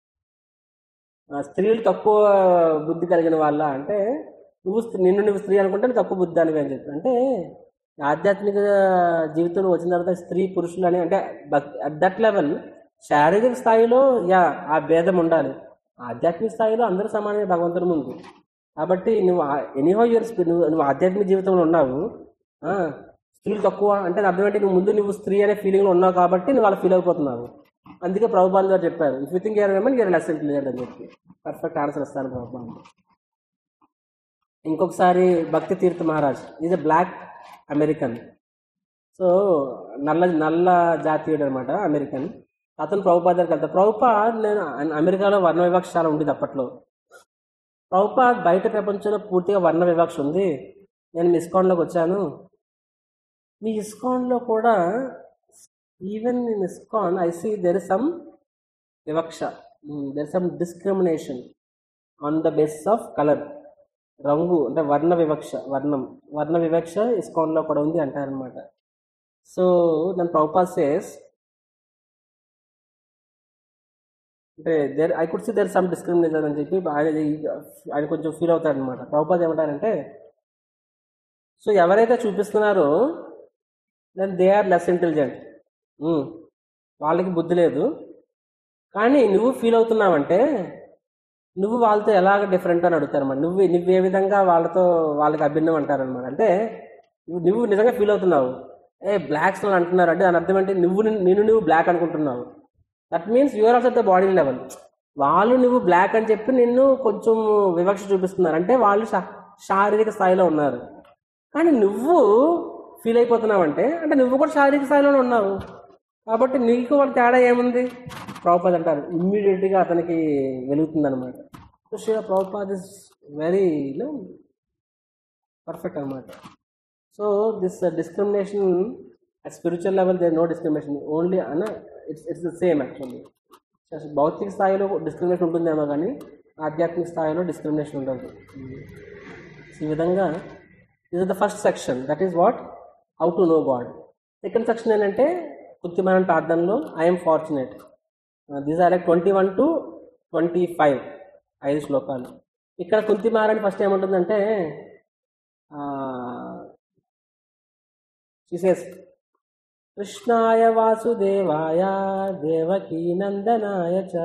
ఆ, స్త్రీలు తక్కువ బుద్ధి కలిగిన వాళ్ళ అంటే నువ్వు స్త్రీ- నిన్ను నువ్వు స్త్రీ అనుకుంటే నువ్వు తక్కువ బుద్ధి అని చెప్పి అంటే ఆధ్యాత్మిక జీవితంలో వచ్చిన తర్వాత స్త్రీ పురుషులు అని అంటే అట్ దట్ లెవెల్ శారీరక స్థాయిలో యా ఆ భేదం ఉండాలి ఆధ్యాత్మిక స్థాయిలో అందరూ సమానమే భగవంతుని ముందు కాబట్టి నువ్వు ఎనీహో ఇయర్స్ నువ్వు నువ్వు ఆధ్యాత్మిక జీవితంలో ఉన్నావు ఆ, స్త్రీలు తక్కువ అంటే దాని అర్థం ఏంటి నువ్వు ముందు నువ్వు స్త్రీ అనే ఫీలింగ్లో ఉన్నావు కాబట్టి నువ్వు అలా ఫీల్ అయిపోతున్నావు అందుకే ప్రభుబాన్ గారు చెప్పారు if you think you are women you are less intelligent అని చెప్పి పర్ఫెక్ట్ ఆన్సర్ ఇస్తాను ప్రభుబాన్ ఇంకొకసారి Bhakti Tirtha Maharaj is a black American so నల్ల నల్ల జాతీయుడు అనమాట అమెరికన్ అతను ప్రభుపాద్ దగ్గరికి వెళ్తాడు ప్రభుపాద్ నేను అమెరికాలో వర్ణ వివక్ష చాలా ఉండేది అప్పట్లో ప్రభుపాద్ బయట ప్రపంచంలో పూర్తిగా వర్ణ వివక్ష ఉంది నేను మీ ఇస్కాన్లోకి వచ్చాను మీ ఇస్కాన్లో కూడా even in ISKCON I see there is some వివక్ష there some discrimination on the basis of colour రంగు అంటే వర్ణ వివక్ష వర్ణం వర్ణ వివక్ష ఇస్కాన్లో కూడా ఉంది అంటారనమాట సో నన్ను ప్రభుపాద్ సేస్ అంటే there I could see there some discrimination అని చెప్పి ఆయన ఆయన కొంచెం ఫీల్ అవుతాడు అనమాట ప్రభుపాద్ ఏమంటారంటే సో ఎవరైతే చూపిస్తున్నారో then they are less intelligent వాళ్ళకి బుద్ధి లేదు కానీ నువ్వు ఫీల్ అవుతున్నావంటే నువ్వు వాళ్ళతో ఎలాగ డిఫరెంట్ అని అడుగుతారన్నమాట నువ్వు నువ్వు ఏ విధంగా వాళ్ళతో వాళ్ళకి అభిన్నం అంటారనమాట అంటే నువ్వు నువ్వు నిజంగా ఫీల్ అవుతున్నావు ఏ బ్లాక్స్ అని అంటున్నారు అంటే దాని అర్థం ఏంటి నువ్వు నిన్ను నిన్ను నువ్వు బ్లాక్ అనుకుంటున్నావు that means your also the body level వాళ్ళు నువ్వు బ్లాక్ అని చెప్పి నిన్ను కొంచెం వివక్ష చూపిస్తున్నారు అంటే వాళ్ళు శా- శారీరక స్థాయిలో ఉన్నారు కానీ నువ్వు ఫీల్ అయిపోతున్నావంటే అంటే నువ్వు కూడా శారీరక స్థాయిలోనే ఉన్నావు కాబట్టి నీకు వాళ్ళ తేడా ఏముంది ప్రభుపాద్ అంటారు ఇమ్మీడియట్గా అతనికి వెలుగుతుంది అనమాట so Shri Prabhupada is very perfect అనమాట so this discrimination at spiritual level there no discrimination only అన్న it's it's the same actually భౌతిక స్థాయిలో డిస్క్రిమినేషన్ ఉంటుందేమో కానీ ఆధ్యాత్మిక స్థాయిలో డిస్క్రిమినేషన్ ఉండదు ఈ విధంగా ఇది the first section that is what how to know God second section ఏంటంటే కృత్రిమైన ప్రార్థనలో I'm fortunate these are like twenty one to twenty five ఐదు శ్లోకాలు ఇక్కడ కుంతిమారని ఫస్ట్ ఏముంటుందంటే చూసేస్ కృష్ణాయ వాసుదేవాయ దేవకీ నందనాయ చ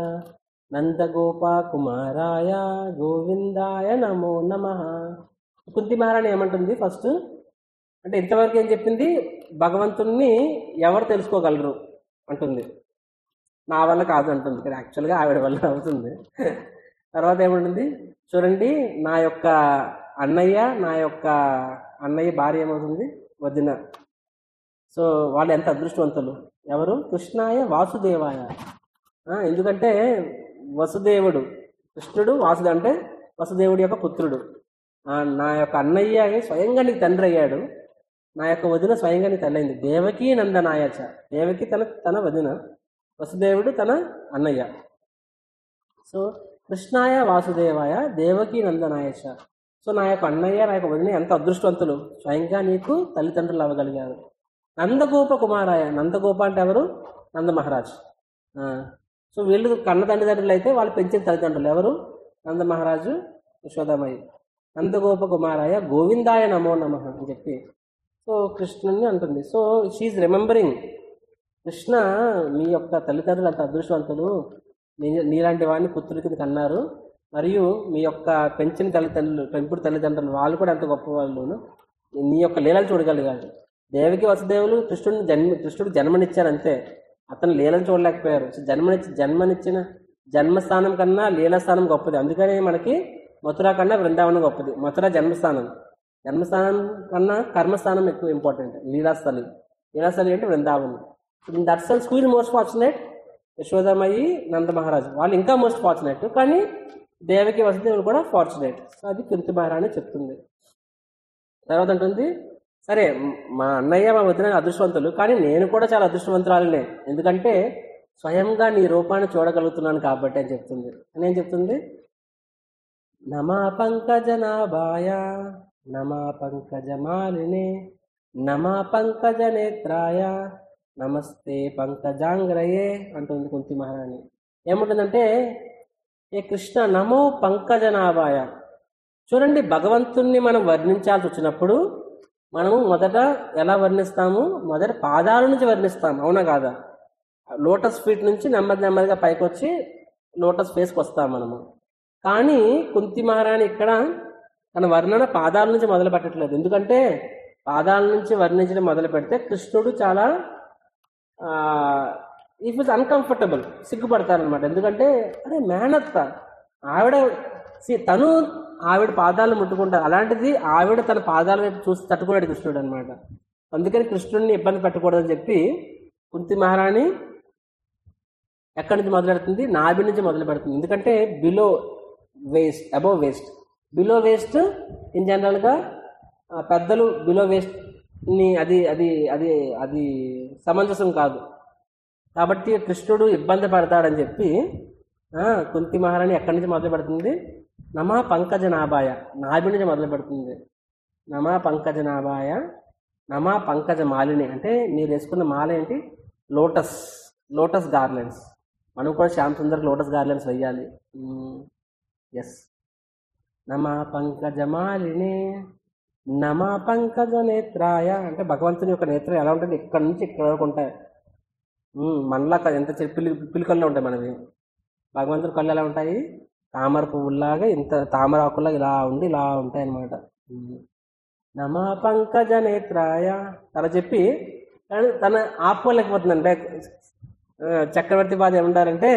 నందగోపాకుమారాయ గోవిందాయ నమో నమ కుంతి మహారాణి ఏమంటుంది ఫస్ట్ అంటే ఇంతవరకు ఏం చెప్పింది భగవంతుణ్ణి ఎవరు తెలుసుకోగలరు అంటుంది నా వల్ల కాదు అంటుంది ఇక్కడ యాక్చువల్గా ఆవిడ వల్ల అవుతుంది తర్వాత ఏమంటుంది చూడండి నా యొక్క అన్నయ్య నా యొక్క అన్నయ్య భార్య ఏమవుతుంది వదిన సో వాళ్ళు ఎంత అదృష్టవంతులు ఎవరు కృష్ణాయ వాసుదేవాయ ఆ, ఎందుకంటే వసుదేవుడు కృష్ణుడు వాసుడు అంటే వసుదేవుడి యొక్క పుత్రుడు ఆ, నా యొక్క అన్నయ్య స్వయంగా నీకు తండ్రి అయ్యాడు నా యొక్క వదిన స్వయంగా నీ తల్లి అయింది దేవకీ నందనాయచ దేవకి తన తన వదిన వసుదేవుడు తన అన్నయ్య సో కృష్ణాయ వాసుదేవాయ దేవకీ నందనాయచ సో నా యొక్క అన్నయ్య నా యొక్క వదిన ఎంత అదృష్టవంతులు స్వయంగా నీకు తల్లిదండ్రులు అవ్వగలిగారు నందగోప కుమారాయ నందగోప అంటే ఎవరు నంద మహారాజ్ ఆ, సో వీళ్ళు కన్న తల్లిదండ్రులు అయితే వాళ్ళు పెంచిన తల్లిదండ్రులు ఎవరు నంద మహారాజు యశోదమయ్య నందగోప కుమారాయ గోవిందాయ నమో నమ అని చెప్పి సో కృష్ణుని అంటుంది సో షీఈ్ రిమెంబరింగ్ కృష్ణ మీ యొక్క తల్లిదండ్రులు అంత అదృష్టవంతులు నీ నీలాంటి వాడిని పుత్రుడి కింద కన్నారు మరియు మీ యొక్క పెంచిన తల్లిదండ్రులు పెంపుడు తల్లిదండ్రులు వాళ్ళు కూడా అంత గొప్ప వాళ్ళు నీ యొక్క లీలలు చూడగలిగారు దేవికి వసుదేవులు కృష్ణుడిని జన్మ కృష్ణుడు జన్మనిచ్చారు అంతే అతను లీలను చూడలేకపోయారు సో జన్మనిచ్చి జన్మనిచ్చిన జన్మస్థానం కన్నా లీలాస్థానం గొప్పది అందుకని మనకి మథుర కన్నా బృందావనం గొప్పది మథుర జన్మస్థానం జన్మస్థానం కన్నా కర్మస్థానం ఎక్కువ ఇంపార్టెంట్ లీలాస్థలి లీలాస్థలి అంటే బృందావనం in that sense who most fortunate యశోదమయ్యి నంద మహారాజు వాళ్ళు ఇంకా మోస్ట్ ఫార్చునేట్ కానీ దేవకి వసుదేవులు కూడా ఫార్చునేట్ సో అది కుంతి మహారాణి చెప్తుంది తర్వాత అంటుంది సరే మ్, మా అన్నయ్య మా వదిన అదృష్టవంతులు కానీ నేను కూడా చాలా అదృష్టవంతురాలనే ఎందుకంటే స్వయంగా నీ రూపాన్ని చూడగలుగుతున్నాను కాబట్టి అని చెప్తుంది అని ఏం చెప్తుంది నమా పంకజనాభాయ నమా పంకజమాలినే నమా పంకజ నేత్రాయ నమస్తే పంకజాంగ్రయే అంటుంది కుంతి మహారాణి ఏముంటుందంటే ఏ కృష్ణ నమో పంకజనాభాయ చూడండి భగవంతుణ్ణి మనం వర్ణించాల్సి వచ్చినప్పుడు మనము మొదట ఎలా వర్ణిస్తాము మొదట పాదాల నుంచి వర్ణిస్తాం అవునా కాదా లోటస్ ఫీట్ నుంచి నెమ్మది నెమ్మదిగా పైకి వచ్చి లోటస్ ఫేస్కి వస్తాం మనము కానీ కుంతి మహారాణి ఇక్కడ తన వర్ణన పాదాల నుంచి మొదలు పెట్టట్లేదు ఎందుకంటే పాదాల నుంచి వర్ణించడం మొదలు పెడితే కృష్ణుడు చాలా ఇఫ్ ఇస్ అన్కంఫర్టబుల్ సిగ్గుపడతారనమాట ఎందుకంటే అరే మేనత్త ఆవిడ see, తను ఆవిడ పాదాలను ముట్టుకుంటారు అలాంటిది ఆవిడ తన పాదాల వైపు చూసి తట్టుకున్నాడు కృష్ణుడు అనమాట అందుకని కృష్ణుడిని ఇబ్బంది పెట్టకూడదని చెప్పి కుంతి మహారాణి ఎక్కడి నుంచి మొదలు పెడుతుంది నాభి నుంచి మొదలు పెడుతుంది ఎందుకంటే below waist above waist below waist in జనరల్గా పెద్దలు బిలో వేస్ట్ని అది అది అది అది సమంజసం కాదు కాబట్టి కృష్ణుడు ఇబ్బంది పడతాడని చెప్పి ఆ, కుంతి మహారాణి ఎక్కడి నుంచి మొదలు పెడుతుంది నమా పంకజ నాభాయ నాభి నుంచి మొదలు పెడుతుంది నమా పంకజ నాభాయ నమా పంకజ మాలిని అంటే మీరు వేసుకున్న మాల ఏంటి లోటస్ లోటస్ గార్లెండ్స్ మనం కూడా శ్యామ్ సుందర్ లోటస్ గార్లెండ్స్ వేయాలి ఎస్ నమా పంకజ మాలిని నమా పంకజ నేత్రాయ అంటే భగవంతుని యొక్క నేత్రం ఎలా ఉంటుంది ఇక్కడ నుంచి ఇక్కడ వరకు ఉంటాయి ఉమ్, మనలా కాదు, ఎంత చిన్న పిల్లి పిల్లికల్లో ఉంటాయి మనవి భగవంతుని కళ్ళు ఎలా ఉంటాయి తామర పువ్వులాగా ఇంత తామర ఆకుల్లాగా ఇలా ఉండి ఇలా ఉంటాయి అన్నమాట నమా పంకజ నేత్రాయ తన చెప్పి కానీ తన ఆపుకోలేకపోతుంది అంటే ఆ, చక్రవర్తి బాధ ఏమంటారంటే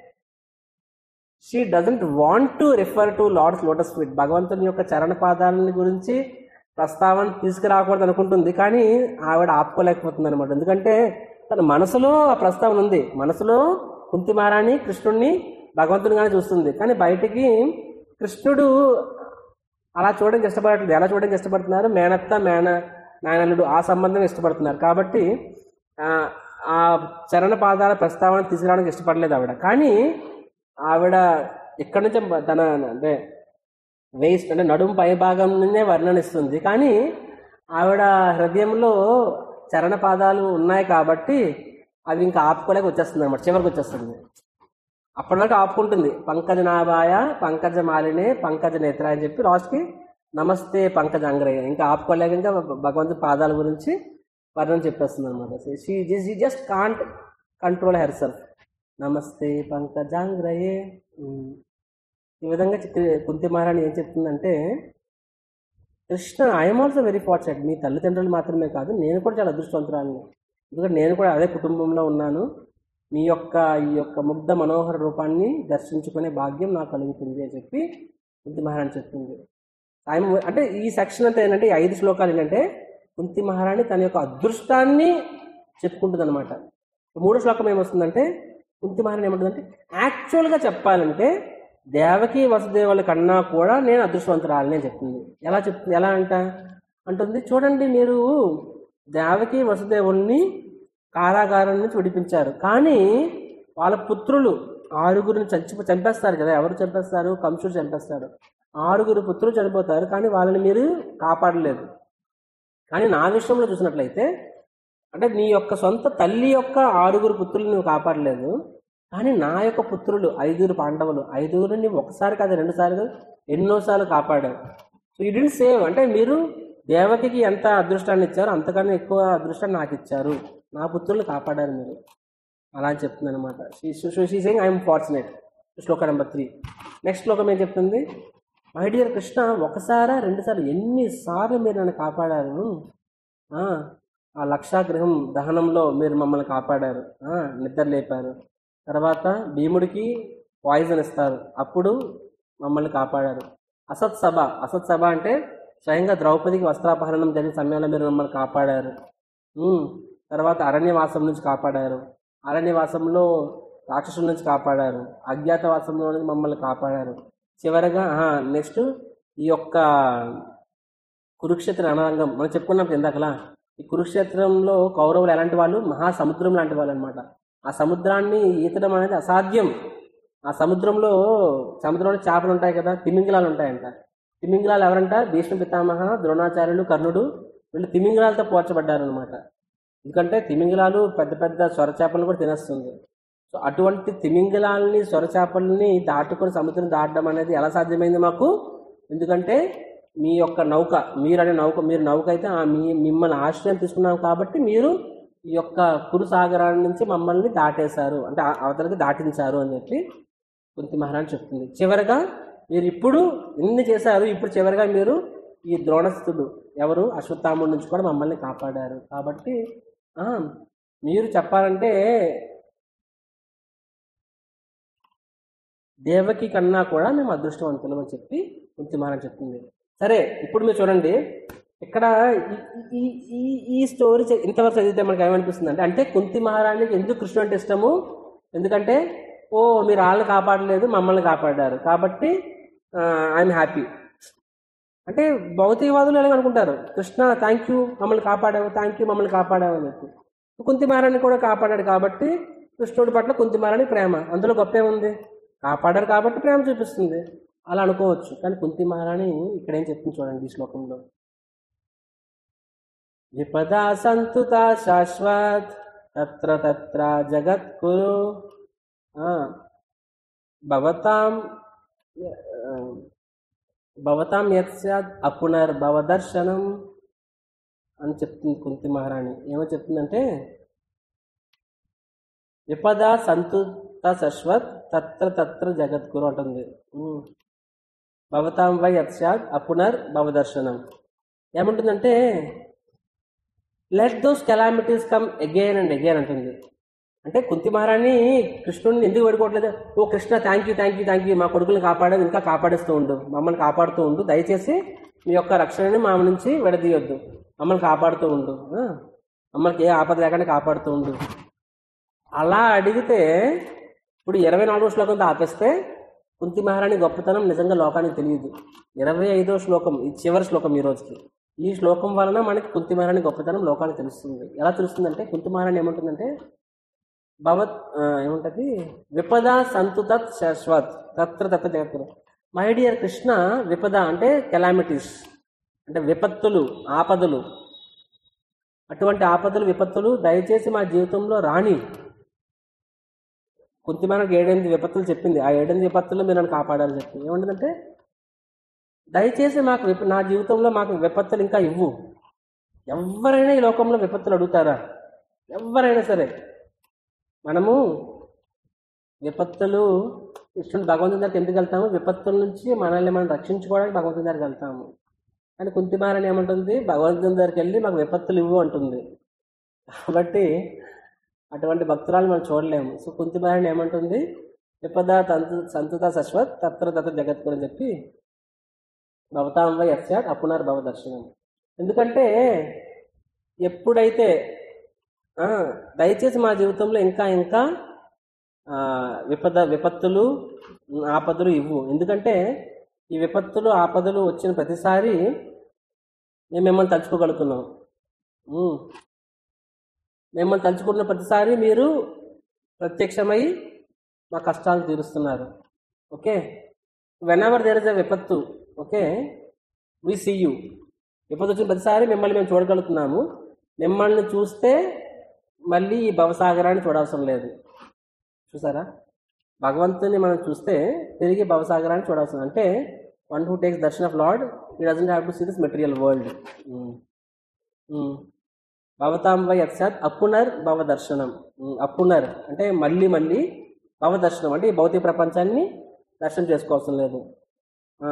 she doesn't want to refer to Lord's lotus feet భగవంతుని యొక్క చరణ పాదాలని గురించి ప్రస్తావన తీసుకురాకూడదు అనుకుంటుంది కానీ ఆవిడ ఆపుకోలేకపోతుంది అనమాట ఎందుకంటే తన మనసులో ఆ ప్రస్తావన ఉంది మనసులో కుంతి మహారాణి కృష్ణుడిని భగవంతునిగానే చూస్తుంది కానీ బయటికి కృష్ణుడు అలా చూడడానికి ఇష్టపడట్లేదు ఎలా చూడడానికి ఇష్టపడుతున్నారు మేనత్త మేన మేనల్లుడు ఆ సంబంధం ఇష్టపడుతున్నారు కాబట్టి ఆ, ఆ చరణ పాదాల ప్రస్తావన తీసుకురావడానికి ఇష్టపడలేదు ఆవిడ కానీ ఆవిడ ఇక్కడి నుంచే తన అంటే వేస్ట్ అంటే నడుము పై భాగం నుండే వర్ణనిస్తుంది కానీ ఆవిడ హృదయంలో చరణ పాదాలు ఉన్నాయి కాబట్టి అవి ఇంకా ఆపుకోలేక వచ్చేస్తుంది అనమాట చివరికి వచ్చేస్తుంది అప్పటి వరకు ఆపుకుంటుంది పంకజ నాభాయ పంకజ మాలినే పంకజ నేత్ర అని చెప్పి లాస్ట్కి నమస్తే పంకజ అంగ్రయ్య ఇంకా ఆపుకోలేక ఇంకా భగవంతుడి పాదాల గురించి వర్ణన చెప్పేస్తుంది అనమాట she just can't control herself నమస్తే పంకజాంగ్రయే ఉమ్. ఈ విధంగా చి- కుంతి మహారాణి ఏం చెప్తుందంటే Krishna I'm also very fortunate మీ తల్లిదండ్రులు మాత్రమే కాదు నేను కూడా చాలా అదృష్టవంతురాలని ఎందుకంటే నేను కూడా అదే కుటుంబంలో ఉన్నాను మీ యొక్క ఈ యొక్క ముగ్ధ మనోహర రూపాన్ని దర్శించుకునే భాగ్యం నాకు కలుగుతుంది అని చెప్పి కుంతి మహారాణి చెప్తుంది ఆయన అంటే ఈ సెక్షన్ అంతా ఏంటంటే ఈ ఐదు శ్లోకాలు ఏంటంటే కుంతి మహారాణి తన యొక్క అదృష్టాన్ని చెప్పుకుంటుంది అనమాట మూడో శ్లోకం ఏమొస్తుందంటే కుంతి మహారాణి ఏమంటుందంటే యాక్చువల్గా చెప్పాలంటే దేవకి వసుదేవుల కన్నా కూడా నేను అదృష్టవంతురాలని అని చెప్తుంది ఎలా చెప్తుంది ఎలా అంట అంటుంది చూడండి మీరు దేవకి వసుదేవుల్ని కారాగారం నుంచి విడిపించారు కానీ వాళ్ళ పుత్రులు ఆరుగురిని చంచి చంపేస్తారు కదా ఎవరు చంపేస్తారు కంసుడు చంపేస్తాడు ఆరుగురు పుత్రులు చనిపోతారు కానీ వాళ్ళని మీరు కాపాడలేదు కానీ నా విషయంలో చూసినట్లయితే అంటే నీ యొక్క సొంత తల్లి యొక్క ఆరుగురు పుత్రులు నువ్వు కాపాడలేదు కానీ నా యొక్క పుత్రులు ఐదుగురు పాండవులు ఐదుగురిని ఒకసారి కాదు రెండు సార్లు ఎన్నోసార్లు కాపాడావు సో యూ డింట్ సేవ్ అంటే మీరు దేవకికి ఎంత అదృష్టాన్ని ఇచ్చారో అంతకన్నా ఎక్కువ అదృష్టాన్ని నాకు ఇచ్చారు నా పుత్రులు కాపాడారు మీరు అలా అని చెప్తుంది అనమాట she saying I'm fortunate shloka number three next శ్లోకం ఏం చెప్తుంది మై డియర్ కృష్ణ ఒకసారా రెండుసార్లు ఎన్నిసార్లు మీరు నన్ను కాపాడారు ఆ, ఆ లక్షాగృహం దహనంలో మీరు మమ్మల్ని కాపాడారు ఆ, నిద్ర లేపారు తర్వాత భీముడికి పాయిజన్ ఇస్తారు అప్పుడు మమ్మల్ని కాపాడారు అసత్ సభ అసత్ సభ అంటే స్వయంగా ద్రౌపదికి వస్త్రాపహరణం జరిగిన సమయంలో మీరు మమ్మల్ని కాపాడారు ఉమ్, తర్వాత అరణ్యవాసం నుంచి కాపాడారు అరణ్యవాసంలో రాక్షసుల నుంచి కాపాడారు అజ్ఞాతవాసంలో నుంచి మమ్మల్ని కాపాడారు చివరగా నెక్స్ట్ ఈ యొక్క కురుక్షేత్ర రణరంగం మనం చెప్పుకున్నాం ఇందాకలా ఈ కురుక్షేత్రంలో కౌరవులు ఎలాంటి వాళ్ళు మహాసముద్రం లాంటి వాళ్ళు అనమాట ఆ సముద్రాన్ని ఈతడం అనేది అసాధ్యం ఆ సముద్రంలో సముద్రంలో చేపలు ఉంటాయి కదా తిమింగలాలు ఉంటాయంట తిమింగలాలు ఎవరంట భీష్మ పితామహ ద్రోణాచార్యులు కర్ణుడు వీళ్ళు తిమింగలాలతో పోల్చబడ్డారు అనమాట ఎందుకంటే తిమింగలాలు పెద్ద పెద్ద సొర చేపలను కూడా తినేస్తుంది సో అటువంటి తిమింగలాల్ని సొర చేపల్ని దాటుకొని సముద్రం దాటడం అనేది ఎలా సాధ్యమైంది మాకు ఎందుకంటే మీ యొక్క నౌక మీరు అనే నౌక మీరు నౌక అయితే ఆ మీ మిమ్మల్ని ఆశ్రయం తీసుకున్నాం కాబట్టి మీరు ఈ యొక్క కురు సాగరాన్ని నుంచి మమ్మల్ని దాటేశారు అంటే ఆ- అవతలకి దాటించారు అని చెప్పి కుంతి మహారాణి చెప్తుంది చివరగా మీరు ఇప్పుడు ఇన్ని చేశారు ఇప్పుడు చివరిగా మీరు ఈ ద్రోణస్థుడు ఎవరు అశ్వత్థాముడి నుంచి కూడా మమ్మల్ని కాపాడారు కాబట్టి ఆ, మీరు చెప్పాలంటే దేవకి కన్నా కూడా మేము అదృష్టవంతులం అని చెప్పి కుంతి మహారాణి చెప్తుంది సరే ఇప్పుడు మీరు చూడండి ఇక్కడ ఈ- ఈ ఈ ఈ స్టోరీ చ- ఇంతవరకు చదివితే మనకి ఏమనిపిస్తుంది అంటే అంటే కుంతి మహారాణికి ఎందుకు కృష్ణుడు అంటే ఇష్టము ఎందుకంటే ఓ మీరు వాళ్ళని కాపాడలేదు మమ్మల్ని కాపాడారు కాబట్టి ఐఎమ్ హ్యాపీ అంటే భౌతికవాదులు ఎలాగ అనుకుంటారు కృష్ణ థ్యాంక్ యూ మమ్మల్ని కాపాడావు థ్యాంక్ యూ మమ్మల్ని కాపాడావు అని చెప్పి కుంతి మహారాణి కూడా కాపాడాడు కాబట్టి కృష్ణుడి పట్ల కుంతి మహారాణి ప్రేమ అందులో గొప్ప ఏముంది కాపాడారు కాబట్టి ప్రేమ చూపిస్తుంది అలా అనుకోవచ్చు కానీ కుంతి మహారాణి ఇక్కడ ఏం చెప్తుంది చూడండి ఈ శ్లోకంలో విపదా సంతుత శాశ్వత్ తత్ర తత్ర జగత్కురు ఆ, భవతాం ఆ, భవతాం యత్ స్యాత్ అపునర్భవదర్శనం అని చెప్తుంది కుంతి మహారాణి ఏమో చెప్తుందంటే విపద సంతుత శశ్వత్ తత్ర తత్ర జగద్గురు అంటుంది ఉమ్. భవతాం వై యత్ స్యాత్ అపునర్ భవదర్శనం ఏమంటుందంటే let those calamities come again and again అంటుంది అంటే కుంతి మహారాణి కృష్ణుడిని ఎందుకు వేడుకోవట్లేదు ఓ Krishna thank you thank you thank you మా కొడుకుని కాపాడేది ఇంకా కాపాడేస్తూ ఉండు మమ్మల్ని కాపాడుతూ ఉండు దయచేసి మీ యొక్క రక్షణని మా నుంచి విడదీయొద్దు మమ్మల్ని కాపాడుతూ ఉండు ఆ? మమ్మల్ని ఏ ఆపద లేకుండా కాపాడుతూ ఉండు అలా అడిగితే ఇప్పుడు ఇరవై నాలుగో శ్లోకంతో ఆపేస్తే కుంతి మహారాణి గొప్పతనం నిజంగా లోకానికి తెలియదు ఇరవై ఐదో శ్లోకం ఈ చివరి శ్లోకం ఈ రోజుకి ఈ శ్లోకం వలన మనకి కుంతి మహారాణి గొప్పతనం లోకానికి తెలుస్తుంది ఎలా తెలుస్తుందంటే కుంతి మహారాణి ఏమంటుందంటే భవత్ ఆ, ఏముంటది విపద సంతు తత్ శాశ్వత్ తత్ర తత్ర జగత్తులు మై డియర్ కృష్ణ విపద అంటే కెలామిటీస్ అంటే విపత్తులు ఆపదలు అటువంటి ఆపదలు విపత్తులు దయచేసి మా జీవితంలో రాని కుంతి మనకు ఏడెనిమిది విపత్తులు చెప్పింది ఆ ఏడెనిమిది విపత్తులు మీరు నన్ను కాపాడాలని చెప్పింది ఏమంటుందంటే దయచేసి మాకు విప నా జీవితంలో మాకు విపత్తులు ఇంకా ఇవ్వు ఎవరైనా ఈ లోకంలో విపత్తులు అడుగుతారా ఎవరైనా సరే మనము విపత్తులు కృష్ణుడు భగవంతుని దగ్గరికి ఎందుకు వెళ్తాము విపత్తుల నుంచి మనల్ని మనం రక్షించుకోవడానికి భగవంతుని దగ్గరికి వెళ్తాము కానీ కుంతిమారని ఏమంటుంది భగవంతుని దగ్గరికి వెళ్ళి మాకు విపత్తులు ఇవ్వు అంటుంది కాబట్టి అటువంటి భక్తురాలు మనం చూడలేము సో కుంతిమారని ఏమంటుంది విపద తంతు సంతుత సశ్వత్ తత్ర తత్ర జగత్కురు అని చెప్పి భవతాంబ యత్సాత్ అపునర్ భవ దర్శనం ఎందుకంటే ఎప్పుడైతే ఆ, దయచేసి మా జీవితంలో ఇంకా ఇంకా ఆ, విపద విపత్తులు ఉమ్, ఆపదలు ఇవ్వు ఎందుకంటే ఈ విపత్తులు ఆపదలు వచ్చిన ప్రతిసారి మేము మిమ్మల్ని తలుచుకోగలుగుతున్నాం ఉమ్. మిమ్మల్ని తలుచుకున్న ప్రతిసారి మీరు ప్రత్యక్షమై మా కష్టాలు తీరుస్తున్నారు okay whenever there is a విపత్తు ఓకే వి సీ యూ విపత్తు వచ్చిన ప్రతిసారి మిమ్మల్ని మేము చూడగలుగుతున్నాము మిమ్మల్ని చూస్తే మళ్ళీ ఈ భవసాగరాన్ని చూడవసరం లేదు చూసారా భగవంతుని మనం చూస్తే తిరిగి భవసాగరాన్ని చూడవసరం అంటే one who takes darshan of Lord he doesn't have to see this material world భవతాంబై అక్షాత్ అప్పునర్ భవ దర్శనం ఉమ్, అప్పునర్ అంటే మళ్ళీ మళ్ళీ భవ దర్శనం అంటే ఈ భౌతిక ప్రపంచాన్ని దర్శనం చేసుకోవాల్సిన లేదు ఆ.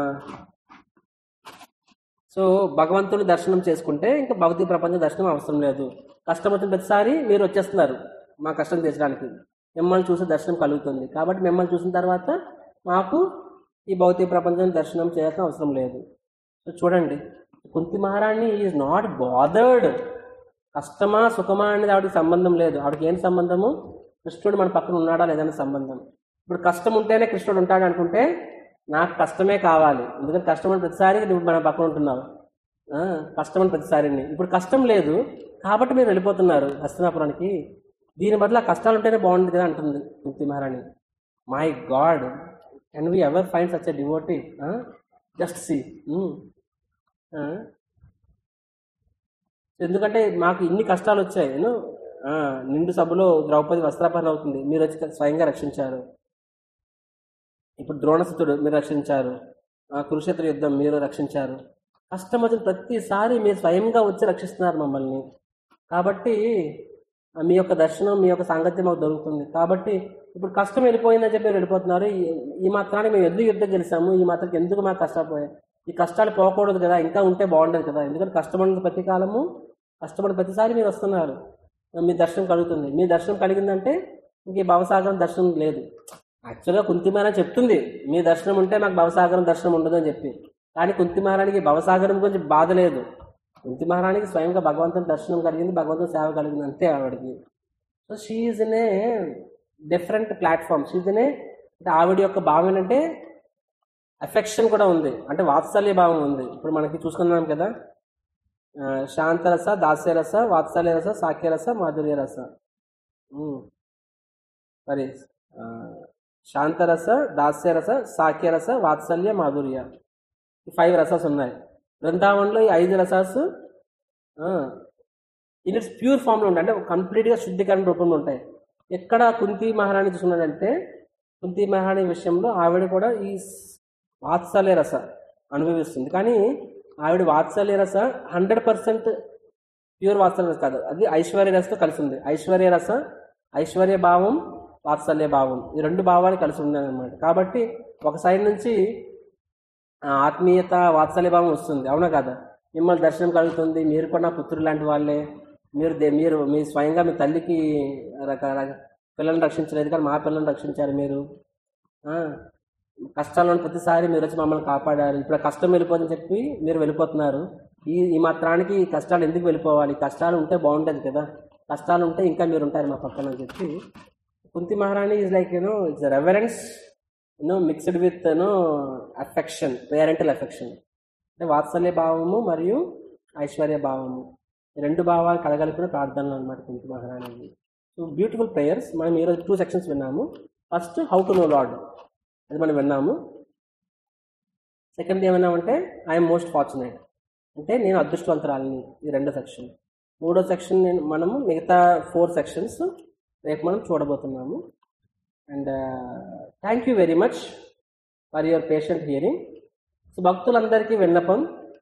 సో భగవంతుని దర్శనం చేసుకుంటే ఇంకా భౌతిక ప్రపంచ దర్శనం అవసరం లేదు కష్టం వచ్చిన ప్రతిసారి మీరు వచ్చేస్తున్నారు మా కష్టం తీర్చడానికి మిమ్మల్ని చూసే దర్శనం కలుగుతుంది కాబట్టి మిమ్మల్ని చూసిన తర్వాత మాకు ఈ భౌతిక ప్రపంచం దర్శనం చేయాల్సిన అవసరం లేదు సో చూడండి Kunti Maharani is not bothered కష్టమా సుఖమా అనేది ఆవిడకి సంబంధం లేదు ఆవిడకి ఏం సంబంధము కృష్ణుడు మన పక్కన ఉన్నాడా లేదనే సంబంధం ఇప్పుడు కష్టం ఉంటేనే కృష్ణుడు ఉంటాడు అనుకుంటే నాకు కష్టమే కావాలి ఎందుకంటే కష్టం అని ప్రతిసారి నువ్వు మన పక్కన ఉంటున్నావు ఆ, కష్టం అని ప్రతిసారిని ఇప్పుడు కష్టం లేదు కాబట్టి మీరు వెళ్ళిపోతున్నారు హస్తినాపురానికి దీని బదులు ఆ కష్టాలు ఉంటేనే బాగుంది కదా అంటుంది Kunti Maharani my God can we ever find such a devotee just see ఎందుకంటే మాకు ఇన్ని కష్టాలు వచ్చాయి యూనో నిండు సభలో ద్రౌపది వస్త్రాపహరణ అవుతుంది మీరు వచ్చి స్వయంగా రక్షించారు ఇప్పుడు ద్రోణసుతుడు మీరు రక్షించారు ఆ కురుక్షేత్ర యుద్ధం మీరు రక్షించారు కష్టం వచ్చిన ప్రతిసారి మీరు స్వయంగా వచ్చి రక్షిస్తున్నారు మమ్మల్ని కాబట్టి ఆ మీ యొక్క దర్శనం మీ యొక్క సాంగత్యం మాకు దొరుకుతుంది కాబట్టి ఇప్పుడు కష్టం వెళ్ళిపోయిందని చెప్పి మీరు వెళ్ళిపోతున్నారు ఈ- ఈ మాత్రానికి మేము ఎందుకు యుద్ధం గెలిచాము ఈ మాత్రానికి ఎందుకు మాకు కష్టాలు పోయాయి ఈ కష్టాలు పోకూడదు కదా ఇంకా ఉంటే బాగుండదు కదా ఎందుకంటే కష్టపడిన ప్రతి కాలము కష్టపడిన ప్రతిసారి మీరు వస్తున్నారు మీ దర్శనం కలుగుతుంది మీ దర్శనం కలిగిందంటే ఇంక ఈ భవసాగరం దర్శనం లేదు యాక్చువల్గా కుంతి మహారాణి చెప్తుంది మీ దర్శనం ఉంటే మాకు భవసాగరం దర్శనం ఉండదు అని చెప్పి కానీ కుంతి మహారాణికి భవసాగరం గురించి బాధ లేదు కుంతి మహారాణికి స్వయంగా భగవంతుని దర్శనం కలిగింది భగవంతుని సేవ కలిగింది అంతే ఆవిడకి so she's in a different platform she's in a అంటే ఆవిడ యొక్క భావం ఏంటంటే అఫెక్షన్ కూడా ఉంది అంటే వాత్సల్య భావం ఉంది ఇప్పుడు మనకి చూసుకున్నాం కదా ఆ, శాంతరస దాస్యరస వాత్సల్యరస సాఖ్యరస మాధుర్యరస ఉమ్. మరి ఆ, శాంతరస దాస్యరస సాఖ్యరస వాత్సల్య మాధుర్య ఈ ఫైవ్ రసాస్ ఉన్నాయి బృందావనంలో ఈ ఐదు రసాస్ ఇన్ ఇట్స్ ప్యూర్ ఫామ్లో ఉంటాయి అంటే కంప్లీట్గా శుద్ధీకరణ రూపంలో ఉంటాయి ఎక్కడ కుంతి మహారాణి చూసుకున్నాడంటే కుంతి మహారాణి విషయంలో ఆవిడ కూడా ఈ వాత్సల్య రస అనుభవిస్తుంది కానీ ఆవిడ వాత్సల్య రస హండ్రెడ్ పర్సెంట్ ప్యూర్ వాత్సల్య రస కాదు అది ఐశ్వర్య రసతో కలిసి ఉంది ఐశ్వర్య రస ఐశ్వర్య భావం వాత్సల్య భావం ఈ రెండు భావాలు కలిసి ఉన్నాయి అన్నమాట కాబట్టి ఒక సైడ్ నుంచి ఆ ఆత్మీయత వాత్సల్య భావం వస్తుంది అవునా కదా మిమ్మల్ని దర్శనం కలుగుతుంది మీరు కూడా నా పుత్రులు లాంటి వాళ్ళే మీరు దే- మీరు మీ స్వయంగా మీ తల్లికి రక రక- పిల్లల్ని రక్షించలేదు కానీ మా పిల్లల్ని రక్షించారు మీరు ఆ, కష్టాల్లో ఉన్న ప్రతిసారి మీరు వచ్చి మమ్మల్ని కాపాడారు ఇప్పుడు ఆ కష్టం వెళ్ళిపోదని చెప్పి మీరు వెళ్ళిపోతున్నారు ఈ ఈ మాత్రానికి ఈ కష్టాలు ఎందుకు వెళ్ళిపోవాలి కష్టాలు ఉంటే బాగుంటుంది కదా కష్టాలు ఉంటే ఇంకా మీరు ఉంటారు మా పక్కన అని చెప్పి Kunti Maharani is like you know it's reverence you know mixed with you know affection parental affection అంటే వాత్సల్య భావము మరియు ఐశ్వర్య భావము ఈ రెండు భావాలు కలగలిపిన ప్రార్థనలు అనమాట కుంతి మహారాణి సో బ్యూటిఫుల్ ప్రేయర్స్ మనం ఈరోజు టూ సెక్షన్స్ విన్నాము first how to know Lord అది మనం విన్నాము సెకండ్ ఏమన్నామంటే ఐఎమ్ మోస్ట్ ఫార్చునేట్ అంటే నేను అదృష్టవంతురాలని ఈ రెండో సెక్షన్ మూడో సెక్షన్ నేను మనము మిగతా ఫోర్ సెక్షన్స్ రేపు మనం చూడబోతున్నాము and thank you very much for your patient hearing so భక్తులందరికీ విన్నపం